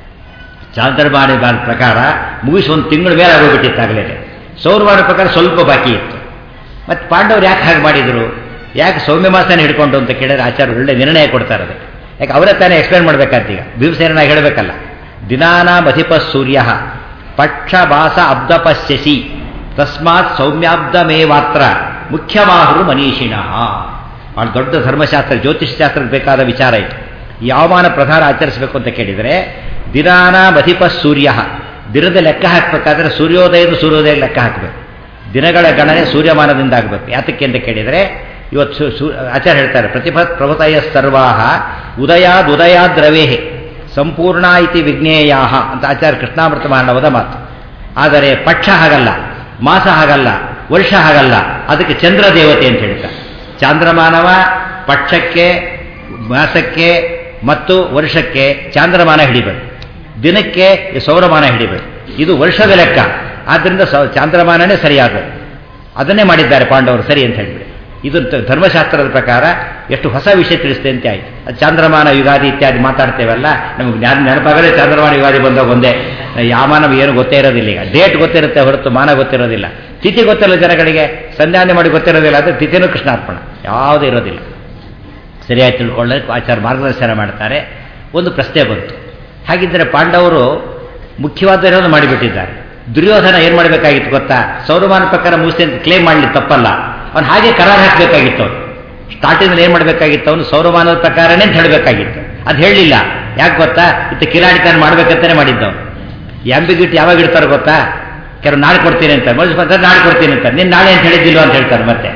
ಚಾಂದ್ರಮಾನ ಪ್ರಕಾರ ಮುಗಿಸಿ ಒಂದು ತಿಂಗಳ ಮೇಲೆ ಆಗೋಗ್ಬಿಟ್ಟಿತ್ತಾಗಲೇ ಸೌರಮಾನ ಪ್ರಕಾರ ಸ್ವಲ್ಪ ಬಾಕಿ ಇತ್ತು ಮತ್ತು ಪಾಂಡವರು ಯಾಕೆ ಹಾಗೆ ಮಾಡಿದರು ಯಾಕೆ ಸೌಮ್ಯ ಮಾಸನ ಹಿಡ್ಕೊಂಡು ಅಂತ ಕೇಳಿದ್ರೆ ಆಚಾರ್ಯ ಒಳ್ಳೆ ನಿರ್ಣಯ ಕೊಡ್ತಾರೆ ಅದಕ್ಕೆ ಯಾಕೆ ಅವರೇ ತಾನೇ ಎಕ್ಸ್ಪ್ಲೇನ್ ಮಾಡಬೇಕಂತ ಈಗ ಭೀಮಸೇನ ಹೇಳಬೇಕಲ್ಲ ದಿನಾನಾಮಧಿಪ ಸೂರ್ಯ ಪಕ್ಷಭಾಸ ಅಬ್ದಪಶ್ಯಸಿ ತಸ್ಮಾತ್ ಸೌಮ್ಯಾಬ್ದಮೇವಾತ್ರ ಮುಖ್ಯವಾಹರು ಮನೀಷಿಣ ಭಾಳ ದೊಡ್ಡ ಧರ್ಮಶಾಸ್ತ್ರ ಜ್ಯೋತಿಷ್ಯಶಾಸ್ತ್ರಕ್ಕೆ ಬೇಕಾದ ವಿಚಾರ ಇದು ಯಾವಮಾನ ಪ್ರಧಾನ ಆಚರಿಸಬೇಕು ಅಂತ ಕೇಳಿದರೆ ದಿನಾನಾಮಧಿಪ ಸೂರ್ಯ ದಿನದ ಲೆಕ್ಕ ಹಾಕಬೇಕಾದ್ರೆ ಸೂರ್ಯೋದಯದ ಸೂರ್ಯೋದಯ ಲೆಕ್ಕ ಹಾಕಬೇಕು ದಿನಗಳ ಗಣನೆ ಸೂರ್ಯಮಾನದಿಂದ ಆಗಬೇಕು ಯಾತಕ್ಕೆ ಅಂತ ಕೇಳಿದರೆ ಇವತ್ತು ಸು ಆಚಾರ್ಯ ಹೇಳ್ತಾರೆ ಪ್ರತಿಭತ್ ಪ್ರಭುತಯ ಸರ್ವಾಹ ಉದಯಾದ್ ಉದಯಾದ್ ರವೇಹೆ ಸಂಪೂರ್ಣ ಇತಿ ವಿಜ್ಞೇಯಾ ಅಂತ ಆಚಾರ್ಯ ಕೃಷ್ಣಾಮೃತ ಮಾನವದ ಮಾತು ಆದರೆ ಪಕ್ಷ ಹಾಗಲ್ಲ ಮಾಸ ಹಾಗಲ್ಲ ವರ್ಷ ಹಾಗಲ್ಲ ಅದಕ್ಕೆ ಚಂದ್ರ ದೇವತೆ ಅಂತ ಹೇಳ್ತಾರೆ ಚಾಂದ್ರಮಾನವ ಪಕ್ಷಕ್ಕೆ ಮಾಸಕ್ಕೆ ಮತ್ತು ವರ್ಷಕ್ಕೆ ಚಾಂದ್ರಮಾನ ಹಿಡಿಬೇಕು ದಿನಕ್ಕೆ ಸೌರಮಾನ ಹಿಡಿಬೇಕು ಇದು ವರ್ಷದ ಲೆಕ್ಕ ಆದ್ದರಿಂದ ಚಾಂದ್ರಮಾನನೇ ಸರಿಯಾಗಬೇಕು ಅದನ್ನೇ ಮಾಡಿದ್ದಾರೆ ಪಾಂಡವರು ಸರಿ ಅಂತ ಹೇಳಿಬಿಡಿ ಇದು ಧರ್ಮಶಾಸ್ತ್ರದ ಪ್ರಕಾರ ಎಷ್ಟು ಹೊಸ ವಿಷಯ ತಿಳಿಸುತ್ತೆ ಅಂತ ಆಯ್ತು ಚಾಂದ್ರಮಾನ ಯುಗಾದಿ ಇತ್ಯಾದಿ ಮಾತಾಡ್ತೇವಲ್ಲ ನಮಗೆ ಜ್ಞಾನ ನೆನಪಾಗಲೇ ಚಾಂದ್ರಮಾನ ಯುಗಾದಿ ಬಂದಾಗ ಒಂದೇ ಯಾವ ನಮಗೆ ಏನು ಗೊತ್ತೇ ಇರೋದಿಲ್ಲ ಈಗ ಡೇಟ್ ಗೊತ್ತಿರುತ್ತೆ ಹೊರತು ಮಾನ ಗೊತ್ತಿರೋದಿಲ್ಲ ತಿಥಿ ಗೊತ್ತಿಲ್ಲ ಜನಗಳಿಗೆ ಸಂಧ್ಯಾನೆ ಮಾಡಿ ಗೊತ್ತಿರೋದಿಲ್ಲ ಆದರೆ ತಿಥಿನೂ ಕೃಷ್ಣಾರ್ಪಣ ಯಾವುದೂ ಇರೋದಿಲ್ಲ ಸರಿಯಾಗಿ ತಿಳ್ಕೊಳ್ಳೋಕೆ ಆಚಾರ ಮಾರ್ಗದರ್ಶನ ಮಾಡ್ತಾರೆ ಒಂದು ಪ್ರಶ್ನೆ ಬಂತು ಹಾಗಿದ್ದರೆ ಪಾಂಡವರು ಮುಖ್ಯವಾದ ಇರೋದು ಮಾಡಿಬಿಟ್ಟಿದ್ದಾರೆ ದುರ್ಯೋಧನ ಏನು ಮಾಡಬೇಕಾಗಿತ್ತು ಗೊತ್ತಾ ಸೌರಮಾನ ಪ್ರಕಾರ ಮುಗಿಸಿ ಅಂತ ಕ್ಲೇಮ್ ಮಾಡಲಿ ತಪ್ಪಲ್ಲ ಅವನು ಹಾಗೆ ಕರಾರ್ ಹಾಕಬೇಕಾಗಿತ್ತು ಅವನು ಸ್ಟಾರ್ಟಿಂಗ್ ಏನು ಮಾಡಬೇಕಾಗಿತ್ತು ಅವನು ಸೌರಮಾನದ ಪ್ರಕಾರನೇ ಅಂತ ಹೇಳಬೇಕಾಗಿತ್ತು ಅದು ಹೇಳಲಿಲ್ಲ ಯಾಕೆ ಗೊತ್ತಾ ಇತ್ತು ಕಿರಾಡಿತನ ಮಾಡ್ಬೇಕಂತಾನೆ ಮಾಡಿದ್ದವನು ಆಂಬಿಗ್ಯೂಟಿ ಯಾವಾಗ ಇಡ್ತಾರೆ ಗೊತ್ತಾ ಕೆಲವು ನಾಳೆ ಕೊಡ್ತೀನಿ ಅಂತ ಮನುಷ್ಯ ನಾಳೆ ಕೊಡ್ತೀನಿ ಅಂತ ನೀನು ನಾಳೆ ಅಂತ ಹೇಳಿದ್ದಿಲ್ವ ಅಂತ ಹೇಳ್ತಾರೆ ಮತ್ತೆ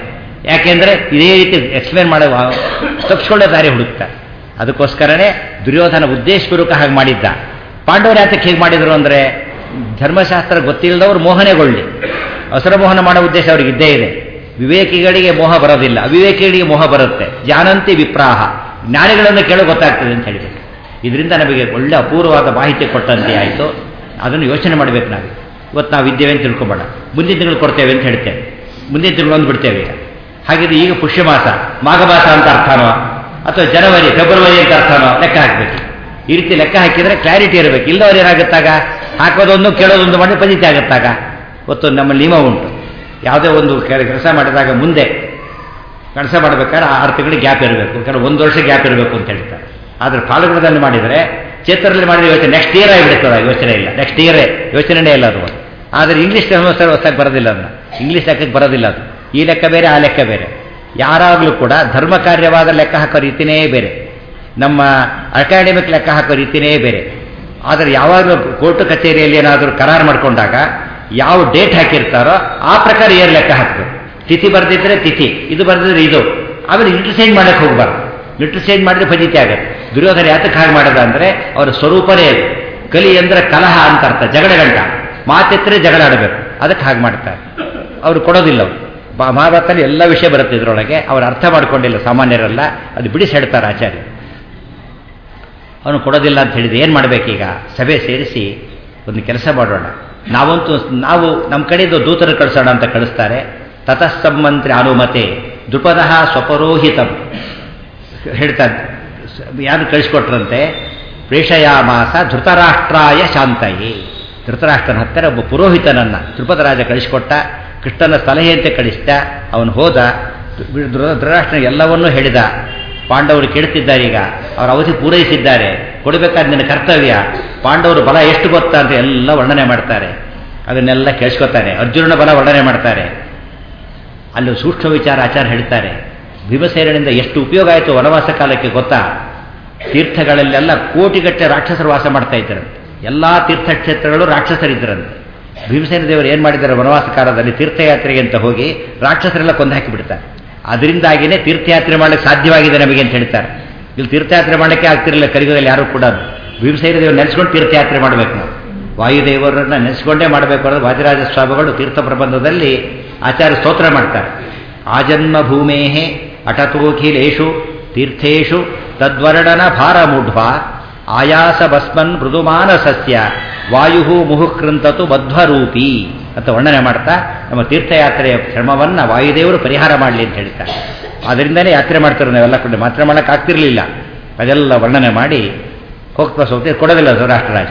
ಯಾಕೆಂದ್ರೆ ಇದೇ ರೀತಿ ಎಕ್ಸ್ಪ್ಲೇನ್ ಮಾಡೋ ತಪ್ಪಿಸ್ಕೊಳ್ಳೋ ದಾರಿ ಹುಡುಕ್ತಾರೆ ಅದಕ್ಕೋಸ್ಕರನೇ ದುರ್ಯೋಧನ ಉದ್ದೇಶಪೂರ್ವಕ ಹಾಗೆ ಮಾಡಿದ್ದ ಪಾಂಡವರು ಯಾತಕ್ಕೆ ಹೇಗೆ ಮಾಡಿದ್ರು ಅಂದರೆ ಧರ್ಮಶಾಸ್ತ್ರ ಗೊತ್ತಿಲ್ಲದವ್ರು ಮೋಹನೆಗೊಳ್ಳಿ ಅಸುರಮೋಹನ ಮಾಡೋ ಉದ್ದೇಶ ಅವ್ರಿಗೆ ಇದ್ದೇ ಇದೆ ವಿವೇಕಿಗಳಿಗೆ ಮೋಹ ಬರೋದಿಲ್ಲ ಅವಿವೇಕಿಗಳಿಗೆ ಮೋಹ ಬರುತ್ತೆ ಜಾನಂತಿ ವಿಪ್ರಾಹ ಜ್ಞಾನಿಗಳನ್ನು ಕೇಳೋ ಗೊತ್ತಾಗ್ತದೆ ಅಂತ ಹೇಳಿಬಿಟ್ಟು ಇದರಿಂದ ನಮಗೆ ಒಳ್ಳೆ ಅಪೂರ್ವವಾದ ಮಾಹಿತಿ ಕೊಟ್ಟಂತೆ ಆಯಿತು ಅದನ್ನು ಯೋಚನೆ ಮಾಡಬೇಕು ನಾವು ಇವತ್ತು ನಾವು ಇದ್ದೇವೆ ಅಂತ ತಿಳ್ಕೊಬೇಡ ಮುಂದಿನ ತಿಂಗಳು ಕೊಡ್ತೇವೆ ಅಂತ ಹೇಳ್ತೇವೆ ಮುಂದಿನ ತಿಂಗಳು ಒಂದು ಬಿಡ್ತೇವೆ ಈಗ ಹಾಗಿದ್ರೆ ಈಗ ಪುಷ್ಯಮಾಸ ಮಾಘಮಾಸ ಅಂತ ಅರ್ಥನೋ ಅಥವಾ ಜನವರಿ ಫೆಬ್ರವರಿ ಅಂತ ಅರ್ಥನೋ ಲೆಕ್ಕ ಹಾಕಬೇಕು ಈ ರೀತಿ ಲೆಕ್ಕ ಹಾಕಿದರೆ ಕ್ಲಾರಿಟಿ ಇರಬೇಕು ಇಲ್ಲದವ್ರು ಏನಾಗುತ್ತಾಗ ಹಾಕೋದೊಂದು ಕೇಳೋದೊಂದು ಮಾಡಿ ಪದ್ಧತಿ ಆಗುತ್ತಾಗ ಇವತ್ತು ನಮ್ಮ ನಿಯಮ ಉಂಟು ಯಾವುದೇ ಒಂದು ಕೆಲಸ ಮಾಡಿದಾಗ ಮುಂದೆ ಕೆಲಸ ಮಾಡಬೇಕಾದ್ರೆ ಆರು ತಿಂಗಳು ಗ್ಯಾಪ್ ಇರಬೇಕು ಕೆಲವು ಒಂದು ವರ್ಷ ಗ್ಯಾಪ್ ಇರಬೇಕು ಅಂತ ಹೇಳ್ತಾರೆ ಆದರೆ ಫಾಲ್ಗುಣದಲ್ಲಿ ಮಾಡಿದರೆ ಚೇತರಲ್ಲಿ ಮಾಡಿದ್ರೆ ಯೋಚನೆ ನೆಕ್ಸ್ಟ್ ಇಯರ್ ಆಗಿಬಿಡ್ತದೆ ಯೋಚನೆ ಇಲ್ಲ ನೆಕ್ಸ್ಟ್ ಇಯರೇ ಯೋಚನೆನೇ ಇಲ್ಲ ಅದು ಆದರೆ ಇಂಗ್ಲೀಷ್ ಧರ್ಮಸ್ಥಳ ಹೊಸದಾಗಿ ಬರೋದಿಲ್ಲ ಅದನ್ನ ಇಂಗ್ಲೀಷ್ ಲೆಕ್ಕಕ್ಕೆ ಬರೋದಿಲ್ಲ ಅದು ಈ ಲೆಕ್ಕ ಬೇರೆ ಆ ಲೆಕ್ಕ ಬೇರೆ ಯಾರಾಗಲೂ ಕೂಡ ಧರ್ಮ ಕಾರ್ಯವಾದ ಲೆಕ್ಕ ಹಾಕೋ ರೀತಿನೇ ಬೇರೆ ನಮ್ಮ ಅಕಾಡೆಮಿಕ್ ಲೆಕ್ಕ ಹಾಕೋ ರೀತಿನೇ ಬೇರೆ ಆದರೆ ಯಾವಾಗಲೂ ಕೋರ್ಟ್ ಕಚೇರಿಯಲ್ಲಿ ಏನಾದರೂ ಕರಾರು ಮಾಡಿಕೊಂಡಾಗ ಯಾವ ಡೇಟ್ ಹಾಕಿರ್ತಾರೋ ಆ ಪ್ರಕಾರ ಏರ್ ಲೆಕ್ಕ ಹಾಕಬೇಕು ತಿಥಿ ಬರೆದಿದ್ರೆ ತಿಥಿ ಇದು ಬರೆದಿದ್ರೆ ಇದು ಆಮೇಲೆ ಇಂಟರ್ಚೇಂಜ್ ಮಾಡಕ್ಕೆ ಹೋಗ್ಬಾರ್ದು ಇಂಟರ್ಚೇಂಜ್ ಮಾಡಿದ್ರೆ ಫಜಿತಿ ಆಗುತ್ತೆ ದುರ್ಯೋಧನ ಯಾತಕ್ಕೆ ಹಾಗೆ ಮಾಡೋದ ಅಂದರೆ ಅವರ ಸ್ವರೂಪನೇ ಅದು ಕಲಿ ಅಂದರೆ ಕಲಹ ಅಂತ ಅರ್ಥ ಜಗಳಗಂಟ ಮಾತೆತ್ತರೆ ಜಗಳ ಆಡಬೇಕು ಅದಕ್ಕೆ ಹಾಗೆ ಮಾಡ್ತಾರೆ ಅವರು ಕೊಡೋದಿಲ್ಲ ಅವರು ಮಹಾಭಾರತದಲ್ಲಿ ಎಲ್ಲ ವಿಷಯ ಬರುತ್ತೆ ಇದರೊಳಗೆ ಅವರು ಅರ್ಥ ಮಾಡ್ಕೊಂಡಿಲ್ಲ ಸಾಮಾನ್ಯರೆಲ್ಲ ಅದು ಬಿಡಿಸಿ ಹೇಳ್ತಾರೆ ಆಚಾರ್ಯ ಅವನು ಕೊಡೋದಿಲ್ಲ ಅಂತ ಹೇಳಿದ್ರೆ ಏನು ಮಾಡಬೇಕೀಗ ಸಭೆ ಸೇರಿಸಿ ಒಂದು ಕೆಲಸ ಮಾಡೋಣ ನಾವಂತೂ ನಾವು ನಮ್ಮ ಕಡೆಯಿಂದ ದೂತರು ಕಳಿಸೋಣ ಅಂತ ಕಳಿಸ್ತಾರೆ ತತಸ್ಸಮ್ಮಂತ್ರಿ ಅನುಮತೆ ದ್ರುಪದಃ ಸ್ವಪರೋಹಿತಂ ಹೇಳ್ತಾರೆ ಯಾರು ಕಳಿಸ್ಕೊಟ್ರಂತೆ ಪ್ರೇಷಯಾಮಾಸ ಧೃತರಾಷ್ಟ್ರಾಯ ಶಾಂತಯಿ ಧೃತರಾಷ್ಟ್ರನ ಹತ್ತಿರ ಒಬ್ಬ ಪುರೋಹಿತನನ್ನು ದ್ರುಪದರಾಜ ಕಳಿಸ್ಕೊಟ್ಟ ಕೃಷ್ಣನ ಸಲಹೆಯಂತೆ ಕಳಿಸಿದ ಅವನು ಹೋದ ಧೃತರಾಷ್ಟ್ರನ ಎಲ್ಲವನ್ನೂ ಹೇಳಿದ ಪಾಂಡವರು ಕೇಳ್ತಿದ್ದಾರೆ ಈಗ ಅವರ ಅವಧಿ ಪೂರೈಸಿದ್ದಾರೆ ಕೊಡಬೇಕಾದ ನಿನ್ನ ಕರ್ತವ್ಯ ಪಾಂಡವರು ಬಲ ಎಷ್ಟು ಗೊತ್ತಾ ಅಂತ ಎಲ್ಲ ವರ್ಣನೆ ಮಾಡ್ತಾರೆ ಅದನ್ನೆಲ್ಲ ಕೇಳಿಸ್ಕೊತಾನೆ ಅರ್ಜುನನ ಬಲ ವರ್ಣನೆ ಮಾಡ್ತಾರೆ ಅಲ್ಲಿ ಸೂಕ್ಷ್ಮ ವಿಚಾರ ಆಚಾರ ಹೇಳ್ತಾರೆ ಭೀಮಸೇನಿಂದ ಎಷ್ಟು ಉಪಯೋಗ ಆಯಿತು ವನವಾಸ ಕಾಲಕ್ಕೆ ಗೊತ್ತಾ ತೀರ್ಥಗಳಲ್ಲೆಲ್ಲ ಕೋಟಿಗಟ್ಟೆ ರಾಕ್ಷಸರು ವಾಸ ಮಾಡ್ತಾ ಇದ್ದರಂತೆ ಎಲ್ಲ ತೀರ್ಥಕ್ಷೇತ್ರಗಳು ರಾಕ್ಷಸರಿದ್ದರಂತೆ ಭೀಮಸೇನ ದೇವರು ಏನು ಮಾಡಿದ್ದಾರೆ ವನವಾಸ ಕಾಲದಲ್ಲಿ ತೀರ್ಥಯಾತ್ರೆಗೆ ಅಂತ ಹೋಗಿ ರಾಕ್ಷಸರೆಲ್ಲ ಕೊಂದು ಹಾಕಿಬಿಡ್ತಾರೆ ಅದರಿಂದಾಗಿಯೇ ತೀರ್ಥಯಾತ್ರೆ ಮಾಡಲಿಕ್ಕೆ ಸಾಧ್ಯವಾಗಿದೆ ನಮಗೆ ಅಂತ ಹೇಳ್ತಾರೆ ಇಲ್ಲಿ ತೀರ್ಥಯಾತ್ರೆ ಮಾಡಲಿಕ್ಕೆ ಆಗ್ತಿರಲಿಲ್ಲ ಕಲಿಯುಗದಲ್ಲಿ ಯಾರು ಕೂಡ ಭೀಮಸೇನ ದೇವರು ನೆನೆಸ್ಕೊಂಡು ತೀರ್ಥಯಾತ್ರೆ ಮಾಡಬೇಕು ನಾವು ವಾಯುದೇವರನ್ನ ನೆನೆಸ್ಕೊಂಡೇ ಮಾಡಬೇಕು ಅನ್ನೋದು ವಾದಿರಾಜ ಸ್ವಾಮಿಗಳು ತೀರ್ಥ ಪ್ರಬಂಧದಲ್ಲಿ ಆಚಾರ್ಯ ಸ್ತೋತ್ರ ಮಾಡ್ತಾರೆ ಆಜನ್ಮ ಭೂಮೇ ಅಟತೋಖಿಲೇಶು ತೀರ್ಥೇಶು ತದ್ವರ್ಣನ ಭಾರಮೂಢ್ವ ಆಯಾಸ ಭಸ್ಮನ್ ಮೃದುಮಾನಸಸ್ಯ ವಾಯು ಮುಹುಕೃಂತತು ಬದ್ಧರೂಪಿ ಅಂತ ವರ್ಣನೆ ಮಾಡ್ತಾ ನಮ್ಮ ತೀರ್ಥಯಾತ್ರೆಯ ಶ್ರಮವನ್ನು ವಾಯುದೇವರು ಪರಿಹಾರ ಮಾಡಲಿ ಅಂತ ಹೇಳ್ತಾರೆ ಅದರಿಂದನೇ ಯಾತ್ರೆ ಮಾಡ್ತಾರೆ ನಾವೆಲ್ಲ ಕೂಡ ಮಾತ್ರ ಮಾಡೋಕ್ಕಾಗ್ತಿರ್ಲಿಲ್ಲ ಅದೆಲ್ಲ ವರ್ಣನೆ ಮಾಡಿ ಹೋಗ್ತಾ ಹೋಗ್ತಾ ಕೊಡೋದಿಲ್ಲ ರಾಷ್ಟ್ರರಾಜ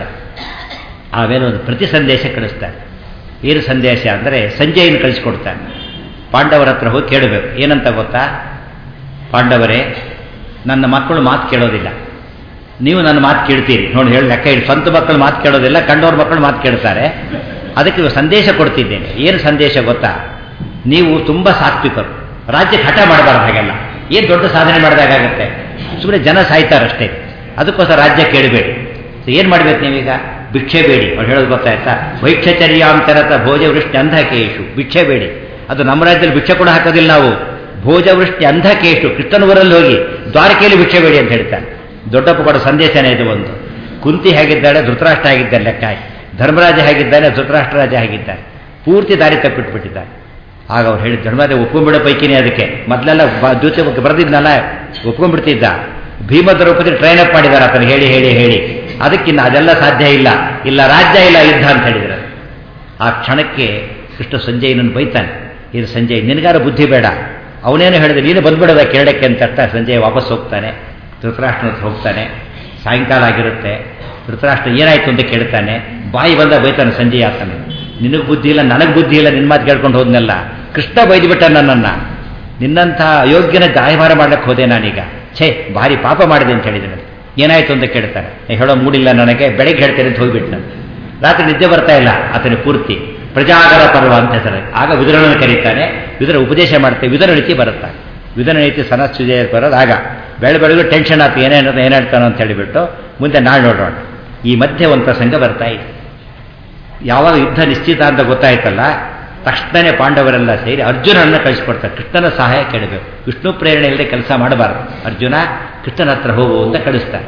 ಆಮೇಲೆ ಒಂದು ಪ್ರತಿ ಸಂದೇಶ ಕಳಿಸ್ತಾರೆ ಏನು ಸಂದೇಶ ಅಂದರೆ ಸಂಜೆಯನ್ನು ಕಳಿಸ್ಕೊಡ್ತಾನೆ ಪಾಂಡವರ ಹತ್ರ ಹೋಗಿ ಕೇಳಬೇಕು ಏನಂತ ಗೊತ್ತಾ ಪಾಂಡವರೇ ನನ್ನ ಮಕ್ಕಳು ಮಾತು ಕೇಳೋದಿಲ್ಲ ನೀವು ನನ್ನ ಮಾತು ಕೇಳ್ತೀರಿ ನೋಡಿ ಹೇಳಿ ಲೆಕ್ಕ ಇಡಿ ಸ್ವಂತ ಮಕ್ಕಳು ಮಾತು ಕೇಳೋದಿಲ್ಲ ಕಂಡವ್ರ ಮಕ್ಕಳು ಮಾತು ಕೇಳ್ತಾರೆ ಅದಕ್ಕೆ ಸಂದೇಶ ಕೊಡ್ತಿದ್ದೇನೆ ಏನು ಸಂದೇಶ ಗೊತ್ತಾ ನೀವು ತುಂಬ ಸಾತ್ವಿಕರು ರಾಜ್ಯಕ್ಕೆ ಹಠ ಮಾಡಬಾರ್ದು ಹಾಗೆಲ್ಲ ಏನು ದೊಡ್ಡ ಸಾಧನೆ ಮಾಡಿದಾಗತ್ತೆ ಸುಮ್ಮನೆ ಜನ ಸಾಯ್ತಾರಷ್ಟೇ ಅದಕ್ಕೋಸ್ಕರ ರಾಜ್ಯ ಕೇಳಬೇಡಿ ಏನು ಮಾಡ್ಬೇಕು ನೀವೀಗ ಭಿಕ್ಷೆ ಬೇಡಿ ಅವ್ರು ಹೇಳೋದು ಗೊತ್ತಾಯ್ತಾ ವೈಕ್ಷಚರ್ಯಾಂತರತ ಭೋಜವೃಷ್ಟಿ ಅಂಧಕೇಶು ಭಿಕ್ಷೆ ಬೇಡಿ ಅದು ನಮ್ಮ ರಾಜ್ಯದಲ್ಲಿ ಭಿಕ್ಷೆ ಕೂಡ ಹಾಕೋದಿಲ್ಲ ನಾವು ಭೋಜವೃಷ್ಟಿ ಅಂಧಕೇಶು ಕೃಷ್ಣನೂರಲ್ಲಿ ಹೋಗಿ ದ್ವಾರಕೆಯಲ್ಲಿ ಭಿಕ್ಷೆ ಬೇಡಿ ಅಂತ ಹೇಳ್ತಾನೆ ದೊಡ್ಡಪ್ಪ ಕೊಡೋ ಸಂದೇಶನೇ ಇದು ಒಂದು ಕುಂತಿ ಹೇಗಿದ್ದಾಳೆ ಧೃತರಾಷ್ಟ್ರ ಆಗಿದ್ದಾನೆ ಲೆಕ್ಕ ಹಾಕಿ ಧರ್ಮರಾಜ ಹೇಗಿದ್ದಾನೆ ಧೃತರಾಷ್ಟ್ರ ರಾಜ ಹೇಗಿದ್ದಾನೆ ಪೂರ್ತಿ ದಾರಿ ತಪ್ಪಿಟ್ಬಿಟ್ಟಿದ್ದಾನೆ ಆಗ ಅವ್ರು ಹೇಳಿ ಧರ್ಮರಾಜ ಒಪ್ಕೊಂಡ್ಬಿಡೋ ಪೈಕಿನೇ ಅದಕ್ಕೆ ಮೊದಲೆಲ್ಲ ದ್ವಿತೀಯ ಬಗ್ಗೆ ಬರೆದಿದ್ನಲ್ಲ ಒಪ್ಕೊಂಡ್ಬಿಡ್ತಿದ್ದ ಭೀಮ ದ್ರೌಪದಿ ಟ್ರೈನ್ ಅಪ್ ಮಾಡಿದ್ದಾರೆ ಆತನ ಹೇಳಿ ಹೇಳಿ ಹೇಳಿ ಅದಕ್ಕಿನ್ನ ಅದೆಲ್ಲ ಸಾಧ್ಯ ಇಲ್ಲ ಇಲ್ಲ ರಾಜ್ಯ ಇಲ್ಲ ಯುದ್ಧ ಅಂತ ಹೇಳಿದ್ರು ಆ ಕ್ಷಣಕ್ಕೆ ಕೃಷ್ಣ ಸಂಜಯನನ್ನು ಬೈತಾನೆ ಇದು ಸಂಜಯ್ ನಿನಗಾರ ಬುದ್ಧಿ ಬೇಡ ಅವನೇನು ಹೇಳಿದ್ರೆ ನೀನು ಬಂದ್ಬಿಡೋದ ಕೇಳಕ್ಕೆ ಅಂತ ಅರ್ಥ ಸಂಜಯ್ ವಾಪಸ್ ಹೋಗ್ತಾನೆ ಧೃತರಾಷ್ಟ್ರನ ಹತ್ರ ಹೋಗ್ತಾನೆ ಸಾಯಂಕಾಲ ಆಗಿರುತ್ತೆ ಧೃತರಾಷ್ಟ್ರ ಏನಾಯ್ತು ಅಂತ ಕೇಳ್ತಾನೆ ಬಾಯಿ ಬಂದ ಬೈತಾನೆ ಸಂಜಯ್ ಆತನ ನಿನಗೆ ಬುದ್ಧಿ ಇಲ್ಲ ನನಗೆ ಬುದ್ಧಿ ಇಲ್ಲ ನಿನ್ನ ಮಾತು ಕೇಳ್ಕೊಂಡು ಹೋದ್ನಲ್ಲ ಕೃಷ್ಣ ಬೈದ್ಬಿಟ್ಟ ನನ್ನನ್ನು ನಿನ್ನಂಥ ಅಯೋಗ್ಯನ ಗಾಯಭಾರ ಮಾಡ್ಲಿಕ್ಕೆ ಹೋದೆ ನಾನೀಗ ಛೇ ಭಾರಿ ಪಾಪ ಮಾಡಿದೆ ಅಂತ ಹೇಳಿದ್ರೆ ಏನಾಯ್ತು ಅಂತ ಕೇಳ್ತಾನೆ ಹೇಳೋ ಮೂಡಿಲ್ಲ ನನಗೆ ಬೆಳಗ್ಗೆ ಹೇಳ್ತೇನೆ ಅಂತ ಹೋಗ್ಬಿಟ್ಟು ರಾತ್ರಿ ನಿದ್ದೆ ಬರ್ತಾ ಇಲ್ಲ ಆತನ ಪೂರ್ತಿ ಪ್ರಜಾಗರ ಪರ್ವ ಅಂತ ಹೆಸರು ಆಗ ವಿದುರನನ್ನು ಕರೀತಾನೆ ವಿದುರ ಉಪದೇಶ ಮಾಡ್ತೇವೆ ವಿದುರ ನೀತಿ ಬರುತ್ತಾ ವಿದುರ ನೀತಿ ಸನಸ್ಸುಜಯ ಬರೋದು ಆಗ ಬೆಳೆ ಬೆಳಗ್ಗೆ ಟೆನ್ಷನ್ ಆಯ್ತು ಏನೇನೋ ಏನು ಹೇಳ್ತಾನೋ ಅಂತ ಹೇಳಿಬಿಟ್ಟು ಮುಂದೆ ನಾಳೆ ನೋಡೋಣ ಈ ಮಧ್ಯೆ ಒಂದು ಪ್ರಸಂಗ ಬರ್ತಾ ಇದೆ ಯಾವಾಗ ಯುದ್ಧ ನಿಶ್ಚಿತ ಅಂತ ಗೊತ್ತಾಯ್ತಲ್ಲ ತಕ್ಷಣನೇ ಪಾಂಡವರೆಲ್ಲ ಸೇರಿ ಅರ್ಜುನನ್ನ ಕಳಿಸ್ಕೊಡ್ತಾರೆ ಕೃಷ್ಣನ ಸಹಾಯ ಕೇಳಬೇಕು ವಿಷ್ಣು ಪ್ರೇರಣೆ ಇಲ್ಲದೆ ಕೆಲಸ ಮಾಡಬಾರ್ದು ಅರ್ಜುನ ಕೃಷ್ಣನ ಹತ್ರ ಹೋಗು ಅಂತ ಕಳಿಸ್ತಾರೆ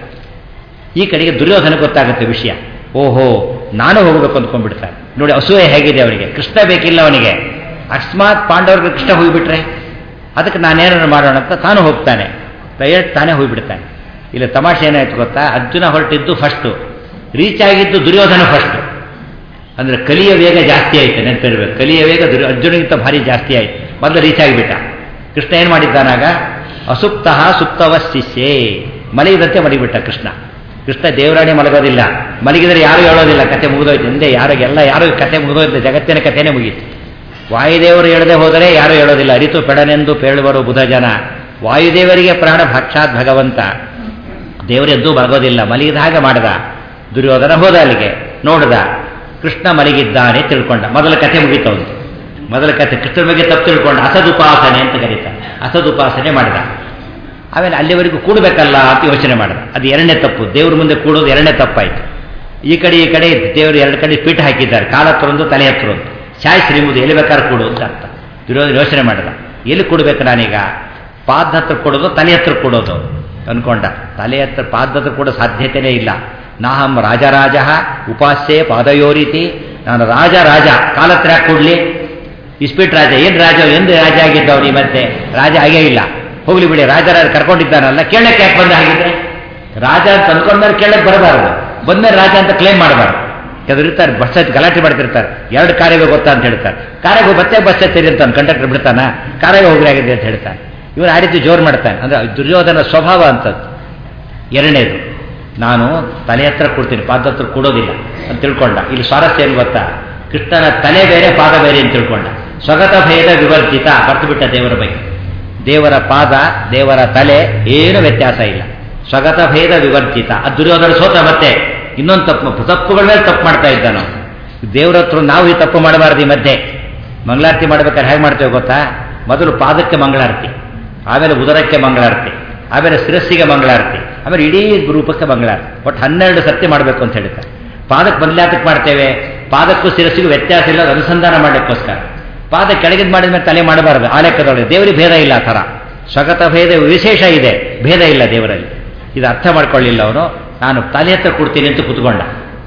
ಈ ಕಡೆಗೆ ದುರ್ಯೋಧನ ಗೊತ್ತಾಗುತ್ತೆ ವಿಷಯ ಓಹೋ ನಾನು ಹೋಗಬೇಕು ಅಂದ್ಕೊಂಡ್ಬಿಡ್ತಾನೆ ನೋಡಿ ಅಸೂಯೆ ಹೇಗಿದೆ ಅವನಿಗೆ ಕೃಷ್ಣ ಬೇಕಿಲ್ಲ ಅವನಿಗೆ ಅಕಸ್ಮಾತ್ ಪಾಂಡವರಿಗೆ ಕೃಷ್ಣ ಹೋಗಿಬಿಟ್ರೆ ಅದಕ್ಕೆ ನಾನೇನಾದ್ರು ಮಾಡೋಣ ಅಂತ ತಾನು ಹೋಗ್ತಾನೆ ಡೈರೆಕ್ಟ್ ತಾನೇ ಹೋಗಿಬಿಡ್ತಾನೆ ಇಲ್ಲಿ ತಮಾಷೆ ಏನಾಯ್ತು ಗೊತ್ತಾ ಅರ್ಜುನ ಹೊರಟಿದ್ದು ಫಸ್ಟು ರೀಚ್ ಆಗಿದ್ದು ದುರ್ಯೋಧನ ಫಸ್ಟು ಅಂದ್ರೆ ಕಲಿಯ ವೇಗ ಜಾಸ್ತಿ ಆಯ್ತು ನೆನಪಿರ್ಬೇಕು ಕಲಿಯ ವೇಗ ದುರ್ಯ ಅರ್ಜುನಿಗಿಂತ ಭಾರಿ ಜಾಸ್ತಿ ಆಯ್ತು ಮೊದಲು ರೀಚ್ ಆಗಿಬಿಟ್ಟ ಕೃಷ್ಣ ಏನು ಮಾಡಿದ್ದಾನಾಗ ಅಸುಪ್ತ ಸುಪ್ತವ ಶಿಷ್ಯೇ ಮಲಗಿದಂತೆ ಮಲಗಿಬಿಟ್ಟ ಕೃಷ್ಣ ಕೃಷ್ಣ ದೇವರಾಣಿ ಮಲಗೋದಿಲ್ಲ ಮಲಗಿದರೆ ಯಾರು ಹೇಳೋದಿಲ್ಲ ಕತೆ ಮುಗಿದೋಯ್ತು ಹಿಂದೆ ಯಾರು ಎಲ್ಲ ಯಾರು ಕತೆ ಮುಗಿದೋಯ್ತು ಜಗತ್ತಿನ ಕಥೆನೇ ಮುಗೀತು ವಾಯುದೇವರು ಹೇಳದೆ ಹೋದರೆ ಯಾರು ಹೇಳೋದಿಲ್ಲ ಅರಿತು ಪೆಡನೆಂದು ಪೇಳುವರು ಬುಧ ಜನ ವಾಯುದೇವರಿಗೆ ಪ್ರಾಣ ಸಾಕ್ಷಾತ್ ಭಗವಂತ ದೇವರೆದ್ದು ಬರಗೋದಿಲ್ಲ ಮಲಗಿದ ಹಾಗೆ ಮಾಡಿದ ದುರ್ಯೋಧನ ಹೋದ ಅಲ್ಲಿಗೆ ನೋಡಿದ ಕೃಷ್ಣ ಮಲಗಿದ್ದಾನೆ ತಿಳ್ಕೊಂಡ ಮೊದಲ ಕಥೆ ಮುಗೀತವನು ಮೊದಲ ಕಥೆ ಕೃಷ್ಣನ ಬಗ್ಗೆ ತಪ್ಪು ತಿಳ್ಕೊಂಡ ಅಸದುಪಾಸನೆ ಅಂತ ಕರೀತಾರೆ ಅಸದುಪಾಸನೆ ಮಾಡಿದ ಆಮೇಲೆ ಅಲ್ಲಿವರೆಗೂ ಕೂಡಬೇಕಲ್ಲ ಅಂತ ಯೋಚನೆ ಮಾಡಿದ ಅದು ಎರಡನೇ ತಪ್ಪು ದೇವ್ರ ಮುಂದೆ ಕೂಡೋದು ಎರಡನೇ ತಪ್ಪಾಯಿತು ಈ ಕಡೆ ಈ ಕಡೆ ದೇವರು ಎರಡು ಕಡೆ ಪೀಠ ಹಾಕಿದ್ದಾರೆ ಕಾಲ ಹತ್ರ ಒಂದು ತಲೆ ಹತ್ರ ಒಂದು ಛಾಯ್ ಶ್ರೀಮುದು ಎಲ್ಲಿ ಬೇಕಾದ್ರೆ ಕೂಡು ಅಂತ ಅರ್ಥ ದುರ್ಯೋಧನ ಯೋಚನೆ ಮಾಡಿದ ಎಲ್ಲಿ ಕೊಡ್ಬೇಕು ನಾನೀಗ ಪಾದ ಹತ್ರ ಕೊಡೋದು ತಲೆ ಹತ್ರ ಕೊಡೋದು ಅನ್ಕೊಂಡ ತಲೆ ಹತ್ರ ಪಾದ ಹತ್ರ ಕೊಡೋ ಸಾಧ್ಯತೆಯೇ ಇಲ್ಲ ನಾಹಂ ರಾಜರಾಜ ಉಪಾಸ್ಯೆ ಪಾದಯೋರೀತಿ ನಾನು ರಾಜ ರಾಜ ಕಾಲ ಹತ್ರ ಯಾಕೆ ಕೊಡ್ಲಿ ಇಸ್ಪೀಟ್ ರಾಜ ಏನು ರಾಜ ಎಂದು ರಾಜ ಆಗಿದ್ದವ್ರು ಈ ಮತ್ತೆ ರಾಜ ಆಗೇ ಇಲ್ಲ ಹೋಗ್ಲಿ ಬಿಡಿ ರಾಜರಾಜ ಕರ್ಕೊಂಡಿದ್ದಾನಲ್ಲ ಕೇಳಕ್ಕೆ ಯಾಕೆ ಬಂದ ಹಾಗಿದ್ರೆ ರಾಜ ಅಂತ ಅಂದ್ಕೊಂಡ್ಮೇಲೆ ಕೇಳಕ್ಕೆ ಬರಬಾರದು ಬಂದ್ಮೇಲೆ ರಾಜ ಅಂತ ಕ್ಲೇಮ್ ಮಾಡಬಾರ್ದು ಕೆಲವರು ಇರ್ತಾರೆ ಬಸ್ ಹತ್ತಿ ಗಲಾಟೆ ಮಾಡ್ತಿರ್ತಾರೆ ಎರಡು ಕಾರಿಗೆ ಗೊತ್ತಾ ಅಂತ ಹೇಳ್ತಾರೆ ಕಾರಿಗೆ ಮತ್ತೆ ಬಸ್ ಹತ್ತಿರಿ ಅಂತ ಕಂಡಕ್ಟರ್ ಬಿಡ್ತಾನ ಕಾರಿಗೆ ಹೋಗ್ರಿ ಆಗಿದೆ ಅಂತ ಹೇಳ್ತಾನೆ ಇವನು ಆ ರೀತಿ ಜೋರು ಮಾಡ್ತಾನೆ ಅಂದ್ರೆ ದುರ್ಯೋಧನ ಸ್ವಭಾವ ಅಂತದ್ದು ಎರಡನೇದು ನಾನು ತಲೆ ಹತ್ರ ಕೊಡ್ತೀನಿ ಪಾದ ಹತ್ರ ಕೊಡೋದಿಲ್ಲ ಅಂತ ತಿಳ್ಕೊಂಡ ಇಲ್ಲಿ ಸ್ವಾರಸ್ಯ ಏನು ಗೊತ್ತಾ ಕೃಷ್ಣನ ತಲೆ ಬೇರೆ ಪಾದ ಬೇರೆ ಅಂತ ತಿಳ್ಕೊಂಡ ಸ್ವಗತ ಭೇದ ವಿವರ್ಜಿತ ಬರ್ತು ಬಿಟ್ಟ ದೇವರ ಬಗ್ಗೆ ದೇವರ ಪಾದ ದೇವರ ತಲೆ ಏನು ವ್ಯತ್ಯಾಸ ಇಲ್ಲ ಸ್ವಗತ ಭೇದ ವಿವರ್ಜಿತ ಅದು ದುರ್ಯೋಧನ ಸೋತ ಮತ್ತೆ ಇನ್ನೊಂದು ತಪ್ಪು ತಪ್ಪುಗಳ ಮೇಲೆ ತಪ್ಪು ಮಾಡ್ತಾ ಇದ್ದ ನಾವು ದೇವರ ಹತ್ರ ನಾವು ಈ ತಪ್ಪು ಮಾಡಬಾರ್ದು ಈ ಮಧ್ಯೆ ಮಂಗಳಾರತಿ ಮಾಡ್ಬೇಕಾದ್ರೆ ಹೇಗೆ ಮಾಡ್ತೇವೆ ಗೊತ್ತಾ ಮೊದಲು ಪಾದಕ್ಕೆ ಮಂಗಳಾರತಿ ಆಮೇಲೆ ಉದರಕ್ಕೆ ಮಂಗಳಾರತಿ ಆಮೇಲೆ ಶಿರಸ್ಸಿಗೆ ಮಂಗಳಾರತಿ ಆಮೇಲೆ ಇಡೀ ರೂಪಕ್ಕೆ ಮಂಗಳಾರತಿ ಒಟ್ಟು ಹನ್ನೆರಡು ಸತ್ಯ ಮಾಡಬೇಕು ಅಂತ ಹೇಳ್ತಾರೆ ಪಾದಕ್ಕೆ ಬದಲಾತಕ್ಕೆ ಮಾಡ್ತೇವೆ ಪಾದಕ್ಕೂ ಶಿರಸ್ಸಿಗೂ ವ್ಯತ್ಯಾಸ ಇಲ್ಲ ಅನುಸಂಧಾನ ಮಾಡಲಿಕ್ಕೋಸ್ಕರ ಪಾದ ಕೆಳಗಿದ್ ಮಾಡಿದ ಮೇಲೆ ತಲೆ ಮಾಡಬಾರದು ಆ ಲೆಕ್ಕದೊಳಗೆ ದೇವರಿಗೆ ಭೇದ ಇಲ್ಲ ಆ ಥರ ಸ್ವಗತ ಭೇದ ವಿಶೇಷ ಇದೆ ಭೇದ ಇಲ್ಲ ದೇವರಲ್ಲಿ ಇದು ಅರ್ಥ ಮಾಡ್ಕೊಳ್ಳಿಲ್ಲ ಅವನು ನಾನು ತಲೆ ಹತ್ರ ಕೊಡ್ತೀನಿ ಅಂತ ಕೂತ್ಕೊಂಡ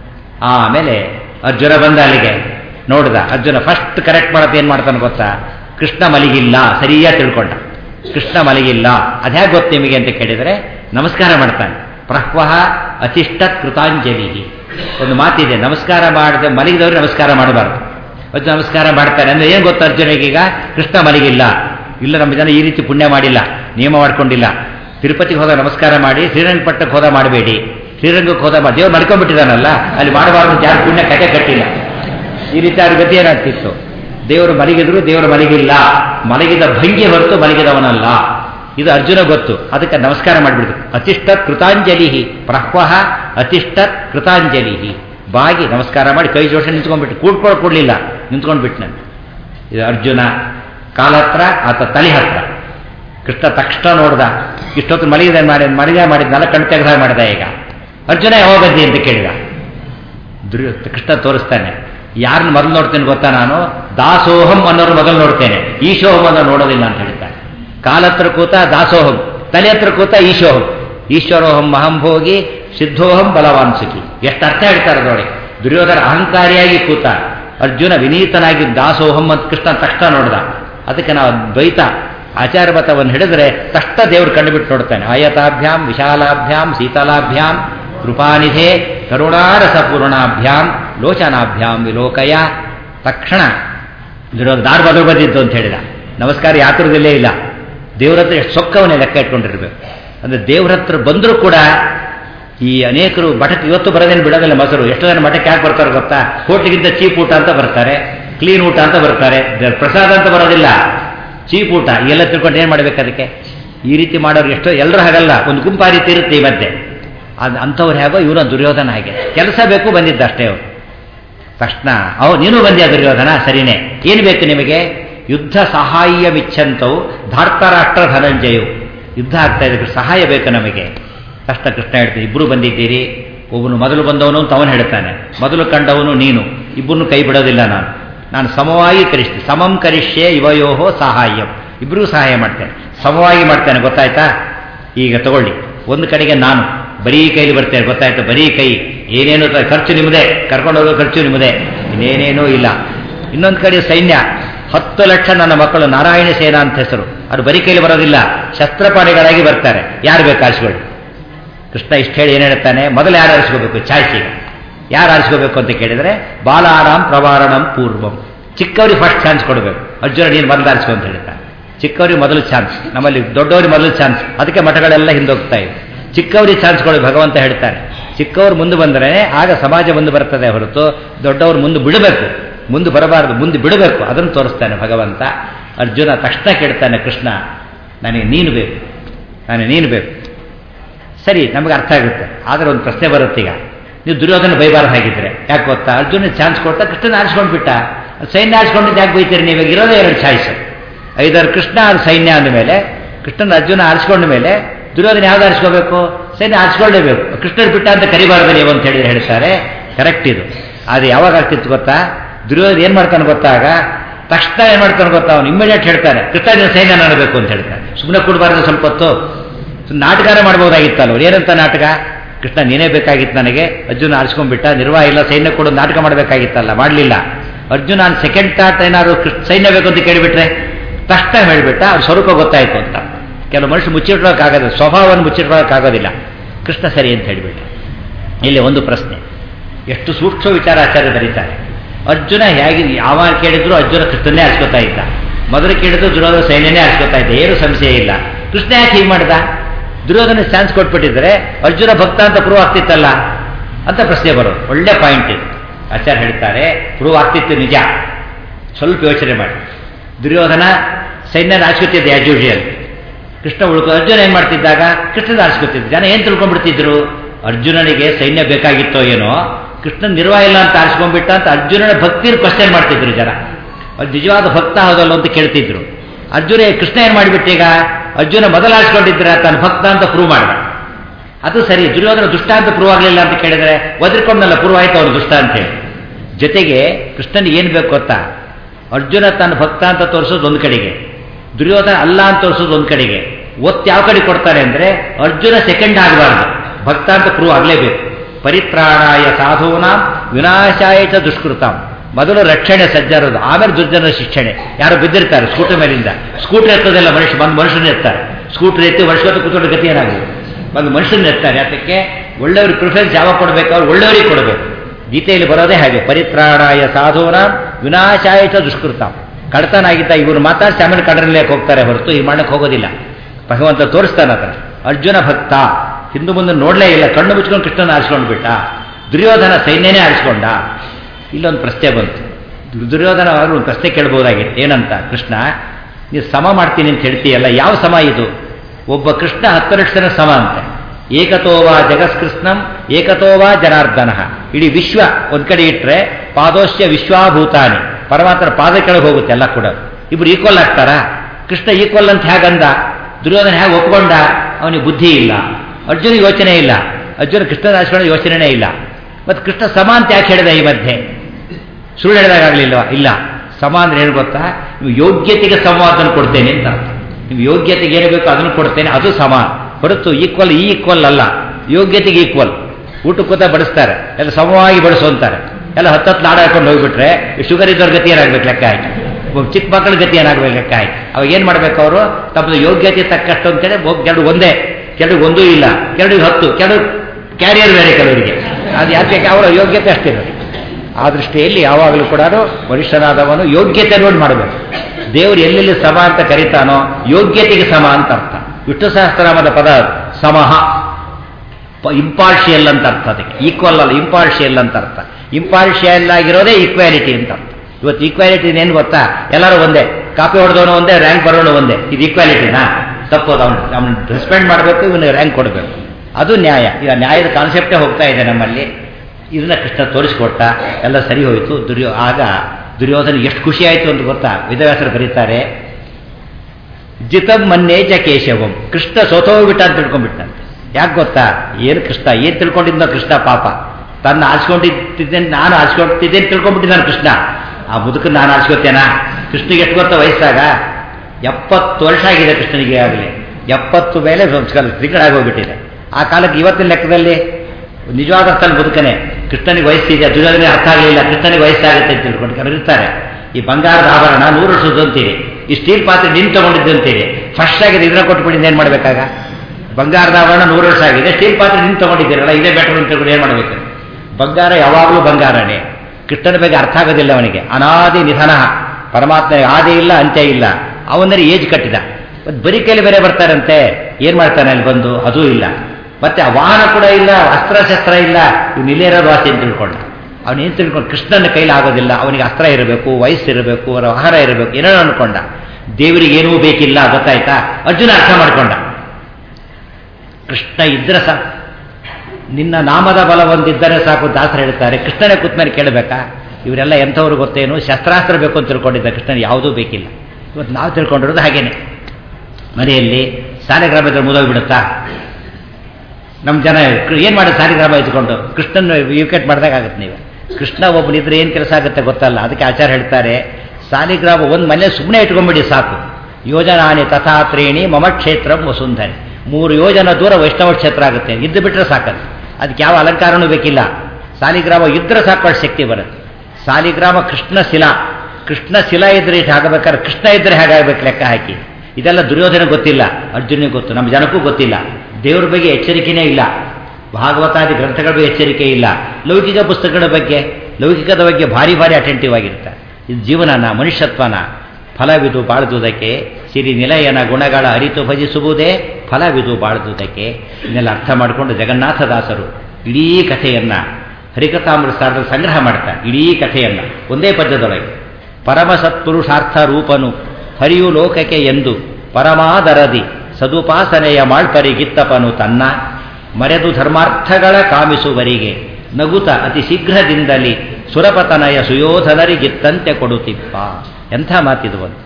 ಆಮೇಲೆ ಅರ್ಜುನ ಬಂದ ಅಲ್ಲಿಗೆ ನೋಡ್ದ ಅರ್ಜುನ ಫಸ್ಟ್ ಕರೆಕ್ಟ್ ಮಾಡೋದು ಏನು ಮಾಡ್ತಾನೆ ಗೊತ್ತಾ ಕೃಷ್ಣ ಮಲಗಿಲ್ಲ ಸರಿಯಾಗಿ ತಿಳ್ಕೊಂಡ ಕೃಷ್ಣ ಮಲಗಿಲ್ಲ ಅದ್ಯಾಕೆ ಗೊತ್ತು ನಿಮಗೆ ಅಂತ ಕೇಳಿದರೆ ನಮಸ್ಕಾರ ಮಾಡ್ತಾನೆ ಪ್ರಹ್ವಹ ಅತಿಷ್ಠತ್ ಕೃತಾಂಜಲಿ ಒಂದು ಮಾತಿದೆ ನಮಸ್ಕಾರ ಮಾಡದೆ ಮಲಗಿದವ್ರಿಗೆ ನಮಸ್ಕಾರ ಮಾಡಬಾರ್ದು ಅರ್ಜುನ ನಮಸ್ಕಾರ ಮಾಡ್ತಾನೆ ಅಂದ್ರೆ ಏನು ಗೊತ್ತು ಅರ್ಜುನಿಗೀಗ ಕೃಷ್ಣ ಮಲಗಿಲ್ಲ ಇಲ್ಲ ನಮ್ಮ ಜನ ಈ ರೀತಿ ಪುಣ್ಯ ಮಾಡಿಲ್ಲ ನಿಯಮ ಮಾಡ್ಕೊಂಡಿಲ್ಲ ತಿರುಪತಿಗೆ ಹೋದ ನಮಸ್ಕಾರ ಮಾಡಿ ಶ್ರೀರಂಗಪಟ್ಟಕ್ಕೆ ಹೋದ ಮಾಡಬೇಡಿ ಶ್ರೀರಂಗಕ್ಕೆ ಹೋದ ಮಾಡಿ ದೇವ್ರು ಮಲ್ಕೊಂಡ್ಬಿಟ್ಟಿದಾನಲ್ಲ ಅಲ್ಲಿ ಮಾಡಬಾರ್ದು ಯಾರು ಪುಣ್ಯ ಕತೆ ಕಟ್ಟಿಲ್ಲ ಈ ರೀತಿ ಅವ್ರ ಗತಿ ಏನಾಗ್ತಿತ್ತು ದೇವರು ಮಲಗಿದ್ರು ದೇವರು ಮಲಗಿಲ್ಲ ಮಲಗಿದ ಭಂಗಿ ಹೊರತು ಮಲಗಿದವನಲ್ಲ ಇದು ಅರ್ಜುನ ಗೊತ್ತು ಅದಕ್ಕೆ ನಮಸ್ಕಾರ ಮಾಡಿಬಿಡ್ತು ಅತಿಷ್ಠತ್ ಕೃತಾಂಜಲಿ ಪ್ರಹ್ವಹ ಅತಿಷ್ಠತ್ ಕೃತಾಂಜಲಿ ಬಾಗಿ ನಮಸ್ಕಾರ ಮಾಡಿ ಕೈ ಜೋಡಿಸಿ ನಿಂತ್ಕೊಂಡ್ಬಿಟ್ಟು ಕೂಡ್ಕೊಳ್ಳೋ ಕೊಡ್ಲಿಲ್ಲ ನಿಂತ್ಕೊಂಡ್ಬಿಟ್ಟು ನಾನು ಇದು ಅರ್ಜುನ ಕಾಲ ಹತ್ರ ಆತ ತಲೆ ಹತ್ರ ಕೃಷ್ಣ ತಕ್ಷಣ ನೋಡ್ದ ಇಷ್ಟೊತ್ತು ಮಲಗಿದೆ ಮಾಡಿ ಮಲಗ ಮಾಡಿದ್ನಲ್ಲ ಕಣ್ ತೆಗೆದ ಮಾಡಿದ ಈಗ ಅರ್ಜುನ ಯಾವಾಗ ಬಂದಿ ಅಂತ ಕೇಳಿದ ದುರ್ಯ ಕೃಷ್ಣ ತೋರಿಸ್ತಾನೆ ಯಾರನ್ನ ಮೊದಲು ನೋಡ್ತೇನೆ ಗೊತ್ತಾ ನಾನು ದಾಸೋಹಂ ಅನ್ನೋರು ಮೊದಲು ನೋಡ್ತೇನೆ ಈಶೋಹಂ ಅನ್ನೋ ನೋಡೋದಿಲ್ಲ ಅಂತ ಹೇಳ್ತಾನೆ ಕಾಲ ಹತ್ರ ಕೂತ ದಾಸೋಹಂ ತಲೆ ಹತ್ರ ಕೂತ ಈಶೋಹಂ ಈಶ್ವರೋಹಂ ಅಹಂಭೋಗಿ ಸಿದ್ಧೋಹಂ ಬಲವಾನ್ ಸುಖಿ ಎಷ್ಟು ಅರ್ಥ ಹೇಳ್ತಾರೆ ನೋಡಿ ದುರ್ಯೋಧನ ಅಹಂಕಾರಿಯಾಗಿ ಕೂತ ಅರ್ಜುನ ವಿನೀತನಾಗಿ ದಾಸೋಹಂ ಅಂತ ಕೃಷ್ಣ ತಕ್ಷಣ ನೋಡ್ದ ಅದಕ್ಕೆ ನಾವು ದ್ವೈತ ಆಚಾರ ಮತವನ್ನು ಹಿಡಿದ್ರೆ ತಕ್ಷಣ ದೇವರು ಕಂಡುಬಿಟ್ಟು ನೋಡ್ತಾನೆ ಆಯತಾಭ್ಯಾಂ ವಿಶಾಲಾಭ್ಯಾಂ ಶೀತಲಾಭ್ಯಾಂ ಕೃಪಾನಿಧೆ ಕರುಣಾರಸಪೂರ್ಣಾಭ್ಯಾಂ ಲೋಚನಾಭ್ಯಾಂ ವಿಲೋಕಯ ತಕ್ಷಣ ದುರ್ಯೋಧನ ದಾರ್ ಬದಲು ಬಂದಿದ್ದು ಅಂತ ಹೇಳಿದ ನಮಸ್ಕಾರ ಯಾತ್ರದಲ್ಲೇ ಇಲ್ಲ ದೇವ್ರ ಹತ್ರ ಎಷ್ಟು ಸೊಕ್ಕವನ್ನೇ ಲೆಕ್ಕ ಇಟ್ಕೊಂಡಿರ್ಬೇಕು ಅಂದ್ರೆ ದೇವ್ರ ಹತ್ರ ಬಂದರೂ ಕೂಡ ಈ ಅನೇಕರು ಮಠಕ್ಕೆ ಇವತ್ತು ಬರೋದೇನು ಬಿಡೋದಿಲ್ಲ ಮೊಸರು ಎಷ್ಟು ಜನ ಮಠಕ್ಕೆ ಯಾಕೆ ಬರ್ತಾರೆ ಗೊತ್ತಾ ಹೋಟ್ಲಿಗಿಂತ ಚೀಪ್ ಊಟ ಅಂತ ಬರ್ತಾರೆ ಕ್ಲೀನ್ ಊಟ ಅಂತ ಬರ್ತಾರೆ ಪ್ರಸಾದ ಅಂತ ಬರೋದಿಲ್ಲ ಚೀಪ್ ಊಟ ಎಲ್ಲ ತಿಳ್ಕೊಂಡು ಏನು ಮಾಡ್ಬೇಕು ಅದಕ್ಕೆ ಈ ರೀತಿ ಮಾಡೋರು ಎಷ್ಟೋ ಎಲ್ಲರೂ ಹಾಗಲ್ಲ ಒಂದು ಗುಂಪು ಆ ರೀತಿ ಇರುತ್ತೆ ಈ ಮಧ್ಯೆ ಅದು ಅಂಥವ್ರು ಹೇಗೋ ಇವನು ದುರ್ಯೋಧನ ಹಾಗೆ ಕೆಲಸ ಬೇಕು ಬಂದಿದ್ದ ಅಷ್ಟೇ ಅವರು ತಕ್ಷಣ ಅವು ನೀನು ಬಂದ್ಯಾ ದುರ್ಯೋಧನ ಸರಿನೇ ಏನು ಬೇಕು ನಿಮಗೆ ಯುದ್ಧ ಸಹಾಯ ಮಿಚ್ಚಂತವು ಧಾರ್ತರಾಷ್ಟ್ರ ಧನಂಜಯು ಯುದ್ಧ ಆಗ್ತಾ ಇದೆ ಸಹಾಯ ಬೇಕು ನಮಗೆ ತಕ್ಷಣ ಕೃಷ್ಣ ಹೇಳ್ತೀನಿ ಇಬ್ಬರು ಬಂದಿದ್ದೀರಿ ಒಬ್ಬನು ಮೊದಲು ಬಂದವನು ಅಂತ ಅವನು ಹೇಳ್ತಾನೆ ಮೊದಲು ಕಂಡವನು ನೀನು ಇಬ್ಬರನ್ನು ಕೈ ಬಿಡೋದಿಲ್ಲ ನಾನು ನಾನು ಸಮವಾಗಿ ಕರಿಸ್ತೀನಿ ಸಮಂ ಕರಿಷ್ಯೆ ಇವಯೋಹೋ ಸಹಾಯಂ ಇಬ್ಬರಿಗೂ ಸಹಾಯ ಮಾಡ್ತೇನೆ ಸಮವಾಗಿ ಮಾಡ್ತೇನೆ ಗೊತ್ತಾಯ್ತಾ ಈಗ ತಗೊಳ್ಳಿ ಒಂದು ಕಡೆಗೆ ನಾನು ಬರೀ ಕೈಲಿ ಬರ್ತೇನೆ ಗೊತ್ತಾಯ್ತು ಬರೀ ಕೈ ಏನೇನು ತ- ಖರ್ಚು ನಿಮ್ಮದೇ ಕರ್ಕೊಂಡು ಹೋಗೋ ಖರ್ಚು ನಿಮ್ಮದೇ ಇನ್ನೇನೇನೂ ಇಲ್ಲ ಇನ್ನೊಂದು ಕಡೆ ಸೈನ್ಯ ಹತ್ತು ಲಕ್ಷ ನನ್ನ ಮಕ್ಕಳು ನಾರಾಯಣ ಸೇನಾ ಅಂತ ಹೆಸರು ಅದು ಬರೀ ಕೈಲಿ ಬರೋದಿಲ್ಲ ಶಸ್ತ್ರಪಾಣಿಗಳಾಗಿ ಬರ್ತಾರೆ ಯಾರು ಬೇಕು ಆರಿಸ್ಕೊಳ್ಳಿ ಕೃಷ್ಣ ಇಷ್ಟು ಹೇಳಿ ಏನು ಹೇಳ್ತಾನೆ ಮೊದಲು ಯಾರು ಆರಿಸ್ಕೋಬೇಕು ಚಾಯ್ಸ್ ಈಗ ಯಾರು ಆರಿಸ್ಕೋಬೇಕು ಅಂತ ಕೇಳಿದರೆ ಬಾಲಾರಾಮ್ ಪ್ರವಾರಣಂ ಪೂರ್ವಂ ಚಿಕ್ಕವರಿಗೆ ಫಸ್ಟ್ ಚಾನ್ಸ್ ಕೊಡಬೇಕು ಅರ್ಜುನ ನೀನು ಮೊದಲು ಆರಿಸ್ಕೊ ಅಂತ ಹೇಳ್ತಾನೆ ಚಿಕ್ಕವರಿಗೆ ಮೊದಲು ಚಾನ್ಸ್ ನಮ್ಮಲ್ಲಿ ದೊಡ್ಡವರಿಗೆ ಮೊದಲು ಚಾನ್ಸ್ ಅದಕ್ಕೆ ಮಠಗಳೆಲ್ಲ ಹಿಂದೋಗ್ತಾ ಇವೆ ಚಿಕ್ಕವರಿಗೆ ಚಾನ್ಸ್ ಕೊಡಿ ಭಗವಂತ ಹೇಳ್ತಾನೆ ಚಿಕ್ಕವರು ಮುಂದೆ ಬಂದರೆ ಆಗ ಸಮಾಜ ಮುಂದೆ ಬರ್ತದೆ ಹೊರತು ದೊಡ್ಡವರು ಮುಂದೆ ಬಿಡಬೇಕು ಮುಂದೆ ಬರಬಾರದು ಮುಂದೆ ಬಿಡಬೇಕು ಅದನ್ನು ತೋರಿಸ್ತಾನೆ ಭಗವಂತ ಅರ್ಜುನ ತಕ್ಷಣ ಕೇಳ್ತಾನೆ ಕೃಷ್ಣ ನನಗೆ ನೀನು ಬೇಕು ನನಗೆ ನೀನು ಬೇಕು ಸರಿ ನಮಗೆ ಅರ್ಥ ಆಗುತ್ತೆ ಆದರೆ ಒಂದು ಪ್ರಶ್ನೆ ಬರುತ್ತೆ ಈಗ ನೀವು ದುರ್ಯೋಧನ ಬೈಬಾರ್ದು ಹಾಗಿದ್ರೆ ಯಾಕೆ ಗೊತ್ತಾ ಅರ್ಜುನ ಚಾನ್ಸ್ ಕೊಡ್ತಾ ಕೃಷ್ಣನ ಆರಿಸ್ಕೊಂಡು ಬಿಟ್ಟ ಸೈನ್ಯ ಆರಿಸ್ಕೊಂಡಿದ್ದು ಯಾಕೆ ಬೈತೀರಿ ನೀವು ಇರೋದೇ ಎರಡು ಚಾಯ್ಸ್ ಐದಾರು ಕೃಷ್ಣ ಅದು ಸೈನ್ಯ ಅಂದ ಮೇಲೆ ಕೃಷ್ಣನ ಅರ್ಜುನ ಆರಿಸ್ಕೊಂಡ ಮೇಲೆ ದುರ್ಯೋಧನ ಯಾವ್ದು ಆರಿಸ್ಕೋಬೇಕು ಸೈನ್ಯ ಆರಿಸ್ಕೊಳ್ಳೇಬೇಕು ಕೃಷ್ಣನ ಬಿಟ್ಟ ಅಂತ ಕರಿಬಾರ್ದು ನೀವು ಅಂತ ಹೇಳಿ ಹೇಳ್ತಾರೆ ಕರೆಕ್ಟ್ ಇದು ಅದು ಯಾವಾಗ ಆಗ್ತಿತ್ತು ಗೊತ್ತಾ ದುರ್ಯೋಧನ ಏನು ಮಾಡ್ತಾನೆ ಗೊತ್ತಾಗ ತಕ್ಷಣ ಏನು ಮಾಡ್ತಾನೆ ಗೊತ್ತಾ ಅವನು ಇಮ್ಮಿಡಿಯೇಟ್ ಹೇಳ್ತಾನೆ ಕೃಷ್ಣ ನೀನು ಸೈನ್ಯ ಮಾಡಬೇಕು ಅಂತ ಹೇಳ್ತಾನೆ ಸುಮ್ಮನೆ ಕೊಡಬಾರ್ದು ಸ್ವಲ್ಪ ಹೊತ್ತು ಸುಮ್ನೆ ನಾಟಕನೇ ಮಾಡ್ಬೋದಾಗಿತ್ತಲ್ಲ ಅವ್ರು ಏನಂತ ನಾಟಕ ಕೃಷ್ಣ ನೀನೇ ಬೇಕಾಗಿತ್ತು ನನಗೆ ಅರ್ಜುನ ಆರಿಸ್ಕೊಂಡ್ಬಿಟ್ಟ ನಿರ್ವಾಹ ಇಲ್ಲ ಸೈನ್ಯ ಕೊಡು ನಾಟಕ ಮಾಡಬೇಕಾಗಿತ್ತಲ್ಲ ಮಾಡಲಿಲ್ಲ ಅರ್ಜುನ ನಾನು ಸೆಕೆಂಡ್ ಥಾಟ್ ಏನಾದ್ರು ಕೃಷ್ಣ ಸೈನ್ಯ ಬೇಕು ಅಂತ ಕೇಳಿಬಿಟ್ರೆ ತಕ್ಷಣ ಹೇಳಿಬಿಟ್ಟ ಅವ್ರ ಸ್ವರೂಪ ಗೊತ್ತಾಯ್ತು ಅಂತ ಕೆಲವು ಮನುಷ್ಯ ಮುಚ್ಚಿಟ್ಕೊಳ್ಳೋಕ್ಕಾಗೋದಿಲ್ಲ ಸ್ವಭಾವವನ್ನು ಮುಚ್ಚಿಟ್ಕೊಳ್ಳೋಕ್ಕಾಗೋದಿಲ್ಲ ಕೃಷ್ಣ ಸರಿ ಅಂತ ಹೇಳಿಬಿಟ್ಟ ಇಲ್ಲಿ ಒಂದು ಪ್ರಶ್ನೆ ಎಷ್ಟು ಸೂಕ್ಷ್ಮ ವಿಚಾರ ಆಚಾರ್ಯ ಬರೀತಾರೆ ಅರ್ಜುನ ಹೇಗೆ ಯಾವಾಗ ಕೇಳಿದ್ರು ಅರ್ಜುನ ಕೃಷ್ಣನೇ ಆರಿಸ್ಕೊತಾ ಇದ್ದ ಮೊದಲು ಕೇಳಿದ್ರು ದುರ್ಯೋಧನ ಸೈನ್ಯನೇ ಆರಿಸ್ಕೊತಾ ಇದ್ದ ಏನು ಸಂಶಯ ಇಲ್ಲ ಕೃಷ್ಣ ಯಾಕೆ ಹೀಗೆ ಮಾಡ್ದ ದುರ್ಯೋಧನ ಚಾನ್ಸ್ ಕೊಟ್ಬಿಟ್ಟಿದ್ರೆ ಅರ್ಜುನ ಭಕ್ತ ಅಂತ ಪ್ರೂವ್ ಆಗ್ತಿತ್ತಲ್ಲ ಅಂತ ಪ್ರಶ್ನೆ ಬರೋದು ಒಳ್ಳೆ ಪಾಯಿಂಟ್ ಇದು ಆಚಾರ್ಯ ಹೇಳ್ತಾರೆ ಪ್ರೂವ್ ಆಗ್ತಿತ್ತು ನಿಜ ಸ್ವಲ್ಪ ಯೋಚನೆ ಮಾಡಿ ದುರ್ಯೋಧನ ಸೈನ್ಯನ ಆರಿಸ್ಕೊತಿದ್ದೆ ಆಸ್ ಯೂಶುವಲ್ ಕೃಷ್ಣ ಉಳ್ಕೊ ಅರ್ಜುನ ಏನ್ ಮಾಡ್ತಿದ್ದಾಗ ಕೃಷ್ಣನ ಆರಿಸ್ಕೊತಿದ್ದ ಜನ ಏನ್ ತಿಳ್ಕೊಂಡ್ಬಿಡ್ತಿದ್ರು ಅರ್ಜುನನಿಗೆ ಸೈನ್ಯ ಬೇಕಾಗಿತ್ತೋ ಏನೋ ಕೃಷ್ಣನ್ ನಿರ್ವಾಹ ಇಲ್ಲ ಅಂತ ಆರಿಸ್ಕೊಂಡ್ಬಿಟ್ಟ ಅಂತ ಅರ್ಜುನನ ಭಕ್ತಿನ ಕ್ವಶನ್ ಮಾಡ್ತಿದ್ರು ಜನ ಅವ್ರು ನಿಜವಾದ ಭಕ್ತ ಹೌದಲ್ಲ ಅಂತ ಕೇಳ್ತಿದ್ರು ಅರ್ಜುನ ಕೃಷ್ಣ ಏನ್ ಮಾಡಿಬಿಟ್ಟು ಈಗ ಅರ್ಜುನ ಮೊದಲು ಆರಿಸ್ಕೊಂಡಿದ್ರೆ ತನ್ನ ಭಕ್ತ ಅಂತ ಪ್ರೂವ್ ಮಾಡಿದ ಅದು ಸರಿ ದುರ್ಯೋಧನ ದುಷ್ಟ ಅಂತ ಪ್ರೂವ್ ಆಗಲಿಲ್ಲ ಅಂತ ಕೇಳಿದ್ರೆ ಒದರ್ಕೊಂಡಲ್ಲ ಪ್ರೂವ್ ಆಯ್ತು ಅವನು ದುಷ್ಟ ಅಂತ ಹೇಳಿ ಜೊತೆಗೆ ಕೃಷ್ಣನ್ ಏನ್ ಬೇಕು ಗೊತ್ತಾ ಅರ್ಜುನ ತನ್ನ ಭಕ್ತ ಅಂತ ತೋರಿಸೋದು ಒಂದು ಕಡೆಗೆ ದುರ್ಯೋಧನ ಅಲ್ಲ ಅಂತ ತೋರಿಸೋದು ಒಂದು ಕಡೆಗೆ ಒತ್ತು ಯಾವ ಕಡೆ ಕೊಡ್ತಾರೆ ಅಂದ್ರೆ ಅರ್ಜುನ ಸೆಕೆಂಡ್ ಆಗಬಾರ್ದು ಭಕ್ತ ಅಂತ ಪ್ರೂವ್ ಆಗಲೇಬೇಕು ಪರಿತ್ರಾಣಾಯ ಸಾಧೂನಾ ವಿನಾಶಾಯ ಚ ದುಷ್ಕೃತಾಂ ಮೊದಲು ರಕ್ಷಣೆ ಸಜ್ಜಾರದು ಆಮೇಲೆ ದುರ್ಜನ ಶಿಕ್ಷಣೆ ಯಾರು ಬಿದ್ದಿರ್ತಾರೆ ಸ್ಕೂಟರ್ ಮೇಲಿಂದ ಸ್ಕೂಟರ್ ಎತ್ತೋದಿಲ್ಲ ಮನುಷ್ಯ ಬಂದು ಮನುಷ್ಯನ ಎತ್ತಾರೆ ಸ್ಕೂಟರ್ ಎತ್ತಿ ವರ್ಷಕ್ಕೆ ಕೂತ್ಕೊಂಡು ಗತಿ ಏನಾಗುತ್ತೆ ಬಂದು ಮನುಷ್ಯನ ಎತ್ತಾರೆ ಅದಕ್ಕೆ ಒಳ್ಳೆಯವ್ರಿಗೆ ಪ್ರಿಫರೆನ್ಸ್ ಯಾವಾಗ ಕೊಡಬೇಕು ಅವ್ರು ಒಳ್ಳೆಯವರಿಗೆ ಕೊಡಬೇಕು ಗೀತೆಯಲ್ಲಿ ಬರೋದೇ ಹಾಗೆ ಪರಿತ್ರಾಣಾಯ ಸಾಧೂನ ವಿನಾಶಾಯ ಚ ದುಷ್ಕೃತಾಂ ಕಡತನಾಗಿದ್ದ ಇವರು ಮಾತಾಡಿಸಿ ಆಮೇಲೆ ಕಡರಲ್ಲೇ ಹೋಗ್ತಾರೆ ಹೊರತು ಈ ಮಾಡಕ್ಕೆ ಹೋಗೋದಿಲ್ಲ ಭಗವಂತ ತೋರಿಸ್ತಾನೆ ಅದನ್ನ ಅರ್ಜುನ ಭಕ್ತ ಹಿಂದೂ ಮುಂದೆ ನೋಡಲೇ ಇಲ್ಲ ಕಣ್ಣು ಮುಚ್ಕೊಂಡು ಕೃಷ್ಣನ ಆರಿಸ್ಕೊಂಡು ಬಿಟ್ಟ ದುರ್ಯೋಧನ ಸೈನ್ಯನೇ ಆರಿಸ್ಕೊಂಡ ಇಲ್ಲೊಂದು ಪ್ರಶ್ನೆ ಬಂತು ದುರ್ಯೋಧನ ಅವರು ಒಂದು ಪ್ರಶ್ನೆ ಕೇಳ್ಬೋದಾಗಿತ್ತು ಏನಂತ ಕೃಷ್ಣ ನೀವು ಸಮ ಮಾಡ್ತೀನಿ ಅಂತ ಹೇಳ್ತೀಯಲ್ಲ ಯಾವ ಸಮ ಇದು ಒಬ್ಬ ಕೃಷ್ಣ ಹತ್ತು ಲಕ್ಷನ ಸಮ ಅಂತೆ ಏಕತೋವಾ ಜಗತ್ಕೃಷ್ಣಂ ಏಕತೋವಾ ಜನಾರ್ದನ ಇಡೀ ವಿಶ್ವ ಒಂದ್ ಕಡೆ ಇಟ್ಟರೆ ಪಾದೋಶ್ಯ ವಿಶ್ವಾಭೂತಾನಿ ಪರಮಾತ್ಮನ ಪಾದ ಕೆಳಗೆ ಹೋಗುತ್ತೆ ಎಲ್ಲ ಕೂಡ ಇಬ್ರು ಈಕ್ವಲ್ ಆಗ್ತಾರಾ ಕೃಷ್ಣ ಈಕ್ವಲ್ ಅಂತ ಹೇಗಂದ ದುರ್ಯೋಧನ ಹೇಗೆ ಒಪ್ಕೊಂಡ ಅವನಿಗೆ ಬುದ್ಧಿ ಇಲ್ಲ ಅರ್ಜುನ ಯೋಚನೆ ಇಲ್ಲ ಅರ್ಜುನ ಕೃಷ್ಣನ ಆಶ್ರಮ ಯೋಚನೆನೇ ಇಲ್ಲ ಮತ್ತು ಕೃಷ್ಣ ಸಮ ಅಂತ ಯಾಕೆ ಹೇಳಿದ ಈ ಮಧ್ಯೆ ಸುಳ್ಳು ಹೇಳಿದಾಗಲಿಲ್ವಾ ಇಲ್ಲ ಸಮ ಅಂದ್ರೆ ಏನು ಗೊತ್ತಾ ನೀವು ಯೋಗ್ಯತೆಗೆ ಸಮವಾದನ್ನು ಕೊಡ್ತೇನೆ ಅಂತ ಅರ್ಥ ನೀವು ಯೋಗ್ಯತೆಗೆ ಏನು ಬೇಕೋ ಅದನ್ನು ಕೊಡ್ತೇನೆ ಅದು ಸಮ ಹೊರತು ಈಕ್ವಲ್ ಈ ಈಕ್ವಲ್ ಅಲ್ಲ ಯೋಗ್ಯತೆಗೆ ಈಕ್ವಲ್ ಊಟ ಕೂತ ಬಡಿಸ್ತಾರೆ ಎಲ್ಲ ಸಮವಾಗಿ ಬಡಿಸು ಅಂತಾರೆ ಎಲ್ಲ ಹತ್ತತ್ತು ನಾಡ ಹಾಕೊಂಡು ಹೋಗ್ಬಿಟ್ರೆ ಈ ಶುಗರ್ ಇದ್ದವ್ರ ಗತಿ ಏನಾಗ್ಬೇಕು ಲೆಕ್ಕ ಆಯ್ತು ಒಬ್ಬ ಚಿಕ್ಕ ಮಕ್ಕಳ ಗತಿ ಏನಾಗ್ಬೇಕು ಲೆಕ್ಕ ಆಯ್ತು ಅವಾಗ ಏನು ಮಾಡ್ಬೇಕು ಅವರು ತಮ್ಮದು ಯೋಗ್ಯತೆ ತಕ್ಕಷ್ಟು ಅಂತೇಳಿ ಒಬ್ಬ ಕೆಲವು ಒಂದೇ ಕೆಲವು ಒಂದೂ ಇಲ್ಲ ಕೆಲವಿಗೆ ಹತ್ತು ಕೆಲವು ಕ್ಯಾರಿಯರ್ ಬೇರೆ ಕೆಲವರಿಗೆ ಅದು ಯಾಕೆ ಅವರ ಯೋಗ್ಯತೆ ಅಷ್ಟಿರೋದು ಆ ದೃಷ್ಟಿಯಲ್ಲಿ ಯಾವಾಗಲೂ ಕೂಡ ಮನುಷ್ಯನಾದವನು ಯೋಗ್ಯತೆ ನೋಡಿ ಮಾಡಬೇಕು ದೇವರು ಎಲ್ಲೆಲ್ಲಿ ಸಮ ಅಂತ ಕರೀತಾನೋ ಯೋಗ್ಯತೆಗೆ ಸಮ ಅಂತ ಅರ್ಥ ವಿಷ್ಣು ಸಹಸ್ರನಾಮದ ಪದ ಅದು. ಸಮಹ ಇಂಪಾರ್ಷಿಯಲ್ ಅಂತ ಅರ್ಥ ಅದಕ್ಕೆ ಈಕ್ವಲ್ ಅಲ್ಲ ಇಂಪಾರ್ಷಿಯಲ್ ಅಂತ ಅರ್ಥ ಇಂಪಾರ್ಷಿಯಲ್ ಆಗಿರೋದೇ ಈಕ್ವಾಲಿಟಿ ಅಂತ ಅರ್ಥ ಇವತ್ತು ಈಕ್ವಾಲಿಟಿ ಏನು ಗೊತ್ತಾ ಎಲ್ಲರೂ ಒಂದೇ ಕಾಪಿ ಹೊಡೆದವನು ಒಂದೇ ರ್ಯಾಂಕ್ ಬರೋನು ಒಂದೇ ಇದು ಈಕ್ವಾಲಿಟಿನಾ ತಪ್ಪೋದು ಅವನು ಅವನು ರೆಸ್ಪೆಂಡ್ ಮಾಡಬೇಕು ಇವನಿಗೆ ರ್ಯಾಂಕ್ ಕೊಡಬೇಕು ಅದು ನ್ಯಾಯ ಈಗ ನ್ಯಾಯದ ಕಾನ್ಸೆಪ್ಟೇ ಹೋಗ್ತಾ ಇದೆ ನಮ್ಮಲ್ಲಿ ಇದನ್ನ ಕೃಷ್ಣ ತೋರಿಸ್ಕೊಟ್ಟ ಎಲ್ಲ ಸರಿ ಹೋಯಿತು ದುರ್ಯೋ ಆಗ ದುರ್ಯೋಧನ ಎಷ್ಟು ಖುಷಿ ಆಯಿತು ಅಂತ ಗೊತ್ತಾ ವೇದವ್ಯಾಸರು ಬರೀತಾರೆ ಜಿತಂ ಮನ್ನೇಜ ಕೇಶವಂ ಕೃಷ್ಣ ಸೋತೋಗ್ಬಿಟ್ಟ ಅಂತ ತಿಳ್ಕೊಂಡ್ಬಿಟ್ಟಂತೆ ಯಾಕೆ ಗೊತ್ತಾ ಏನು ಕೃಷ್ಣ ಏನು ತಿಳ್ಕೊಂಡಿದ್ದ ಕೃಷ್ಣ ಪಾಪ ತನ್ನ ಆರಿಸ್ಕೊಂಡಿದ್ದೇನೆ ನಾನು ಆರಿಸ್ಕೊಳ್ತಿದ್ದೇನೆ ತಿಳ್ಕೊಂಡ್ಬಿಟ್ಟಿದ್ದಾನೆ ಕೃಷ್ಣ ಆ ಮುದುಕನ್ನ ನಾನು ಆರಿಸ್ಕೊತೇನಾ ಕೃಷ್ಣಿಗೆ ಎಷ್ಟು ಗೊತ್ತಾ ವಯಸ್ಸಾಗ ಎಪ್ಪತ್ತು ವರ್ಷ ಆಗಿದೆ ಕೃಷ್ಣನಿಗೆ ಆಗಲಿ ಎಪ್ಪತ್ತು ಮೇಲೆ ಸಂಸ್ಕಾರ ತಿಂಗಳಾಗೋಗ್ಬಿಟ್ಟಿದೆ ಆ ಕಾಲಕ್ಕೆ ಇವತ್ತಿನ ಲೆಕ್ಕದಲ್ಲಿ ನಿಜವಾದ ಅರ್ಥದಲ್ಲಿ ಮುದುಕನೆ ಕೃಷ್ಣನಿಗೆ ವಯಸ್ಸಿದೆ ದುರ್ಯೋಧನೆ ಅರ್ಥ ಆಗಲಿಲ್ಲ ಕೃಷ್ಣನಿಗೆ ವಯಸ್ಸಾಗುತ್ತೆ ಅಂತ ತಿಳ್ಕೊಂಡು ಕೆಲವರು ಇರ್ತಾರೆ ಈ ಬಂಗಾರದ ಆಭರಣ ನೂರು ವರ್ಷದ್ದು ಅಂತೀರಿ ಈ ಸ್ಟೀಲ್ ಪಾತ್ರೆ ನಿನ್ ತಗೊಂಡಿದ್ದು ಅಂತೀರಿ ಫಸ್ಟ್ ಆಗಿದೆ ಇದನ್ನ ಕೊಟ್ಬಿಟ್ಟಿದ್ದು ಏನು ಮಾಡಬೇಕಾಗ ಬಂಗಾರದ ಆಭರಣ ನೂರು ವರ್ಷ ಆಗಿದೆ ಸ್ಟೀಲ್ ಪಾತ್ರೆ ನಿನ್ ತಗೊಂಡಿದ್ದೀರಲ್ಲ ಇದೇ ಬೆಟರ್ ಅಂತ ತಿಳ್ಕೊಂಡು ಏನು ಮಾಡಬೇಕು ಬಂಗಾರ ಯಾವಾಗಲೂ ಬಂಗಾರನೇ ಕೃಷ್ಣನ ಬಗ್ಗೆ ಅರ್ಥ ಆಗೋದಿಲ್ಲ ಅವನಿಗೆ ಅನಾದಿ ನಿಧನ ಪರಮಾತ್ಮನಿಗೆ ಆದಿ ಇಲ್ಲ ಅಂತ್ಯ ಇಲ್ಲ ಅವನಲ್ಲಿ ಏಜ್ ಕಟ್ಟಿದ ಮತ್ತೆ ಬರೀ ಕೈಲಿ ಬೇರೆ ಬರ್ತಾರಂತೆ ಏನ್ ಮಾಡ್ತಾನೆ ಅಲ್ಲಿ ಬಂದು ಅದೂ ಇಲ್ಲ ಮತ್ತೆ ಆ ವಾಹನ ಕೂಡ ಇಲ್ಲ ಅಸ್ತ್ರಶಸ್ತ್ರ ಇಲ್ಲ ಇವ್ನು ಇಲ್ಲೇ ಇರೋದು ವಾಸಿ ಅಂತ ತಿಳ್ಕೊಂಡ ಅವನು ಏನು ತಿಳ್ಕೊಂಡು ಕೃಷ್ಣನ ಕೈಲಿ ಆಗೋದಿಲ್ಲ ಅವನಿಗೆ ಅಸ್ತ್ರ ಇರಬೇಕು ವಯಸ್ಸಿರಬೇಕು ಅವರ ಆಹಾರ ಇರಬೇಕು ಏನೋ ಅನ್ಕೊಂಡ ದೇವರಿಗೆ ಏನೂ ಬೇಕಿಲ್ಲ ಗೊತ್ತಾಯ್ತಾ ಅರ್ಜುನ ಅರ್ಥ ಮಾಡ್ಕೊಂಡ ಕೃಷ್ಣ ಇದ್ರೆ ಸಾಕು ನಿನ್ನ ನಾಮದ ಬಲ ಒಂದಿದ್ದರೆ ಸಾಕು ದಾಸರು ಹೇಳ್ತಾರೆ ಕೃಷ್ಣನೇ ಕೂತ್ಮೇಲೆ ಕೇಳಬೇಕಾ ಇವರೆಲ್ಲ ಎಂಥವ್ರು ಗೊತ್ತೇನು ಶಸ್ತ್ರಾಸ್ತ್ರ ಬೇಕು ಅಂತ ತಿಳ್ಕೊಂಡಿದ್ದ ಕೃಷ್ಣನ್ ಯಾವುದೂ ಬೇಕಿಲ್ಲ ಇವತ್ತು ನಾವು ತಿಳ್ಕೊಂಡಿರೋದು ಹಾಗೇನೆ ಮನೆಯಲ್ಲಿ ಸಾಲಿಗ್ರಾಮ ಇದ್ರೆ ಮುದೋಗ್ಬಿಡುತ್ತಾ ನಮ್ಮ ಜನ ಏನು ಮಾಡಿ ಸಾಲಿಗ್ರಾಮ ಇಟ್ಕೊಂಡು ಕೃಷ್ಣನ ವಿಕೆಟ್ ಮಾಡಿದಾಗ ಆಗುತ್ತೆ ನೀವು ಕೃಷ್ಣ ಒಬ್ಬನಿದ್ರೆ ಏನು ಕೆಲಸ ಆಗುತ್ತೆ ಗೊತ್ತಲ್ಲ ಅದಕ್ಕೆ ಆಚಾರ ಹೇಳ್ತಾರೆ ಸಾಲಿಗ್ರಾಮ ಒಂದು ಮನೆ ಸುಮ್ಮನೆ ಇಟ್ಕೊಂಡ್ಬಿಡಿ ಸಾಕು ಯೋಜನಾನಿ ತಥಾತ್ರೇಣಿ ಮಮ ಕ್ಷೇತ್ರ ವಸುಂಧರಿ ಮೂರು ಯೋಜನ ದೂರ ವೈಷ್ಣವ ಕ್ಷೇತ್ರ ಆಗುತ್ತೆ ಇದ್ದು ಬಿಟ್ಟರೆ ಸಾಕದು ಅದಕ್ಕೆ ಯಾವ ಅಲಂಕಾರನೂ ಬೇಕಿಲ್ಲ ಸಾಲಿಗ್ರಾಮ ಇದ್ರೆ ಸಾಕು ಶಕ್ತಿ ಬರುತ್ತೆ ಸಾಲಿಗ್ರಾಮ ಕೃಷ್ಣ ಶಿಲಾ ಕೃಷ್ಣ ಶಿಲಾ ಇದ್ರೆ ಇಟ್ಟು ಹಾಕಬೇಕಾದ್ರೆ ಕೃಷ್ಣ ಇದ್ರೆ ಹೇಗಾಗಬೇಕು ಲೆಕ್ಕ ಹಾಕಿ ಇದೆಲ್ಲ ದುರ್ಯೋಧನ ಗೊತ್ತಿಲ್ಲ ಅರ್ಜುನಿಗೆ ಗೊತ್ತು ನಮ್ಮ ಜನಕ್ಕೂ ಗೊತ್ತಿಲ್ಲ ದೇವ್ರ ಬಗ್ಗೆ ಎಚ್ಚರಿಕೆನೇ ಇಲ್ಲ ಭಾಗವತಾದಿ ಗ್ರಂಥಗಳ ಬಗ್ಗೆ ಎಚ್ಚರಿಕೆ ಇಲ್ಲ ಲೌಕಿಕ ಪುಸ್ತಕಗಳ ಬಗ್ಗೆ ಲೌಕಿಕದ ಬಗ್ಗೆ ಭಾರಿ ಭಾರಿ ಅಟೆಂಟಿವ್ ಆಗಿರ್ತಾರೆ ಇದು ಜೀವನನ ಮನುಷ್ಯತ್ವನ ಫಲವಿದು ಬಾಳ್ದುದಕ್ಕೆ ಸಿರಿ ನಿಲಯನ ಗುಣಗಳ ಅರಿತು ಭಜಿಸುವುದೇ ಫಲವಿದು ಬಾಳ್ದುದಕ್ಕೆ ಇದನ್ನೆಲ್ಲ ಅರ್ಥ ಮಾಡಿಕೊಂಡು ಜಗನ್ನಾಥದಾಸರು ಇಡೀ ಕಥೆಯನ್ನ ಹರಿಕಥಾಮೃತ ಸಾರದಲ್ಲಿ ಸಂಗ್ರಹ ಮಾಡ್ತಾರೆ ಇಡೀ ಕಥೆಯನ್ನ ಒಂದೇ ಪದ್ಯದೊಳಗೆ ಪರಮ ಸತ್ಪುರುಷಾರ್ಥ ರೂಪನು ಹರಿಯು ಲೋಕಕ್ಕೆ ಎಂದು ಪರಮಾದರದಿ ಸದುಪಾಸನೆಯ ಮಾಳ್ಪರಿಗಿತ್ತಪನು ತನ್ನ ಮರೆದು ಧರ್ಮಾರ್ಥಗಳ ಕಾಮಿಸುವರಿಗೆ ನಗುತ ಅತಿ ಶೀಘ್ರದಿಂದಲಿ ಸುರಪತನಯ ಸುಯೋಧನರಿಗಿತ್ತಂತೆ ಕೊಡುತ್ತಿಪ್ಪ ಎಂಥ ಮಾತಿದು ಒಂದು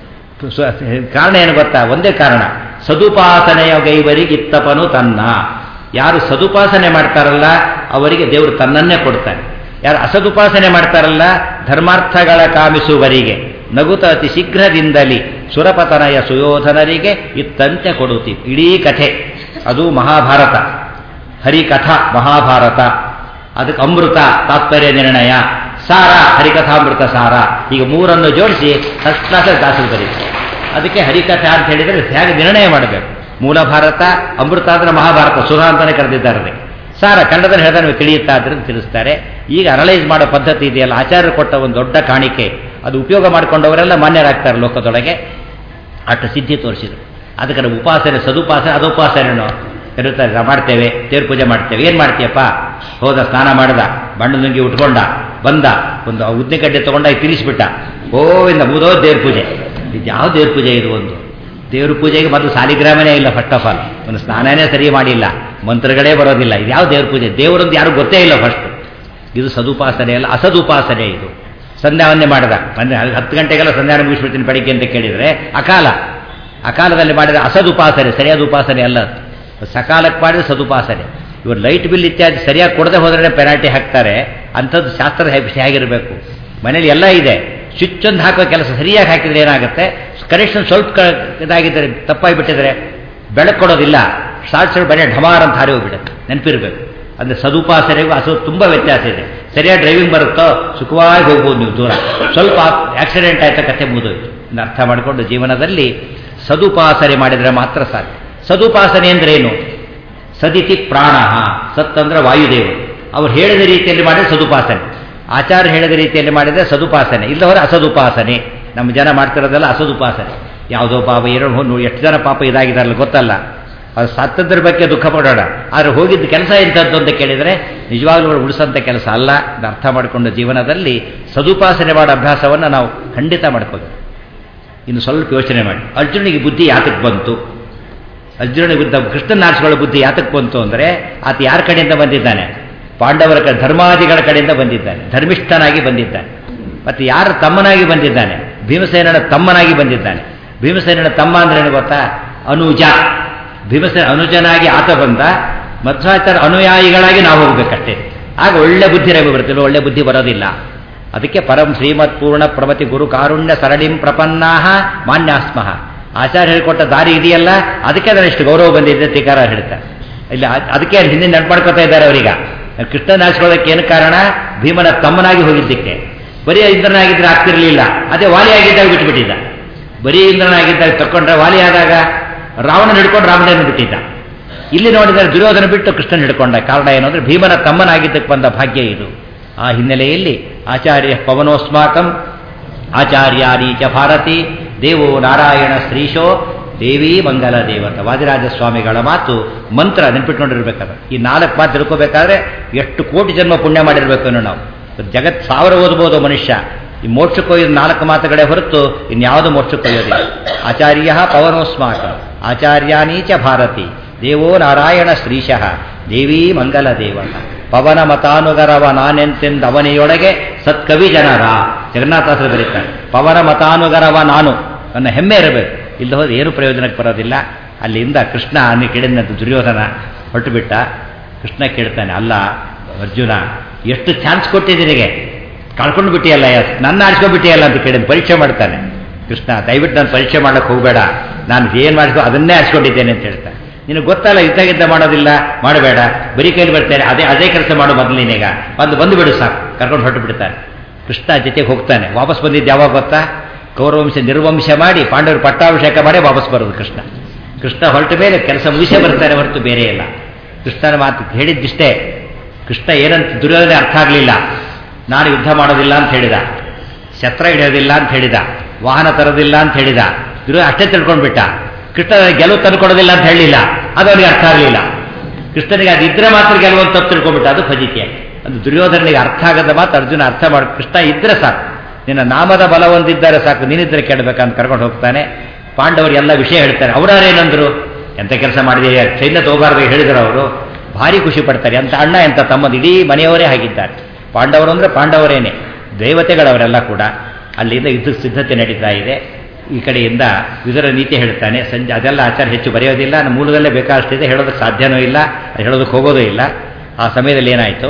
ಕಾರಣ ಏನು ಗೊತ್ತಾ ಒಂದೇ ಕಾರಣ ಸದುಪಾಸನೆಯ ಗೈವರಿಗಿತ್ತಪನು ತನ್ನ ಯಾರು ಸದುಪಾಸನೆ ಮಾಡ್ತಾರಲ್ಲ ಅವರಿಗೆ ದೇವರು ತನ್ನನ್ನೇ ಕೊಡ್ತಾನೆ ಯಾರು ಅಸದುಪಾಸನೆ ಮಾಡ್ತಾರಲ್ಲ ಧರ್ಮಾರ್ಥಗಳ ಕಾಮಿಸುವರಿಗೆ ನಗುತ ಅತಿ ಶೀಘ್ರದಿಂದಲಿ ಸುರಪತನಯ ಸುಯೋಧನರಿಗೆ ಇತ್ತಂತೆ ಕೊಡುತ್ತಿ ಇಡೀ ಕಥೆ ಅದು ಮಹಾಭಾರತ ಹರಿಕಥಾ ಮಹಾಭಾರತ ಅದಕ್ಕೆ ಅಮೃತ ತಾತ್ಪರ್ಯ ನಿರ್ಣಯ ಸಾರ ಹರಿಕಥಾಮೃತ ಸಾರ ಈಗ ಮೂರನ್ನು ಜೋಡಿಸಿ ಫಸ್ಟ್ ಕ್ಲಾಸ್ ದಾಸರು ಬರೀತಾರೆ ಅದಕ್ಕೆ ಹರಿಕಥಾ ಅಂತ ಹೇಳಿದರೆ ಹೇಗೆ ನಿರ್ಣಯ ಮಾಡಬೇಕು ಮೂಲ ಭಾರತ ಅಮೃತ ಅಂದ್ರೆ ಮಹಾಭಾರತ ಸುರ ಅಂತಾನೆ ಕರೆದಿದ್ದಾರೆ ಸಾರ ಕನ್ನಡದಲ್ಲಿ ಹೇಳಿದ್ರೆ ನೀವು ತಿಳಿಯುತ್ತಾ ಅಂತ ತಿಳಿಸ್ತಾರೆ ಈಗ ಅನಲೈಸ್ ಮಾಡೋ ಪದ್ಧತಿ ಇದೆಯಲ್ಲ ಆಚಾರ್ಯರು ಕೊಟ್ಟ ಒಂದು ದೊಡ್ಡ ಕಾಣಿಕೆ ಅದು ಉಪಯೋಗ ಮಾಡಿಕೊಂಡವರೆಲ್ಲ ಮಾನ್ಯರಾಗ್ತಾರೆ ಲೋಕದೊಳಗೆ ಅಷ್ಟು ಸಿದ್ಧಿ ತೋರಿಸಿದ್ರು ಅದಕ್ಕೆ ಉಪಾಸನೆ ಸದುಪಾಸನೆ ಅದೋಪಾಸನೆನೋ ಇರುತ್ತಾರೆ ನಾವು ಮಾಡ್ತೇವೆ ದೇವ್ರ ಪೂಜೆ ಮಾಡ್ತೇವೆ ಏನು ಮಾಡ್ತೀಯಪ್ಪ ಹೋದ ಸ್ನಾನ ಮಾಡ್ದ ಬಣ್ಣದುಂಗಿ ಉಟ್ಕೊಂಡ ಬಂದ ಒಂದು ಉದ್ದಿನಗಡ್ಡೆ ತಗೊಂಡ ತಿನ್ನಿಸ್ಬಿಟ್ಟ ಓ ಇಂದ ಮುದೋ ದೇವ್ರ ಪೂಜೆ ಇದು ಯಾವ ದೇವ್ರ ಪೂಜೆ ಇದು ಒಂದು ದೇವ್ರ ಪೂಜೆಗೆ ಮೊದಲು ಸಾಲಿಗ್ರಾಮನೇ ಇಲ್ಲ ಫಸ್ಟ್ ಆಫ್ ಆಲ್ ಒಂದು ಸ್ನಾನನೇ ಸರಿ ಮಾಡಿಲ್ಲ ಮಂತ್ರಗಳೇ ಬರೋದಿಲ್ಲ ಇದು ಯಾವ ದೇವ್ರ ಪೂಜೆ ದೇವರೊಂದು ಯಾರು ಗೊತ್ತೇ ಇಲ್ಲ ಫಸ್ಟ್ ಇದು ಸದುಪಾಸನೆ ಅಲ್ಲ ಅಸದುಪಾಸನೆ ಇದು ಸಂಧ್ಯಾವನ್ನೇ ಮಾಡಿದ ಅಂದರೆ ಹತ್ತು ಗಂಟೆಗೆಲ್ಲ ಸಂಧ್ಯಾನ ಮುಗಿಸ್ಬಿಡ್ತೀನಿ ಬೆಳಿಗ್ಗೆ ಅಂತ ಕೇಳಿದರೆ ಅಕಾಲ ಅಕಾಲದಲ್ಲಿ ಮಾಡಿದರೆ ಅಸದುಪಾಸನೆ ಸರಿಯಾದ ಉಪಾಸನೆ ಅಲ್ಲ ಸಕಾಲಕ್ಕೆ ಮಾಡಿದ್ರೆ ಸದುಪಾಸನೆ ಇವರು ಲೈಟ್ ಬಿಲ್ ಇತ್ಯಾದಿ ಸರಿಯಾಗಿ ಕೊಡದೆ ಹೋದ್ರೆ ಪೆನಾಲ್ಟಿ ಹಾಕ್ತಾರೆ ಅಂಥದ್ದು ಶಾಸ್ತ್ರದ ಹೇಗಿರಬೇಕು ಮನೇಲಿ ಎಲ್ಲ ಇದೆ ಸ್ವಿಚ್ ಒಂದು ಹಾಕೋ ಕೆಲಸ ಸರಿಯಾಗಿ ಹಾಕಿದ್ರೆ ಏನಾಗುತ್ತೆ ಕನೆಕ್ಷನ್ ಸ್ವಲ್ಪ ಇದಾಗಿದ್ದರೆ ತಪ್ಪಾಗಿಬಿಟ್ಟಿದ್ರೆ ಬೆಳಕು ಕೊಡೋದಿಲ್ಲ ಶಾರ್ಟ್ ಸರ್ಟ್ ಬರೀ ಢಮಾರ್ ಅಂತ ಹಾರಿ ಹೋಗ್ಬಿಡುತ್ತೆ ನೆನಪಿರಬೇಕು ಅಂದರೆ ಸದುಪಾಸನೆಗೂ ಅಸು ತುಂಬ ವ್ಯತ್ಯಾಸ ಇದೆ ಸರಿಯಾಗಿ ಡ್ರೈವಿಂಗ್ ಬರುತ್ತೋ ಸುಖವಾಗಿ ಹೋಗ್ಬೋದು ನೀವು ದೂರ ಸ್ವಲ್ಪ ಆಕ್ಸಿಡೆಂಟ್ ಆಯ್ತಾ ಕತೆ ಮುಗಿದೋಯ್ತು ಇನ್ನು ಅರ್ಥ ಮಾಡಿಕೊಂಡು ಜೀವನದಲ್ಲಿ ಸದುಪಾಸನೆ ಮಾಡಿದರೆ ಮಾತ್ರ ಸಾಧ್ಯ ಸದುಪಾಸನೆ ಅಂದ್ರೇನು ಸದಿತಿ ಪ್ರಾಣ ಸತ್ತಂದ್ರೆ ವಾಯುದೇವರು ಅವ್ರು ಹೇಳಿದ ರೀತಿಯಲ್ಲಿ ಮಾಡಿದ್ರೆ ಸದುಪಾಸನೆ ಆಚಾರ ಹೇಳಿದ ರೀತಿಯಲ್ಲಿ ಮಾಡಿದರೆ ಸದುಪಾಸನೆ ಇಲ್ಲವರೆ ಅಸದುಪಾಸನೆ ನಮ್ಮ ಜನ ಮಾಡ್ತಿರೋದೆಲ್ಲ ಅಸದುಪಾಸನೆ ಯಾವುದೋ ಪಾಪ ಎರಡು ಎಷ್ಟು ಜನ ಪಾಪ ಇದಾಗಿದಾರಲ್ಲ ಗೊತ್ತಲ್ಲ ಅದು ಸತ್ತದ್ರ ಬಗ್ಗೆ ದುಃಖ ಪಡೋಣ ಆದರೆ ಹೋಗಿದ್ದ ಕೆಲಸ ಎಂಥದ್ದು ಅಂತ ಕೇಳಿದರೆ ನಿಜವಾಗ್ಲೂ ಉಳಿಸೋಂಥ ಕೆಲಸ ಅಲ್ಲ ಅರ್ಥ ಮಾಡಿಕೊಂಡು ಜೀವನದಲ್ಲಿ ಸದುಪಾಸನೆ ಮಾಡೋ ಅಭ್ಯಾಸವನ್ನು ನಾವು ಖಂಡಿತ ಮಾಡ್ಕೋಬೇಕು ಇನ್ನು ಸ್ವಲ್ಪ ಯೋಚನೆ ಮಾಡಿ ಅರ್ಜುನಿಗೆ ಬುದ್ಧಿ ಯಾತಕ್ಕೆ ಬಂತು ಅರ್ಜುನನಿಗೆ ವಿರುದ್ಧ ಕೃಷ್ಣನ ಆರಿಸಿಕೊಳ್ಳೋ ಬುದ್ಧಿ ಯಾತಕ್ಕೆ ಬಂತು ಅಂದರೆ ಆತ ಯಾರ ಕಡೆಯಿಂದ ಬಂದಿದ್ದಾನೆ ಪಾಂಡವರ ಕಡೆ ಧರ್ಮಾದಿಗಳ ಕಡೆಯಿಂದ ಬಂದಿದ್ದಾನೆ ಧರ್ಮಿಷ್ಠನಾಗಿ ಬಂದಿದ್ದಾನೆ ಮತ್ತು ಯಾರ ತಮ್ಮನಾಗಿ ಬಂದಿದ್ದಾನೆ ಭೀಮಸೇನನ ತಮ್ಮನಾಗಿ ಬಂದಿದ್ದಾನೆ ಭೀಮಸೇನನ ತಮ್ಮ ಅಂದ್ರೆ ಏನು ಗೊತ್ತಾ ಅನುಜ ಭೀಮಸೇನ ಅನುಜನಾಗಿ ಆತ ಬಂದ ಮಧ್ವಾಚಾರ ಅನುಯಾಯಿಗಳಾಗಿ ನಾವು ಹೋಗ್ಬೇಕಷ್ಟೇ ಆಗ ಒಳ್ಳೆ ಬುದ್ಧಿ ರವಿ ಬರ್ತಿಲ್ಲ ಒಳ್ಳೆ ಬುದ್ಧಿ ಬರೋದಿಲ್ಲ ಅದಕ್ಕೆ ಪರಂ ಶ್ರೀಮತ್ ಪೂರ್ಣ ಪ್ರಮತಿ ಗುರು ಕಾರುಣ್ಯ ಸರಣಿಂ ಪ್ರಪನ್ನಾಹ ಮಾನ್ಯಾಸ್ಮಃ ಆಚಾರ್ಯ ಹೇಳಿಕೊಟ್ಟ ದಾರಿ ಇದೆಯಲ್ಲ ಅದಕ್ಕೆ ನಾನು ಇಷ್ಟು ಗೌರವ ಬಂದಿದೆ ಟೀಕಾರ ಹೇಳ್ತಾರೆ ಇಲ್ಲ ಅದ್- ಅದಕ್ಕೆ ಅವ್ರು ಹಿಂದೆ ನೆನಪು ಮಾಡ್ಕೊತಾ ಇದ್ದಾರೆ ಅವರೀಗ ಕೃಷ್ಣನ ಆರಿಸ್ಕೊಳ್ಳೋದಕ್ಕೆ ಏನು ಕಾರಣ ಭೀಮನ ತಮ್ಮನಾಗಿ ಹೋಗಿದ್ದಕ್ಕೆ ಬರೀ ಇಂದ್ರನಾಗಿದ್ರೆ ಆಗ್ತಿರ್ಲಿಲ್ಲ ಅದೇ ವಾಲಿ ಆಗಿದ್ದಾಗ ಬಿಟ್ಟುಬಿಟ್ಟಿದ್ದ ಬರೀ ಇಂದ್ರನಾಗಿದ್ದಾಗ ತಕೊಂಡ್ರೆ ವಾಲಿ ಆದಾಗ ರಾವಣನ ಹಿಡ್ಕೊಂಡು ರಾಮನನ್ನು ಬಿಟ್ಟಿದ್ದ ಇಲ್ಲಿ ನೋಡಿದರೆ ದುರ್ಯೋಧನ ಬಿಟ್ಟು ಕೃಷ್ಣನ್ ಹಿಡ್ಕೊಂಡ ಕಾರಣ ಏನು ಅಂದ್ರೆ ಭೀಮನ ತಮ್ಮನಾಗಿದ್ದಕ್ಕೆ ಬಂದ ಭಾಗ್ಯ ಇದು ಆ ಹಿನ್ನೆಲೆಯಲ್ಲಿ ಆಚಾರ್ಯ ಪವನೋಸ್ಮಾಕಂ ಆಚಾರ್ಯಾನಿ ಚ ಭಾರತಿ ದೇವೋ ನಾರಾಯಣ ಶ್ರೀಶೋ ದೇವಿ ಮಂಗಲ ದೇವತ ವಾದಿರಾಜ ಸ್ವಾಮಿಗಳ ಮಾತು ಮಂತ್ರ ನೆನ್ಪಿಟ್ಕೊಂಡಿರ್ಬೇಕಾದ್ರೆ ಈ ನಾಲ್ಕು ಮಾತು ತಿಳ್ಕೋಬೇಕಾದ್ರೆ ಎಷ್ಟು ಕೋಟಿ ಜನ್ಮ ಪುಣ್ಯ ಮಾಡಿರ್ಬೇಕು ಅನ್ನೋ ನಾವು ಜಗತ್ ಸಾವಿರ ಓದ್ಬೋದು ಮನುಷ್ಯ ಈ ಮೋಕ್ಷಕ್ಕೊಯ್ದು ನಾಲ್ಕು ಮಾತುಗಳೇ ಹೊರತು ಇನ್ಯಾವುದು ಮೋಕ್ಷಕ್ಕೊಯ್ಯೋದಿಲ್ಲ ಆಚಾರ್ಯ ಪವನೋಸ್ಮಾಕ ಆಚಾರ್ಯಾನಿ ಚ ಭಾರತಿ ದೇವೋ ನಾರಾಯಣ ಶ್ರೀಶಃ ದೇವಿ ಮಂಗಲ ದೇವತ ಪವನ ಮತಾನುಗರವ ನಾನೆಂತೆಂದು ಅವನಿಯೊಳಗೆ ಸತ್ಕವಿ ಜನರ ಜಗನ್ನಾಥಾಸರು ಬರೀತಾರೆ ಪವನ ಮತಾನುಗರವ ನಾನು ನನ್ನ ಹೆಮ್ಮೆ ಇರಬೇಕು ಇಲ್ಲಿ ಹೋದ್ರೆ ಏನು ಪ್ರಯೋಜನಕ್ಕೆ ಬರೋದಿಲ್ಲ ಅಲ್ಲಿಂದ ಕೃಷ್ಣ ಅನ್ನ ಕೇಳಿದಂತ ದುರ್ಯೋಧನ ಹೊರಟು ಬಿಟ್ಟ ಕೃಷ್ಣ ಕೇಳ್ತಾನೆ ಅಲ್ಲ ಅರ್ಜುನ ಎಷ್ಟು ಚಾನ್ಸ್ ಕೊಟ್ಟಿದ್ದೀನಿಗೆ ಕಳ್ಕೊಂಡು ಬಿಟ್ಟಿಯಲ್ಲ ನನ್ನ ಆರಿಸ್ಕೊಂಡ್ಬಿಟ್ಟಿಯಲ್ಲ ಅಂತ ಕೇಳಿದ ಪರೀಕ್ಷೆ ಮಾಡ್ತಾನೆ ಕೃಷ್ಣ ದಯವಿಟ್ಟು ನಾನು ಪರೀಕ್ಷೆ ಮಾಡಕ್ಕೆ ಹೋಗಬೇಡ ನಾನು ಏನು ಮಾಡಿಸ್ಕೊ ಅದನ್ನೇ ಆರಿಸ್ಕೊಂಡಿದ್ದೇನೆ ಅಂತ ಹೇಳ್ತಾನೆ ನಿನಗೆ ಗೊತ್ತಲ್ಲ ಯುದ್ಧ ಗಿದ್ದ ಮಾಡೋದಿಲ್ಲ ಮಾಡಬೇಡ ಬರೀ ಕೈಲಿ ಬರ್ತೇನೆ ಅದೇ ಅದೇ ಕೆಲಸ ಮಾಡು ಮೊದಲು ನೀನೀಗ ಬಂದು ಬಂದು ಬಿಡು ಸಾಕು ಕರ್ಕೊಂಡು ಹೊರಟು ಬಿಡ್ತಾನೆ ಕೃಷ್ಣ ಜೊತೆಗೆ ಹೋಗ್ತಾನೆ ವಾಪಸ್ ಬಂದಿದ್ದು ಯಾವಾಗ ಗೊತ್ತಾ ಕೌರವಂಶ ನಿರ್ವಂಶ ಮಾಡಿ ಪಾಂಡವರು ಪಟ್ಟಾಭಿಷೇಕ ಮಾಡಿ ವಾಪಸ್ ಬರೋದು ಕೃಷ್ಣ ಕೃಷ್ಣ ಹೊರಟ ಮೇಲೆ ಕೆಲಸ ಮುಗಿಸೇ ಬರ್ತಾರೆ ಹೊರತು ಬೇರೆ ಇಲ್ಲ ಕೃಷ್ಣನ ಮಾತು ಹೇಳಿದ್ದಿಷ್ಟೇ ಕೃಷ್ಣ ಏನಂತ ದುರ್ಯೋಧನೆ ಅರ್ಥ ಆಗಲಿಲ್ಲ ನಾನು ಯುದ್ಧ ಮಾಡೋದಿಲ್ಲ ಅಂತ ಹೇಳಿದ ಶಸ್ತ್ರ ಹಿಡಿಯೋದಿಲ್ಲ ಅಂತ ಹೇಳಿದ ವಾಹನ ತರೋದಿಲ್ಲ ಅಂತ ಹೇಳಿದ ದುರ್ಯೋಧನ ಅಷ್ಟೇ ತಿಳ್ಕೊಂಡ್ಬಿಟ್ಟ ಕೃಷ್ಣ ಗೆಲುವು ತಂದುಕೊಡೋದಿಲ್ಲ ಅಂತ ಹೇಳಿಲ್ಲ ಅದು ಅವನಿಗೆ ಅರ್ಥ ಆಗಲಿಲ್ಲ ಕೃಷ್ಣನಿಗೆ ಅದಿದ್ರೆ ಮಾತ್ರ ಗೆಲುವು ಅಂತ ತಪ್ಪು ತಿಳ್ಕೊಂಡ್ಬಿಟ್ಟ ಅದು ಫಜಿಕೆ ಅದು ದುರ್ಯೋಧನಿಗೆ ಅರ್ಥ ಆಗದ ಮಾತು ಅರ್ಜುನ ಅರ್ಥ ಮಾಡಿ ಕೃಷ್ಣ ಇದ್ರೆ ಸಾಕು ನಿನ್ನ ನಾಮದ ಬಲ ಹೊಂದಿದ್ದಾರೆ ಸಾಕು ನೀನಿದ್ರೆ ಕೇಳಬೇಕಂತ ಕರ್ಕೊಂಡು ಹೋಗ್ತಾನೆ ಪಾಂಡವರು ಎಲ್ಲ ವಿಷಯ ಹೇಳ್ತಾರೆ ಅವರಾರೇನಂದ್ರು ಎಂತ ಕೆಲಸ ಮಾಡಿದೆ ಸೈನ್ಯ ತಗೋಬಾರ್ದು ಹೇಳಿದ್ರು ಅವರು ಭಾರಿ ಖುಷಿ ಪಡ್ತಾರೆ ಅಂತ ಅಣ್ಣ ಎಂತ ತಮ್ಮದು ಇಡೀ ಮನೆಯವರೇ ಆಗಿದ್ದಾರೆ ಪಾಂಡವರು ಅಂದ್ರೆ ಪಾಂಡವರೇನೆ ದೇವತೆಗಳವರೆಲ್ಲ ಕೂಡ ಅಲ್ಲಿಂದ ಯುದ್ಧಕ್ಕೆ ಸಿದ್ಧತೆ ನಡೀತಾ ಇದೆ ಈ ಕಡೆಯಿಂದ ವಿದುರ ನೀತಿ ಹೇಳ್ತಾನೆ ಸಂಜೆ ಅದೆಲ್ಲ ಆಚಾರ ಹೆಚ್ಚು ಬರೆಯೋದಿಲ್ಲ ನಮ್ಮ ಮೂಲದಲ್ಲೇ ಬೇಕಾದಷ್ಟಿದೆ ಹೇಳೋದಕ್ಕೆ ಸಾಧ್ಯನೂ ಇಲ್ಲ ಅದು ಹೇಳೋದಕ್ಕೆ ಹೋಗೋದೂ ಇಲ್ಲ ಆ ಸಮಯದಲ್ಲಿ ಏನಾಯಿತು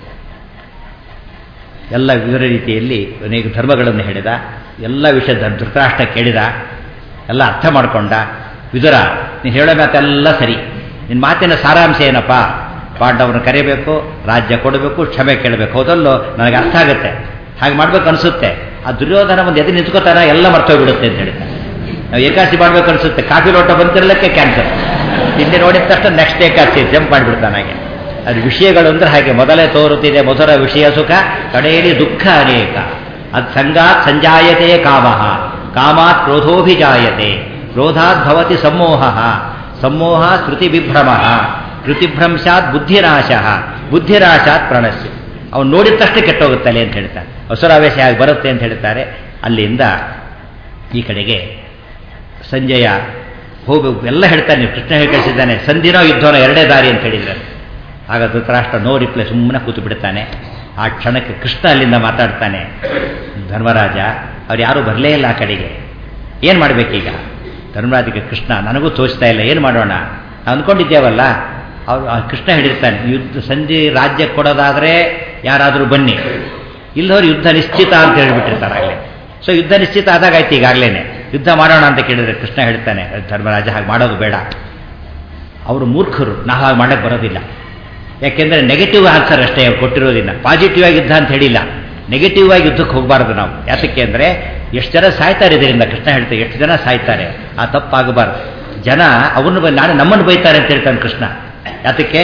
ಎಲ್ಲ ವಿವರ ರೀತಿಯಲ್ಲಿ ಅನೇಕ ಧರ್ಮಗಳನ್ನು ಹೇಳಿದ ಎಲ್ಲ ವಿಷಯ ಧರ್- ಧೃತರಾಷ್ಟ್ರ ಕೇಳಿದ ಎಲ್ಲ ಅರ್ಥ ಮಾಡಿಕೊಂಡ ವಿದುರ ನೀನು ಹೇಳೋ ಮಾತೆಲ್ಲ ಸರಿ ನಿನ್ನ ಮಾತಿನ ಸಾರಾಂಶ ಏನಪ್ಪ ಪಾಂಡವರನ್ನು ಕರೆಯಬೇಕು ರಾಜ್ಯ ಕೊಡಬೇಕು ಕ್ಷಮೆ ಕೇಳಬೇಕು ಹೌದಲ್ಲೋ ನನಗೆ ಅರ್ಥ ಆಗುತ್ತೆ ಹಾಗೆ ಮಾಡ್ಬೇಕು ಅನಿಸುತ್ತೆ ಆ ದುರ್ಯೋಧನ ಒಂದು ಎದೆ ನಿಂತ್ಕೋತಾರ ಎಲ್ಲ ಮರ್ತೋಗ್ಬಿಡುತ್ತೆ ಅಂತ ಹೇಳ್ತಾರೆ ನಾವು ಏಕಾಸಿ ಮಾಡ್ಬೇಕು ಅನಿಸುತ್ತೆ ಕಾಫಿ ಲೋಟ ಬಂತಿರಲಿಕ್ಕೆ ಕ್ಯಾನ್ಸರ್ ಇಲ್ಲಿ ನೋಡಿದ ತಕ್ಷಣ ನೆಕ್ಸ್ಟ್ ಏಕಾಸಿ ಜಂಪ್ ಮಾಡಿಬಿಡ್ತಾನೆ ಹಾಗೆ ಅದು ವಿಷಯಗಳು ಅಂದ್ರೆ ಹಾಗೆ ಮೊದಲೇ ತೋರುತ್ತಿದೆ ಮಧುರ ವಿಷಯ ಸುಖ ಕಡೆಯಲ್ಲಿ ದುಃಖ ಅನೇಕ ಅದು ಸಂಗಾತ್ ಸಂಜಾಯತೆ ಕಾಮಃ ಕಾಮಾತ್ ಕ್ರೋಧೋಭಿಜಾಯತೆ ಕ್ರೋಧಾತ್ ಭವತಿ ಸಮ್ಮೋಹ ಸಮ್ಮೋಹ ಕೃತಿ ವಿಭ್ರಮ ಕೃತಿಭ್ರಂಶಾತ್ ಬುದ್ಧಿನಾಶ ಬುದ್ಧಿನಾಶಾತ್ ಪ್ರಣಸ್ಯ ಅವನು ನೋಡಿದ ತಕ್ಷಣ ಕೆಟ್ಟೋಗುತ್ತಲೆ ಅಂತ ಹೇಳ್ತಾರೆ ಹಸುರಾವೇಶ ಆಗಿ ಬರುತ್ತೆ ಅಂತ ಹೇಳ್ತಾರೆ ಅಲ್ಲಿಂದ ಈ ಕಡೆಗೆ ಸಂಜಯ ಹೋಗಬೇಕು ಎಲ್ಲ ಹೇಳ್ತಾನೆ ನೀವು ಕೃಷ್ಣ ಹೇಳಿ ಕಳಿಸಿದ್ದಾನೆ ಸಂಧಿನೋ ಯುದ್ಧನೋ ಎರಡೇ ದಾರಿ ಅಂತ ಹೇಳಿದ್ದಾರೆ ಆಗ ಧೃತರಾಷ್ಟ್ರ ನೋ ರಿಪ್ಲೈ ಸುಮ್ಮನೆ ಕೂತು ಬಿಡ್ತಾನೆ ಆ ಕ್ಷಣಕ್ಕೆ ಕೃಷ್ಣ ಅಲ್ಲಿಂದ ಮಾತಾಡ್ತಾನೆ ಧರ್ಮರಾಜ ಅವ್ರು ಯಾರೂ ಬರಲೇ ಇಲ್ಲ ಆ ಕಡೆಗೆ ಏನು ಮಾಡಬೇಕೀಗ ಧರ್ಮರಾಜಿಗೆ ಕೃಷ್ಣ ನನಗೂ ತೋಚ್ತಾ ಇಲ್ಲ ಏನು ಮಾಡೋಣ ನಾವು ಅಂದ್ಕೊಂಡಿದ್ದೇವಲ್ಲ ಅವ್ರು ಆ ಕೃಷ್ಣ ಹೇಳಿರ್ತಾನೆ ಯುದ್ಧ ಸಂಜೆ ರಾಜ್ಯ ಕೊಡೋದಾದರೆ ಯಾರಾದರೂ ಬನ್ನಿ ಇಲ್ಲದವ್ರು ಯುದ್ಧ ನಿಶ್ಚಿತ ಅಂತ ಹೇಳಿಬಿಟ್ಟಿರ್ತಾರೆ ಆಗಲೇ ಸೊ ಯುದ್ಧ ನಿಶ್ಚಿತ ಆದಾಗ ಆಯ್ತು ಈಗಾಗಲೇ ಯುದ್ಧ ಮಾಡೋಣ ಅಂತ ಕೇಳಿದ್ರೆ ಕೃಷ್ಣ ಹೇಳ್ತಾನೆ ಧರ್ಮರಾಜ ಹಾಗೆ ಮಾಡೋದು ಬೇಡ ಅವರು ಮೂರ್ಖರು ನಾವು ಹಾಗೆ ಮಾಡಕ್ಕೆ ಬರೋದಿಲ್ಲ ಯಾಕೆಂದರೆ ನೆಗೆಟಿವ್ ಆನ್ಸರ್ ಅಷ್ಟೇ ಅವ್ರು ಕೊಟ್ಟಿರೋದಿಲ್ಲ ಪಾಸಿಟಿವ್ ಆಗಿ ಯುದ್ಧ ಅಂತ ಹೇಳಿಲ್ಲ ನೆಗೆಟಿವ್ ಆಗಿ ಯುದ್ಧಕ್ಕೆ ಹೋಗಬಾರ್ದು ನಾವು ಯಾತಕ್ಕೆ ಅಂದರೆ ಎಷ್ಟು ಜನ ಸಾಯ್ತಾರೆ ಇದರಿಂದ ಕೃಷ್ಣ ಹೇಳ್ತಾರೆ ಎಷ್ಟು ಜನ ಸಾಯ್ತಾರೆ ಆ ತಪ್ಪಾಗಬಾರ್ದು ಜನ ಅವನು ಬೈ ನಾನು ನಮ್ಮನ್ನು ಬೈತಾರೆ ಅಂತ ಹೇಳ್ತಾನೆ ಕೃಷ್ಣ ಯಾತಕ್ಕೆ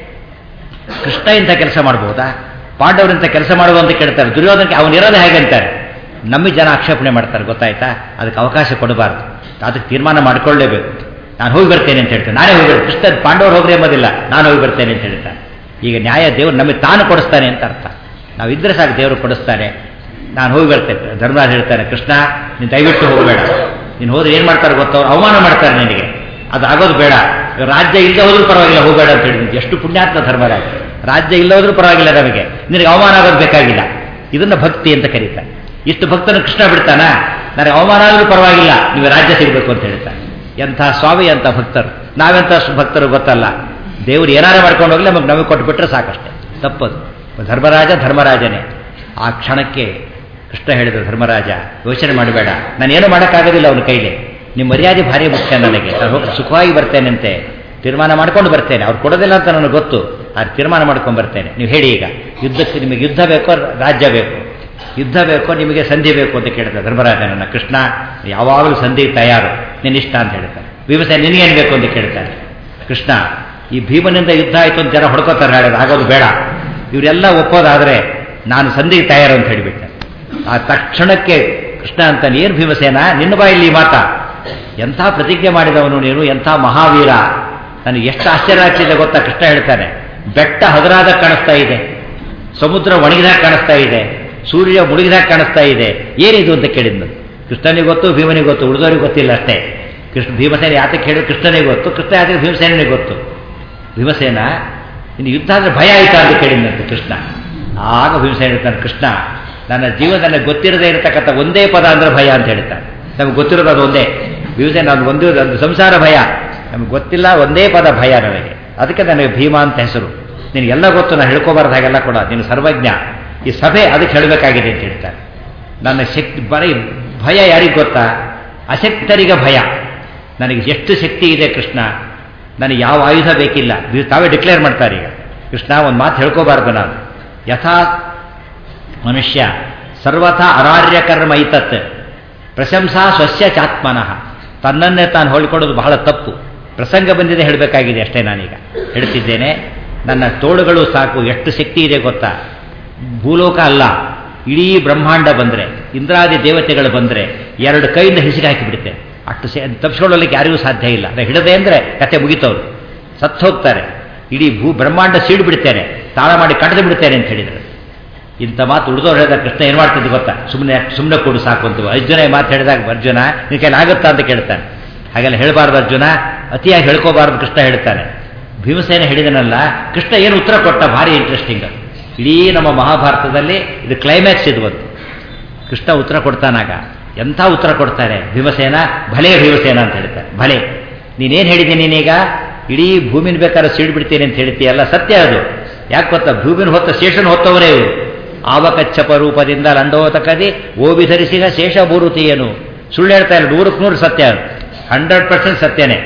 ಕೃಷ್ಣ ಇಂಥ ಕೆಲಸ ಮಾಡ್ಬೋದಾ ಪಾಂಡವರಿಂತ ಕೆಲಸ ಮಾಡುವ ಅಂತ ಕೇಳ್ತಾರೆ ದುರ್ಯೋಧನಕ್ಕೆ ಅವನಿರೋದೇ ಹೇಗೆ ಅಂತಾರೆ ನಮಗೆ ಜನ ಆಕ್ಷೇಪಣೆ ಮಾಡ್ತಾರೆ ಗೊತ್ತಾಯ್ತಾ ಅದಕ್ಕೆ ಅವಕಾಶ ಕೊಡಬಾರ್ದು ಅದಕ್ಕೆ ತೀರ್ಮಾನ ಮಾಡ್ಕೊಳ್ಳೇಬೇಕು ನಾನು ಹೋಗಿ ಬರ್ತೇನೆ ಅಂತ ಹೇಳ್ತೇನೆ ನಾನೇ ಹೋಗಿ ಕೃಷ್ಣ ಪಾಂಡವರು ಹೋಗ್ರಿ ಎಂಬುದಿಲ್ಲ ನಾನು ಹೋಗಿ ಬರ್ತೇನೆ ಅಂತ ಹೇಳ್ತಾನೆ ಈಗ ನ್ಯಾಯ ದೇವರು ನಮಗೆ ತಾನು ಕೊಡಿಸ್ತಾನೆ ಅಂತ ಅರ್ಥ ನಾವು ಇದ್ರೆ ಸಾಕು ದೇವರು ಕೊಡಿಸ್ತಾನೆ ನಾನು ಹೋಗಿ ಬರ್ತೇನೆ ಧರ್ಮರಾಜ್ ಹೇಳ್ತಾನೆ ಕೃಷ್ಣ ನೀನು ದಯವಿಟ್ಟು ಹೋಗಬೇಡ ನೀನು ಹೋದ್ರೆ ಏನು ಮಾಡ್ತಾರೆ ಗೊತ್ತವ್ರು ಅವಮಾನ ಮಾಡ್ತಾರೆ ನಿನಗೆ ಅದು ಆಗೋದು ಬೇಡ ರಾಜ್ಯ ಇಲ್ಲದೆ ಹೋದ್ರೂ ಪರವಾಗಿಲ್ಲ ಹೋಗಬೇಡ ಅಂತ ಹೇಳಿದ್ವಿ ಎಷ್ಟು ಪುಣ್ಯಾತ್ಮ ಧರ್ಮರಾಜ ರಾಜ್ಯ ಇಲ್ಲ ಹೋದ್ರೂ ಪರವಾಗಿಲ್ಲ ನಮಗೆ ನಿನಗೆ ಅವಮಾನ ಆಗೋದು ಬೇಕಾಗಿಲ್ಲ ಇದನ್ನ ಭಕ್ತಿ ಅಂತ ಕರೀತಾರೆ ಇಷ್ಟು ಭಕ್ತನ ಕೃಷ್ಣ ಬಿಡ್ತಾನ ನನಗೆ ಅವಮಾನ ಆದರೂ ಪರವಾಗಿಲ್ಲ ನೀವು ರಾಜ್ಯ ಸಿಗಬೇಕು ಅಂತ ಹೇಳ್ತಾನೆ ಎಂಥ ಸ್ವಾಮಿ ಅಂತ ಭಕ್ತರು ನಾವೆಂಥ ಭಕ್ತರು ಗೊತ್ತಲ್ಲ ದೇವರು ಏನಾರು ಮಾಡ್ಕೊಂಡು ಹೋಗ್ಲಿ ನಮಗೆ ನಮಗೆ ಕೊಟ್ಬಿಟ್ರೆ ಸಾಕಷ್ಟೆ ತಪ್ಪದು ಧರ್ಮರಾಜ ಧರ್ಮರಾಜನೇ ಆ ಕ್ಷಣಕ್ಕೆ ಕೃಷ್ಣ ಹೇಳಿದ ಧರ್ಮರಾಜ ಯೋಚನೆ ಮಾಡಬೇಡ ನಾನೇನು ಮಾಡೋಕ್ಕಾಗೋದಿಲ್ಲ ಅವನ ಕೈಲಿ ನಿಮ್ಮ ಮರ್ಯಾದೆ ಭಾರಿ ಮುಖ್ಯ ನನಗೆ ನಾನು ಹೋಗಿ ಸುಖವಾಗಿ ಬರ್ತೇನೆಂತೆ ತೀರ್ಮಾನ ಮಾಡ್ಕೊಂಡು ಬರ್ತೇನೆ ಅವ್ರು ಕೊಡೋದಿಲ್ಲ ಅಂತ ನನಗೆ ಗೊತ್ತು ಆದ್ರೆ ತೀರ್ಮಾನ ಮಾಡ್ಕೊಂಡು ಬರ್ತೇನೆ ನೀವು ಹೇಳಿ ಈಗ ಯುದ್ಧಕ್ಕೆ ನಿಮಗೆ ಯುದ್ಧ ಬೇಕೋ ರಾಜ್ಯ ಬೇಕು ಯುದ್ಧ ಬೇಕೋ ನಿಮಗೆ ಸಂಧಿ ಬೇಕು ಅಂತ ಕೇಳ್ತಾರೆ ಧರ್ಮರಾಜನನ್ನ ಕೃಷ್ಣ ಯಾವಾಗಲೂ ಸಂಧಿ ತಯಾರು ನಿನ್ನಿಷ್ಟ ಅಂತ ಹೇಳ್ತಾರೆ ಭೀಮಸೇನ ನಿನಗೇನು ಬೇಕು ಅಂತ ಕೇಳ್ತಾರೆ ಕೃಷ್ಣ ಈ ಭೀಮನಿಂದ ಯುದ್ಧ ಆಯಿತು ಅಂತ ಜನ ಹೊಡ್ಕೋತಾರೆ ಹೇಳೋದು ಆಗೋದು ಬೇಡ ಇವರೆಲ್ಲ ಒಪ್ಪೋದಾದರೆ ನಾನು ಸಂಧಿಗೆ ತಯಾರು ಅಂತ ಹೇಳಿಬಿಟ್ಟೆ ಆ ತಕ್ಷಣಕ್ಕೆ ಕೃಷ್ಣ ಅಂತ ಏನು ಭೀಮಸೇನ ನಿನ್ನ ಬಾಯಲ್ಲಿ ಈ ಮಾತ ಎಂಥ ಪ್ರತಿಜ್ಞೆ ಮಾಡಿದವನು ನೀನು ಎಂಥ ಮಹಾವೀರ ನನಗೆ ಎಷ್ಟು ಆಶ್ಚರ್ಯ ಆಗ್ತಿದೆ ಗೊತ್ತಾ ಕೃಷ್ಣ ಹೇಳ್ತಾನೆ ಬೆಟ್ಟ ಹಗರಾದ ಕಾಣಿಸ್ತಾ ಇದೆ ಸಮುದ್ರ ಒಣಗಿದಾಗ ಕಾಣಿಸ್ತಾ ಇದೆ ಸೂರ್ಯ ಮುಳುಗಿದಾಗ ಕಾಣಿಸ್ತಾ ಇದೆ ಏನಿದು ಅಂತ ಕೇಳಿದ್ನು ಕೃಷ್ಣನಿಗೆ ಗೊತ್ತು ಭೀಮನಿಗೆ ಗೊತ್ತು ಉಳಿದವರಿಗೆ ಗೊತ್ತಿಲ್ಲ ಅಷ್ಟೇ ಕೃಷ್ಣ ಭೀಮಸೇನ ಯಾತಕ್ಕೆ ಹೇಳಿದ್ರು ಕೃಷ್ಣನಿಗೆ ಗೊತ್ತು ಕೃಷ್ಣ ಯಾತಕ್ಕೆ ಭೀಮಸೇನಿಗೆ ಗೊತ್ತು ಭೀಮಸೇನ ಇನ್ನು ಯುದ್ಧ ಅಂದ್ರೆ ಭಯ ಆಯ್ತಾ ಅಂತ ಕೇಳಿದ್ನಂತೆ ಕೃಷ್ಣ ಆಗ ಭೀಮಸೇನ ಹೇಳ್ತಾನೆ ಕೃಷ್ಣ ನನ್ನ ಜೀವನದಲ್ಲಿ ಗೊತ್ತಿರದೇ ಇರತಕ್ಕಂಥ ಒಂದೇ ಪದ ಅಂದ್ರೆ ಭಯ ಅಂತ ಹೇಳ್ತಾನೆ ನಮ್ಗೆ ಗೊತ್ತಿರೋದು ಅದು ಒಂದೇ ಭೀಮಸೇನ ಅದು ಒಂದೇ ಅದು ಸಂಸಾರ ಭಯ ನಮ್ಗೆ ಗೊತ್ತಿಲ್ಲ ಒಂದೇ ಪದ ಭಯ ನನಗೆ ಅದಕ್ಕೆ ನನಗೆ ಭೀಮ ಅಂತ ಹೆಸರು ನಿನಗೆಲ್ಲ ಗೊತ್ತು ನಾನು ಹೇಳ್ಕೋಬಾರ್ದು ಹಾಗೆಲ್ಲ ಕೂಡ ನೀನು ಸರ್ವಜ್ಞ ಈ ಸಭೆ ಅದಕ್ಕೆ ಹೇಳಬೇಕಾಗಿದೆ ಅಂತ ಹೇಳ್ತಾರೆ ನನ್ನ ಶಕ್ತಿ ಬರೀ ಭಯ ಯಾರಿಗೆ ಗೊತ್ತಾ ಅಶಕ್ತರಿಗೆ ಭಯ ನನಗೆ ಎಷ್ಟು ಶಕ್ತಿ ಇದೆ ಕೃಷ್ಣ ನನಗೆ ಯಾವ ಆಯುಧ ಬೇಕಿಲ್ಲ ನೀವು ತಾವೇ ಡಿಕ್ಲೇರ್ ಮಾಡ್ತಾರೆ ಈಗ ಕೃಷ್ಣ ಒಂದು ಮಾತು ಹೇಳ್ಕೋಬಾರ್ದು ನಾನು ಯಥಾ ಮನುಷ್ಯ ಸರ್ವಥಾ ಅರಾರ್ಯಕರ್ಮ ಐತತ್ ಪ್ರಶಂಸಾ ಸ್ವಸ್ಯ ಚಾತ್ಮನಃ ತನ್ನನ್ನೇ ತಾನು ಹೊಳ್ಕೊಳ್ಳೋದು ಬಹಳ ತಪ್ಪು ಪ್ರಸಂಗ ಬಂದಿದೆ ಹೇಳಬೇಕಾಗಿದೆ ಅಷ್ಟೇ ನಾನೀಗ ಹೇಳ್ತಿದ್ದೇನೆ ನನ್ನ ತೋಳುಗಳು ಸಾಕು ಎಷ್ಟು ಶಕ್ತಿ ಇದೆ ಗೊತ್ತಾ ಭೂಲೋಕ ಅಲ್ಲ ಇಡೀ ಬ್ರಹ್ಮಾಂಡ ಬಂದರೆ ಇಂದ್ರಾದಿ ದೇವತೆಗಳು ಬಂದರೆ ಎರಡು ಕೈಯಿಂದ ಹಿಸಿಗೆ ಹಾಕಿಬಿಡುತ್ತೆ ಅಷ್ಟು ಸೇ ತಪ್ಪಿಸ್ಕೊಳ್ಳಲಿಕ್ಕೆ ಯಾರಿಗೂ ಸಾಧ್ಯ ಇಲ್ಲ ಅದೇ ಹಿಡದೆ ಅಂದರೆ ಕತೆ ಮುಗಿತವ್ರು ಸತ್ತು ಹೋಗ್ತಾರೆ ಇಡೀ ಭೂ ಬ್ರಹ್ಮಾಂಡ ಸೀಡು ಬಿಡ್ತೇನೆ ತಾಳ ಮಾಡಿ ಕಟ್ಟದು ಬಿಡ್ತೇನೆ ಅಂತ ಹೇಳಿದರು ಇಂಥ ಮಾತು ಉಳಿದವ್ರು ಹೇಳಿದಾಗ ಕೃಷ್ಣ ಏನು ಮಾಡ್ತಿದ್ದು ಗೊತ್ತಾ ಸುಮ್ಮನೆ ಸುಮ್ಮನೆ ಕೊಡು ಸಾಕು ಅಂತ ಅರ್ಜುನ ಈ ಮಾತು ಹೇಳಿದಾಗ ಅರ್ಜುನ ನಿನ್ನ ಕೈಲಿ ಆಗುತ್ತಾ ಅಂತ ಕೇಳ್ತಾನೆ ಹಾಗೆಲ್ಲ ಹೇಳಬಾರ್ದು ಅರ್ಜುನ ಅತಿಯಾಗಿ ಹೇಳ್ಕೋಬಾರ್ದು ಕೃಷ್ಣ ಹೇಳ್ತಾನೆ ಭೀಮಸೇನ ಹೇಳಿದನಲ್ಲ ಕೃಷ್ಣ ಏನು ಉತ್ತರ ಕೊಟ್ಟ ಭಾರಿ ಇಂಟ್ರೆಸ್ಟಿಂಗ್ ಇಡೀ ನಮ್ಮ ಮಹಾಭಾರತದಲ್ಲಿ ಇದು ಕ್ಲೈಮ್ಯಾಕ್ಸ್ ಇದು ಒಂದು ಕೃಷ್ಣ ಉತ್ತರ ಕೊಡ್ತಾನಾಗ ಎಂಥ ಉತ್ತರ ಕೊಡ್ತಾರೆ ಭೀಮಸೇನ ಭಲೆ ಭೀಮಸೇನ ಅಂತ ಹೇಳ್ತಾರೆ ಭಲೆ ನೀನೇನು ಹೇಳಿದ್ದೀನಿ ನೀನೀಗ ಇಡೀ ಭೂಮಿನ ಬೇಕಾದ್ರೆ ಸೀಡ್ ಬಿಡ್ತೀನಿ ಅಂತ ಹೇಳ್ತೀಯಲ್ಲ ಸತ್ಯ ಅದು ಯಾಕೆ ಗೊತ್ತಾ ಭೂಮಿನ ಹೊತ್ತ ಶೇಷನ ಹೊತ್ತವರೇ ಇವರು ಆವಕಚ್ಚಪ ರೂಪದಿಂದ ಲಂಡೋತಕದಿ ಓಬಿ ಧರಿಸಿದ ಶೇಷ ಭೂರುತಿಯನು ಸುಳ್ಳು ಹೇಳ್ತಾ ಇಲ್ಲ ನೂರಕ್ಕೆ ನೂರು ಸತ್ಯ ಅದು ಹಂಡ್ರೆಡ್ ಪರ್ಸೆಂಟ್ ಸತ್ಯನೇ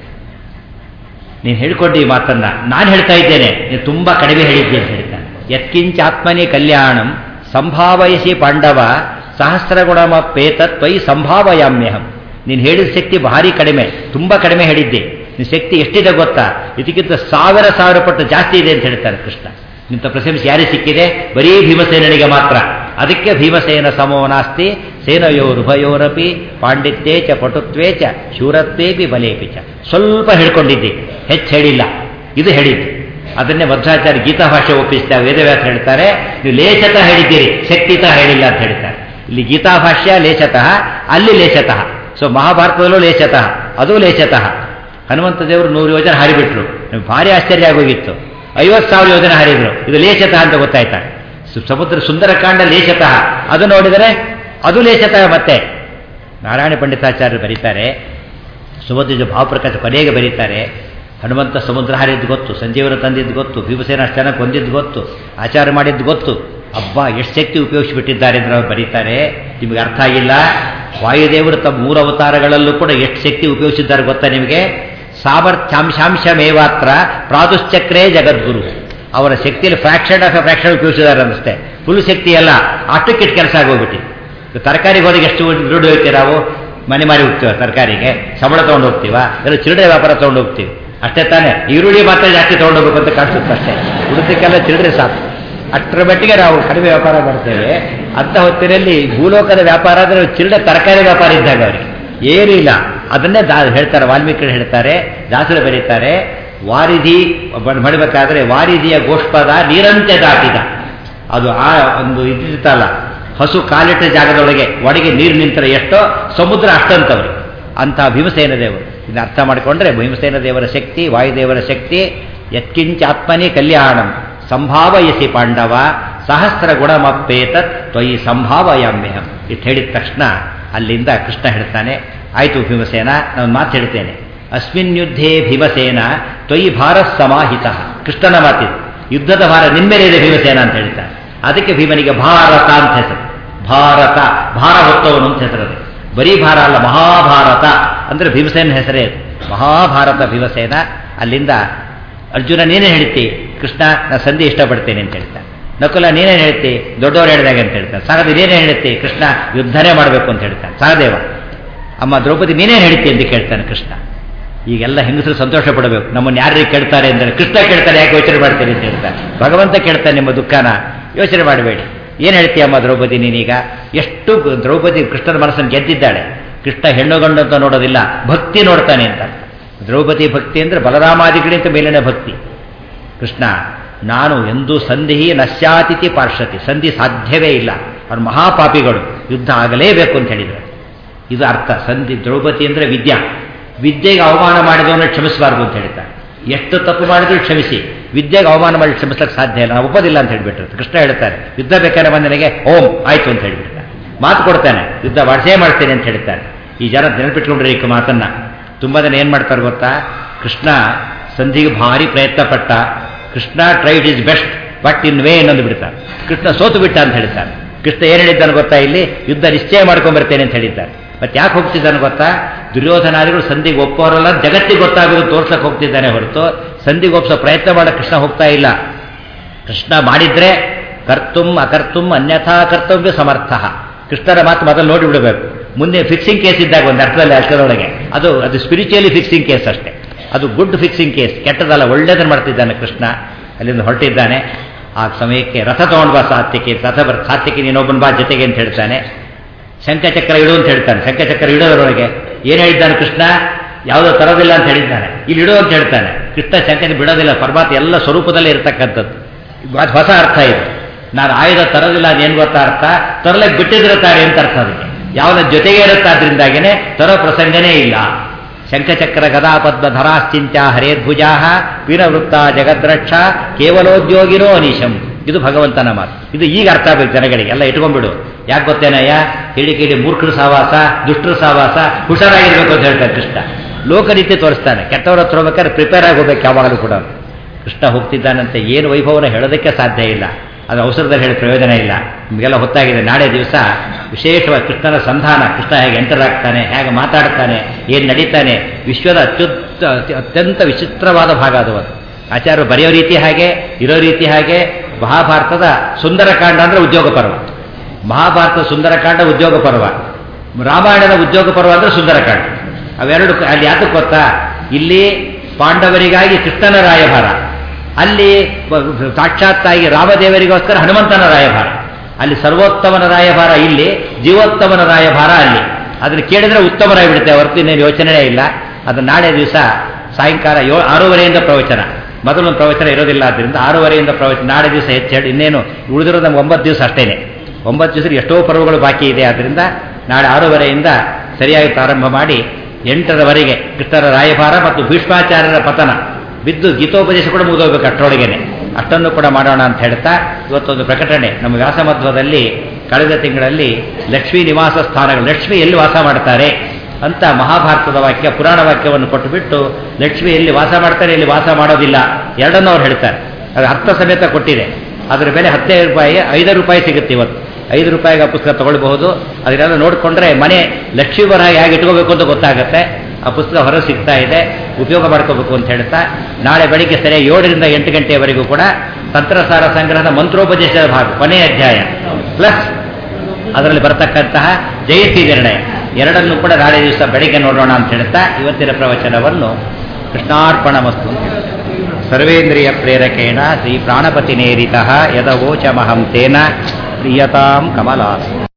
ನೀನು ಹೇಳ್ಕೊಂಡಿ ಈ ಮಾತನ್ನ ನಾನು ಹೇಳ್ತಾ ಇದ್ದೇನೆ ನೀನು ತುಂಬ ಕಡಿಮೆ ಹೇಳಿದ್ದೆ ಅಂತ ಹೇಳ್ತಾನೆ ಯತ್ಕಿಂಚ ಆತ್ಮನಿ ಕಲ್ಯಾಣಂ ಸಂಭಾವಯಿಸಿ ಪಾಂಡವ ಸಹಸ್ರಗುಣಮ ಪೇತತ್ ತ್ವಯಿ ಸಂಭಾವಯಾಮ್ಯಹಂ ನೀನು ಹೇಳಿದ ಶಕ್ತಿ ಭಾರಿ ಕಡಿಮೆ ತುಂಬ ಕಡಿಮೆ ಹೇಳಿದ್ದೆ ನಿನ್ನ ಶಕ್ತಿ ಎಷ್ಟಿದೆ ಗೊತ್ತಾ ಇದಕ್ಕಿಂತ ಸಾವಿರ ಸಾವಿರ ಪಟ್ಟು ಜಾಸ್ತಿ ಇದೆ ಅಂತ ಹೇಳ್ತಾರೆ ಕೃಷ್ಣ ಇಂಥ ಪ್ರಶಂಸೆ ಯಾರಿಗೆ ಸಿಕ್ಕಿದೆ ಬರೀ ಭೀಮಸೇನಿಗೆ ಮಾತ್ರ ಅದಕ್ಕೆ ಭೀಮಸೇನ ಸಮೋ ನಾಸ್ತಿ ಸೇನಯೋರುಭಯೋರಪಿ ಪಾಂಡಿತ್ಯೇ ಚ ಪಟುತ್ವೇ ಚ ಶೂರತ್ವೇಪಿ ಬಲೇಪಿ ಚ ಸ್ವಲ್ಪ ಹೇಳ್ಕೊಂಡಿದ್ದಿ ಹೆಚ್ಚು ಹೇಳಿಲ್ಲ ಇದು ಹೇಳಿದ್ದು ಅದನ್ನೇ ಮಧ್ವಾಚಾರ್ಯ ಗೀತಾ ಭಾಷೆ ಒಪ್ಪಿಸ್ತಾ ವೇದವ್ಯಾಸ ಹೇಳ್ತಾರೆ ನೀವು ಲೇಚತಃ ಹೇಳಿದ್ದೀರಿ ಶಕ್ತಿತಃ ಹೇಳಿಲ್ಲ ಅಂತ ಹೇಳ್ತಾರೆ ಇಲ್ಲಿ ಗೀತಾ ಭಾಷ್ಯ ಲೇಚತಃ ಅಲ್ಲಿ ಲೇಚತಃ ಸೊ ಮಹಾಭಾರತದಲ್ಲೂ ಲೇಚತಃ ಅದು ಲೇಚತಃ ಹನುಮಂತ ದೇವರು ನೂರು ಯೋಜನೆ ಹಾರಿಬಿಟ್ರು ನಮ್ಗೆ ಭಾರಿ ಆಶ್ಚರ್ಯ ಆಗೋಗಿತ್ತು ಐವತ್ತು ಸಾವಿರ ಯೋಜನೆ ಹಾರಿದ್ರು ಇದು ಲೇಚತಃ ಅಂತ ಗೊತ್ತಾಯ್ತಾ ಸು- ಸಮುದ್ರ ಸುಂದರಕಾಂಡ ಲೇಚತಃ ಅದು ನೋಡಿದರೆ ಅದು ಲೇಚತಃ ಮತ್ತೆ ನಾರಾಯಣ ಪಂಡಿತಾಚಾರ್ಯರು ಬರೀತಾರೆ ಸುಮಧ್ವಜ ಭಾವಪ್ರಕಾಶ ಕೊನೆಗೆ ಬರೀತಾರೆ ಹನುಮಂತ ಸಮುದ್ರ ಹಾರಿದ್ದು ಗೊತ್ತು ಸಂಜೀವನ ತಂದಿದ್ದು ಗೊತ್ತು ಭೀಮಸೇನ ಅಷ್ಟು ಚೆನ್ನಾಗಿ ಕೊಂದಿದ್ದು ಗೊತ್ತು ಆಚಾರ ಮಾಡಿದ್ದು ಗೊತ್ತು ಅಬ್ಬಾ ಎಷ್ಟು ಶಕ್ತಿ ಉಪಯೋಗಿಸಿಬಿಟ್ಟಿದ್ದಾರೆ ಅಂದ್ರೆ ಅವ್ರು ಬರೀತಾರೆ ನಿಮಗೆ ಅರ್ಥ ಆಗಿಲ್ಲ ವಾಯುದೇವರು ತಮ್ಮ ಮೂರು ಅವತಾರಗಳಲ್ಲೂ ಕೂಡ ಎಷ್ಟು ಶಕ್ತಿ ಉಪಯೋಗಿಸಿದ್ದಾರೆ ಗೊತ್ತಾ ನಿಮಗೆ ಸಾಮರ್ಥ್ಯಾಂಶಾಂಶಮೇವಾತ್ರ ಪ್ರಾದುಶ್ಚಕ್ರೇ ಜಗದ್ಗುರು ಅವರ ಶಕ್ತಿಯಲ್ಲಿ ಫ್ರಾಕ್ಷನ್ ಆಫ್ ಫ್ರಾಕ್ಷನ್ ಉಪಯೋಗಿಸಿದ್ದಾರೆ ಅನ್ನಿಸ್ತೆ ಫುಲ್ ಶಕ್ತಿ ಅಲ್ಲ ಅಷ್ಟಕ್ಕಿಟ್ಟು ಕೆಲಸ ಆಗೋಗ್ಬಿಟ್ಟು ತರಕಾರಿಗೆ ಹೋದಾಗ ಎಷ್ಟು ದುಡ್ಡು ಹೋಗ್ತೀವಿ ನಾವು ಮನೆ ಮಾರಿ ಹೋಗ್ತೀವ ತರಕಾರಿಗೆ ಸಂಬಳ ತೊಗೊಂಡು ಹೋಗ್ತೀವ ಇಲ್ಲ ಚಿಲ್ಲರೆ ವ್ಯಾಪಾರ ತೊಗೊಂಡು ಹೋಗ್ತೀವಿ ಅಷ್ಟೇ ತಾನೇ ಈರುಳ್ಳಿ ಮಾತ್ರ ಜಾಸ್ತಿ ತೊಗೊಂಡು ಹೋಗ್ಬೇಕು ಅಂತ ಕಾಣಿಸುತ್ತೆ ಅಷ್ಟೇ ಉಳಿದಕ್ಕೆಲ್ಲ ಚಿಲ್ಲರೆ ಸಾಕು ಅಷ್ಟರ ಮಟ್ಟಿಗೆ ನಾವು ಕಡಿಮೆ ವ್ಯಾಪಾರ ಮಾಡ್ತೇವೆ ಅಂತ ಹೊತ್ತಿನಲ್ಲಿ ಭೂಲೋಕದ ವ್ಯಾಪಾರ ಅಂದರೆ ಚಿಲ್ಲರೆ ತರಕಾರಿ ವ್ಯಾಪಾರ ಇದ್ದಾಗ ಅವರಿಗೆ ಏನೂ ಇಲ್ಲ ಅದನ್ನೇ ದಾ ಹೇಳ್ತಾರೆ ವಾಲ್ಮೀಕಿ ಹೇಳ್ತಾರೆ ದಾಸರು ಬರೀತಾರೆ ವಾರಿಧಿ ಬ- ಮಾಡಬೇಕಾದ್ರೆ ವಾರಿಧಿಯ ಗೋಷ್ಪದ ನೀರಂತೆ ದಾಟಿದ ಅದು ಆ ಒಂದು ಇದಿರ್ತಲ್ಲ ಹಸು ಕಾಲಿಟ್ಟ ಜಾಗದೊಳಗೆ ಒಳಗೆ ನೀರು ನಿಂತರೆ ಎಷ್ಟೋ ಸಮುದ್ರ ಅಷ್ಟಂತವ್ರಿಗೆ ಅಂಥ ಭೀಮಸೇನ ದೇವರು ಇದನ್ನ ಅರ್ಥ ಮಾಡಿಕೊಂಡ್ರೆ ಭೀಮಸೇನ ದೇವರ ಶಕ್ತಿ ವಾಯುದೇವರ ಶಕ್ತಿ ಯತ್ಕಿಂಚಾತ್ಮನಿ ಕಲ್ಯಾಣಂ ಸಂಭಾವಯಸಿ ಪಾಂಡವ ಸಹಸ್ರ ಗುಣಮಪ್ಪೇತತ್ ತ್ವಯಿ ಸಂಭಾವಯಾಮ್ಯಹಂ ಇದು ಹೇಳಿದ ತಕ್ಷಣ ಅಲ್ಲಿಂದ ಕೃಷ್ಣ ಹೇಳ್ತಾನೆ ಆಯಿತು ಭೀಮಸೇನ ನಾನು ಮಾತು ಹೇಳ್ತೇನೆ ಅಸ್ಮಿನ್ ಯುದ್ಧೇ ಭೀಮಸೇನ ತ್ವಯಿ ಭಾರತ್ ಸಮಾಹಿತ ಕೃಷ್ಣನ ಮಾತಿದು ಯುದ್ಧದ ಭಾರ ನಿಮ್ಮೇಲೆ ಇದೆ ಭೀಮಸೇನ ಅಂತ ಹೇಳ್ತಾನೆ ಅದಕ್ಕೆ ಭೀಮನಿಗೆ ಭಾರತ ಅಂತ ಹೆಸರು ಭಾರತ ಭಾರ ಹೊತ್ತವನು ಅಂತ ಹೆಸರದು ಬರೀ ಭಾರ ಅಲ್ಲ ಮಹಾಭಾರತ ಅಂದರೆ ಭೀಮಸೇನ ಹೆಸರೇ ಅದು ಮಹಾಭಾರತ ಭೀಮಸೇನ ಅಲ್ಲಿಂದ ಅರ್ಜುನ ನೀನೇ ಹೇಳ್ತಿ ಕೃಷ್ಣ ನಾ ಸಂಧಿ ಇಷ್ಟಪಡ್ತೇನೆ ಅಂತ ಹೇಳ್ತಾನೆ ನಕುಲ ನೀನೇನು ಹೇಳ್ತಿ ದೊಡ್ಡವರು ಹೇಳಿದಾಗ ಅಂತ ಹೇಳ್ತಾನೆ ಸಹದೇವ ನೀನೇನು ಹೇಳ್ತಿ ಕೃಷ್ಣ ಯುದ್ಧನೇ ಮಾಡಬೇಕು ಅಂತ ಹೇಳ್ತಾನೆ ಸಹದೇವ ಅಮ್ಮ ದ್ರೌಪದಿ ನೀನೇನು ಹೇಳ್ತಿ ಅಂತ ಕೇಳ್ತಾನೆ ಕೃಷ್ಣ ಈಗೆಲ್ಲ ಹೆಂಗಸರು ಸಂತೋಷ ಪಡಬೇಕು ನಮ್ಮನ್ನು ಯಾರಿಗೆ ಕೇಳ್ತಾರೆ ಅಂದರೆ ಕೃಷ್ಣ ಕೇಳ್ತಾರೆ ಯಾಕೆ ಯೋಚನೆ ಮಾಡ್ತೀರಿ ಅಂತ ಹೇಳ್ತಾರೆ ಭಗವಂತ ಕೇಳ್ತಾನೆ ನಿಮ್ಮ ದುಃಖನ ಯೋಚನೆ ಮಾಡಬೇಡಿ ಏನು ಹೇಳ್ತೀಯಮ್ಮ ದ್ರೌಪದಿ ನೀನೀಗ ಎಷ್ಟು ದ್ರೌಪದಿ ಕೃಷ್ಣನ ಮನಸ್ಸನ್ನು ಗೆದ್ದಿದ್ದಾಳೆ ಕೃಷ್ಣ ಹೆಣ್ಣು ಗಂಡು ಅಂತ ನೋಡೋದಿಲ್ಲ ಭಕ್ತಿ ನೋಡ್ತಾನೆ ಅಂತ ದ್ರೌಪದಿ ಭಕ್ತಿ ಅಂದರೆ ಬಲರಾಮಾದಿಗಳಿಂತ ಮೇಲಿನ ಭಕ್ತಿ ಕೃಷ್ಣ ನಾನು ಎಂದೂ ಸಂಧಿ ನಶ್ಯಾತಿಥಿ ಪಾರ್ಶ್ವತಿ ಸಂಧಿ ಸಾಧ್ಯವೇ ಇಲ್ಲ ಅವ್ರು ಮಹಾಪಾಪಿಗಳು ಯುದ್ಧ ಆಗಲೇಬೇಕು ಅಂತ ಹೇಳಿದರು ಇದು ಅರ್ಥ ಸಂಧಿ ದ್ರೌಪದಿ ಅಂದರೆ ವಿದ್ಯಾ ವಿದ್ಯೆಗೆ ಅವಮಾನ ಮಾಡಿದವನ್ನ ಕ್ಷಮಿಸಬಾರ್ದು ಅಂತ ಹೇಳ್ತಾರೆ ಎಷ್ಟು ತಪ್ಪು ಮಾಡಿದ್ರು ಕ್ಷಮಿಸಿ ವಿದ್ಯೆಗೆ ಅವಮಾನ ಮಾಡಿ ಕ್ಷಮಿಸಕ್ಕೆ ಸಾಧ್ಯ ಇಲ್ಲ ನಾವು ಒಪ್ಪೋದಿಲ್ಲ ಅಂತ ಹೇಳ್ಬಿಟ್ರು ಕೃಷ್ಣ ಹೇಳ್ತಾರೆ ಯುದ್ಧ ಬೇಕಾದ್ರೆ ಬಂದನಿಗೆ ಓಂ ಆಯ್ತು ಅಂತ ಹೇಳ್ಬಿಡ್ತಾನೆ ಮಾತು ಕೊಡ್ತಾನೆ ಯುದ್ಧ ಮಾಡಿಸೇ ಮಾಡ್ತೇನೆ ಅಂತ ಹೇಳ್ತಾನೆ ಈ ಜನ ನೆನಪಿಟ್ಕೊಂಡ್ರೆ ಈ ಮಾತನ್ನ ತುಂಬ ಜನ ಏನು ಮಾಡ್ತಾರೆ ಗೊತ್ತಾ ಕೃಷ್ಣ ಸಂಧಿಗೆ ಭಾರಿ ಪ್ರಯತ್ನ ಪಟ್ಟ Krishna tried his best but in vain ಅನ್ನೊಂದು ಬಿಡ್ತಾರೆ ಕೃಷ್ಣ ಸೋತು ಬಿಟ್ಟ ಅಂತ ಹೇಳ್ತಾರೆ ಕೃಷ್ಣ ಏನು ಹೇಳಿದ್ದಾನೆ ಗೊತ್ತಾ ಇಲ್ಲಿ ಯುದ್ಧ ನಿಶ್ಚಯ ಮಾಡ್ಕೊಂಡ್ಬರ್ತೇನೆ ಅಂತ ಹೇಳಿದ್ದಾರೆ ಮತ್ತೆ ಯಾಕೆ ಹೋಗ್ತಿದ್ದಾನೆ ಗೊತ್ತಾ ದುರ್ಯೋಧನಾದಿಗಳು ಸಂಧಿಗೆ ಒಪ್ಪೋರಲ್ಲ ಜಗತ್ತಿಗೆ ಗೊತ್ತಾಗೋದು ತೋರ್ಸಕ್ಕೆ ಹೋಗ್ತಿದ್ದಾನೆ ಹೊರತು ಸಂಧಿಗೆ ಒಪ್ಸೋ ಪ್ರಯತ್ನ ಮಾಡೋ ಕೃಷ್ಣ ಹೋಗ್ತಾ ಇಲ್ಲ ಕೃಷ್ಣ ಮಾಡಿದ್ರೆ ಕರ್ತುಂ ಅಕರ್ತುಂ ಅನ್ಯಥಾ ಕರ್ತವ್ಯ ಸಮರ್ಥ ಕೃಷ್ಣರ ಮಾತು ಮೊದಲು ನೋಡಿ ಬಿಡಬೇಕು ಮುಂದೆ ಫಿಕ್ಸಿಂಗ್ ಕೇಸ್ ಇದ್ದಾಗ ಒಂದು ಅರ್ಥದಲ್ಲಿ ಅರ್ಥದೊಳಗೆ ಅದು ಅದು ಸ್ಪಿರಿಚುಯಲಿ ಫಿಕ್ಸಿಂಗ್ ಕೇಸ್ ಅಷ್ಟೇ ಅದು ಗುಡ್ ಫಿಕ್ಸಿಂಗ್ ಕೇಸ್ ಕೆಟ್ಟದಲ್ಲ ಒಳ್ಳೇದನ್ನು ಮಾಡ್ತಿದ್ದಾನೆ ಕೃಷ್ಣ ಅಲ್ಲಿಂದ ಹೊರಟಿದ್ದಾನೆ ಆ ಸಮಯಕ್ಕೆ ರಥ ತಗೊಂಡು ಬಾ ಸಾತ್ಯಕ್ಕೆ ರಥ ಬರ್ ಸಾತ್ಯಕ್ಕೆ ನೀನೊಬ್ಬನ ಬಾ ಜೊತೆಗೆ ಅಂತ ಹೇಳ್ತಾನೆ ಶಂಖಚಕ್ರ ಇಡು ಅಂತ ಹೇಳ್ತಾನೆ ಶಂಖಚಕ್ರ ಇಡೋದ್ರೊಳಗೆ ಏನು ಹೇಳಿದ್ದಾನೆ ಕೃಷ್ಣ ಯಾವುದೋ ತರೋದಿಲ್ಲ ಅಂತ ಹೇಳಿದ್ದಾನೆ ಇಲ್ಲಿ ಇಡು ಅಂತ ಹೇಳ್ತಾನೆ ಕೃಷ್ಣ ಶಂಖನ ಬಿಡೋದಿಲ್ಲ ಪರಮಾತ್ಮ ಎಲ್ಲ ಸ್ವರೂಪದಲ್ಲೇ ಇರತಕ್ಕಂಥದ್ದು ಅದು ಹೊಸ ಅರ್ಥ ಇದು ನಾನು ಆಯುಧ ತರೋದಿಲ್ಲ ಅದೇನು ಗೊತ್ತಾ ಅರ್ಥ ತರಲಿಕ್ಕೆ ಬಿಟ್ಟಿದಿರುತ್ತಾರೆ ಅಂತ ಅರ್ಥ ಅದಕ್ಕೆ ಯಾವನ ಜೊತೆಗೆ ಇರುತ್ತೆ ಆದ್ರಿಂದಾಗೇನೆ ತರೋ ಪ್ರಸಂಗನೇ ಇಲ್ಲ ಶಂಖಚಕ್ರ ಗದಾ ಪದ್ಮ ಧರಾಶ್ಚಿಂತ್ಯ ಹರೇರ್ಭುಜಾ ವೀರವೃತ್ತ ಜಗದ್ರಕ್ಷ ಕೇವಲೋದ್ಯೋಗಿನೋ ಅನೀಶಂ ಇದು ಭಗವಂತನ ಮಾತು ಇದು ಈಗ ಅರ್ಥ ಆಗಬೇಕು ಜನಗಳಿಗೆ ಎಲ್ಲ ಇಟ್ಕೊಂಡ್ಬಿಡು ಯಾಕೆ ಗೊತ್ತೇನಯ್ಯ ಹೇಳಿ ಕೇಳಿ ಮೂರ್ಖರ ಸಾವಾಸ ದುಷ್ಟರ ಸಾವಾಸ ಹುಷಾರಾಗಿರ್ಬೇಕು ಅಂತ ಹೇಳ್ತಾರೆ ಕೃಷ್ಣ ಲೋಕರೀತಿ ತೋರಿಸ್ತಾನೆ ಕೆಟ್ಟವ್ರ ಹತ್ರ ಹೋಗ್ಬೇಕಾದ್ರೆ ಪ್ರಿಪೇರ್ ಆಗಿ ಹೋಗ್ಬೇಕು ಯಾವಾಗಲೂ ಕೂಡ ಕೃಷ್ಣ ಹೋಗ್ತಿದ್ದಾನಂತೆ ಏನು ವೈಭವನ ಹೇಳೋದಕ್ಕೆ ಸಾಧ್ಯ ಇಲ್ಲ ಅದು ಅವಸರದಲ್ಲಿ ಹೇಳಿ ಪ್ರಯೋಜನ ಇಲ್ಲ ನಿಮಗೆಲ್ಲ ಹೊತ್ತಾಗಿದೆ ನಾಳೆ ದಿವಸ ವಿಶೇಷವಾಗಿ ಕೃಷ್ಣನ ಸಂಧಾನ ಕೃಷ್ಣ ಹೇಗೆ ಎಂಟರ್ ಆಗ್ತಾನೆ ಹೇಗೆ ಮಾತಾಡ್ತಾನೆ ಏನು ನಡೀತಾನೆ ವಿಶ್ವದ ಅತ್ಯುತ್ತ ಅತ್ಯಂತ ವಿಚಿತ್ರವಾದ ಭಾಗ ಅದು ಅದು ಆಚಾರ್ಯರು ಬರೆಯೋ ರೀತಿ ಹಾಗೆ ಇರೋ ರೀತಿ ಹಾಗೆ ಮಹಾಭಾರತದ ಸುಂದರಕಾಂಡ ಅಂದರೆ ಉದ್ಯೋಗ ಪರ್ವ ಮಹಾಭಾರತದ ಸುಂದರಕಾಂಡ ಉದ್ಯೋಗ ಪರ್ವ ರಾಮಾಯಣದ ಉದ್ಯೋಗ ಪರ್ವ ಅಂದರೆ ಸುಂದರಕಾಂಡ ಅವೆರಡು ಅಲ್ಲಿ ಯಾತಕ್ಕೆ ಗೊತ್ತಾ ಇಲ್ಲಿ ಪಾಂಡವರಿಗಾಗಿ ಕೃಷ್ಣನ ರಾಯಭಾರ ಅಲ್ಲಿ ಸಾಕ್ಷಾತ್ತಾಗಿ ರಾಮದೇವರಿಗೋಸ್ಕರ ಹನುಮಂತನ ರಾಯಭಾರ ಅಲ್ಲಿ ಸರ್ವೋತ್ತಮನ ರಾಯಭಾರ ಇಲ್ಲಿ ಜೀವೋತ್ತಮನ ರಾಯಭಾರ ಅಲ್ಲಿ ಅದನ್ನು ಕೇಳಿದ್ರೆ ಉತ್ತಮರಾಗಿಬಿಡುತ್ತೆ ಹೊರತು ಇನ್ನೇನು ಯೋಚನೆ ಇಲ್ಲ ಅದು ನಾಳೆ ದಿವಸ ಸಾಯಂಕಾಲ ಏಳು ಆರೂವರೆಯಿಂದ ಪ್ರವಚನ ಮೊದಲೊಂದು ಪ್ರವಚನ ಇರೋದಿಲ್ಲ ಆದ್ದರಿಂದ ಆರೂವರೆಯಿಂದ ಪ್ರವಚನ ನಾಳೆ ದಿವಸ ಹೆಚ್ಚು ಇನ್ನೇನು ಉಳಿದಿರೋದು ನಮ್ಗೆ ಒಂಬತ್ತು ದಿವಸ ಅಷ್ಟೇನೆ ಒಂಬತ್ತು ದಿವಸ ಎಷ್ಟೋ ಪರ್ವಗಳು ಬಾಕಿ ಇದೆ ಆದ್ದರಿಂದ ನಾಳೆ ಆರೂವರೆಯಿಂದ ಸರಿಯಾಗಿ ಪ್ರಾರಂಭ ಮಾಡಿ ಎಂಟರವರೆಗೆ ಕೃಷ್ಣರ ರಾಯಭಾರ ಮತ್ತು ಭೀಷ್ಮಾಚಾರ್ಯರ ಪತನ ಬಿದ್ದು ಗೀತೋಪದೇಶ ಕೂಡ ಮುಗಿದೋಗ್ಬೇಕು ಅಷ್ಟರೊಳಗೇನೆ ಅಷ್ಟನ್ನು ಕೂಡ ಮಾಡೋಣ ಅಂತ ಹೇಳ್ತಾ ಇವತ್ತೊಂದು ಪ್ರಕಟಣೆ ನಮ್ಮ ವ್ಯಾಸಮಧ್ವದಲ್ಲಿ ಕಳೆದ ತಿಂಗಳಲ್ಲಿ ಲಕ್ಷ್ಮೀ ನಿವಾಸ ಸ್ಥಾನಗಳು ಲಕ್ಷ್ಮಿ ಎಲ್ಲಿ ವಾಸ ಮಾಡ್ತಾರೆ ಅಂತ ಮಹಾಭಾರತದ ವಾಕ್ಯ ಪುರಾಣ ವಾಕ್ಯವನ್ನು ಕೊಟ್ಟುಬಿಟ್ಟು ಲಕ್ಷ್ಮಿ ಎಲ್ಲಿ ವಾಸ ಮಾಡ್ತಾರೆ ಎಲ್ಲಿ ವಾಸ ಮಾಡೋದಿಲ್ಲ ಎರಡನ್ನೂ ಅವ್ರು ಹೇಳ್ತಾರೆ ಅದು ಅರ್ಥ ಸಮೇತ ಕೊಟ್ಟಿದೆ ಅದರ ಬೆಲೆ ಹತ್ತೈದು ರೂಪಾಯಿ ಐದು ರೂಪಾಯಿ ಸಿಗುತ್ತೆ ಇವತ್ತು ಐದು ರೂಪಾಯಿಗೆ ಆ ಪುಸ್ತಕ ತಗೊಳ್ಬಹುದು ಅದನ್ನೆಲ್ಲ ನೋಡಿಕೊಂಡ್ರೆ ಮನೆ ಲಕ್ಷ್ಮೀ ಬರಹ ಹೇಗೆ ಇಟ್ಕೋಬೇಕು ಅಂತ ಗೊತ್ತಾಗುತ್ತೆ ಆ ಪುಸ್ತಕ ಹೊರ ಸಿಗ್ತಾ ಇದೆ ಉಪಯೋಗ ಮಾಡ್ಕೋಬೇಕು ಅಂತ ಹೇಳ್ತಾ ನಾಳೆ ಬೆಳಿಗ್ಗೆ ಸರಿಯಾಗಿ ಏಳರಿಂದ ಎಂಟು ಗಂಟೆಯವರೆಗೂ ಕೂಡ ತಂತ್ರಸಾರ ಸಂಗ್ರಹದ ಮಂತ್ರೋಪದೇಶದ ಭಾಗ ಕೊನೆಯ ಅಧ್ಯಾಯ ಪ್ಲಸ್ ಅದರಲ್ಲಿ ಬರತಕ್ಕಂತಹ ಜಯಂತಿ ನಿರ್ಣಯ ಎರಡನ್ನು ಕೂಡ ನಾಳೆ ದಿವಸ ಬೆಳಿಗ್ಗೆ ನೋಡೋಣ ಅಂತ ಹೇಳ್ತಾ ಇವತ್ತಿನ ಪ್ರವಚನವನ್ನು ಕೃಷ್ಣಾರ್ಪಣ ಮಸ್ತು ಸರ್ವೇಂದ್ರಿಯ ಪ್ರೇರಕೇಣ ಶ್ರೀ ಪ್ರಾಣಪತಿ ನೇರಿತ ಯದವೋಚಮಹಂ ತೇನ ಪ್ರಿಯತಾಂ ಕಮಲಾಸ್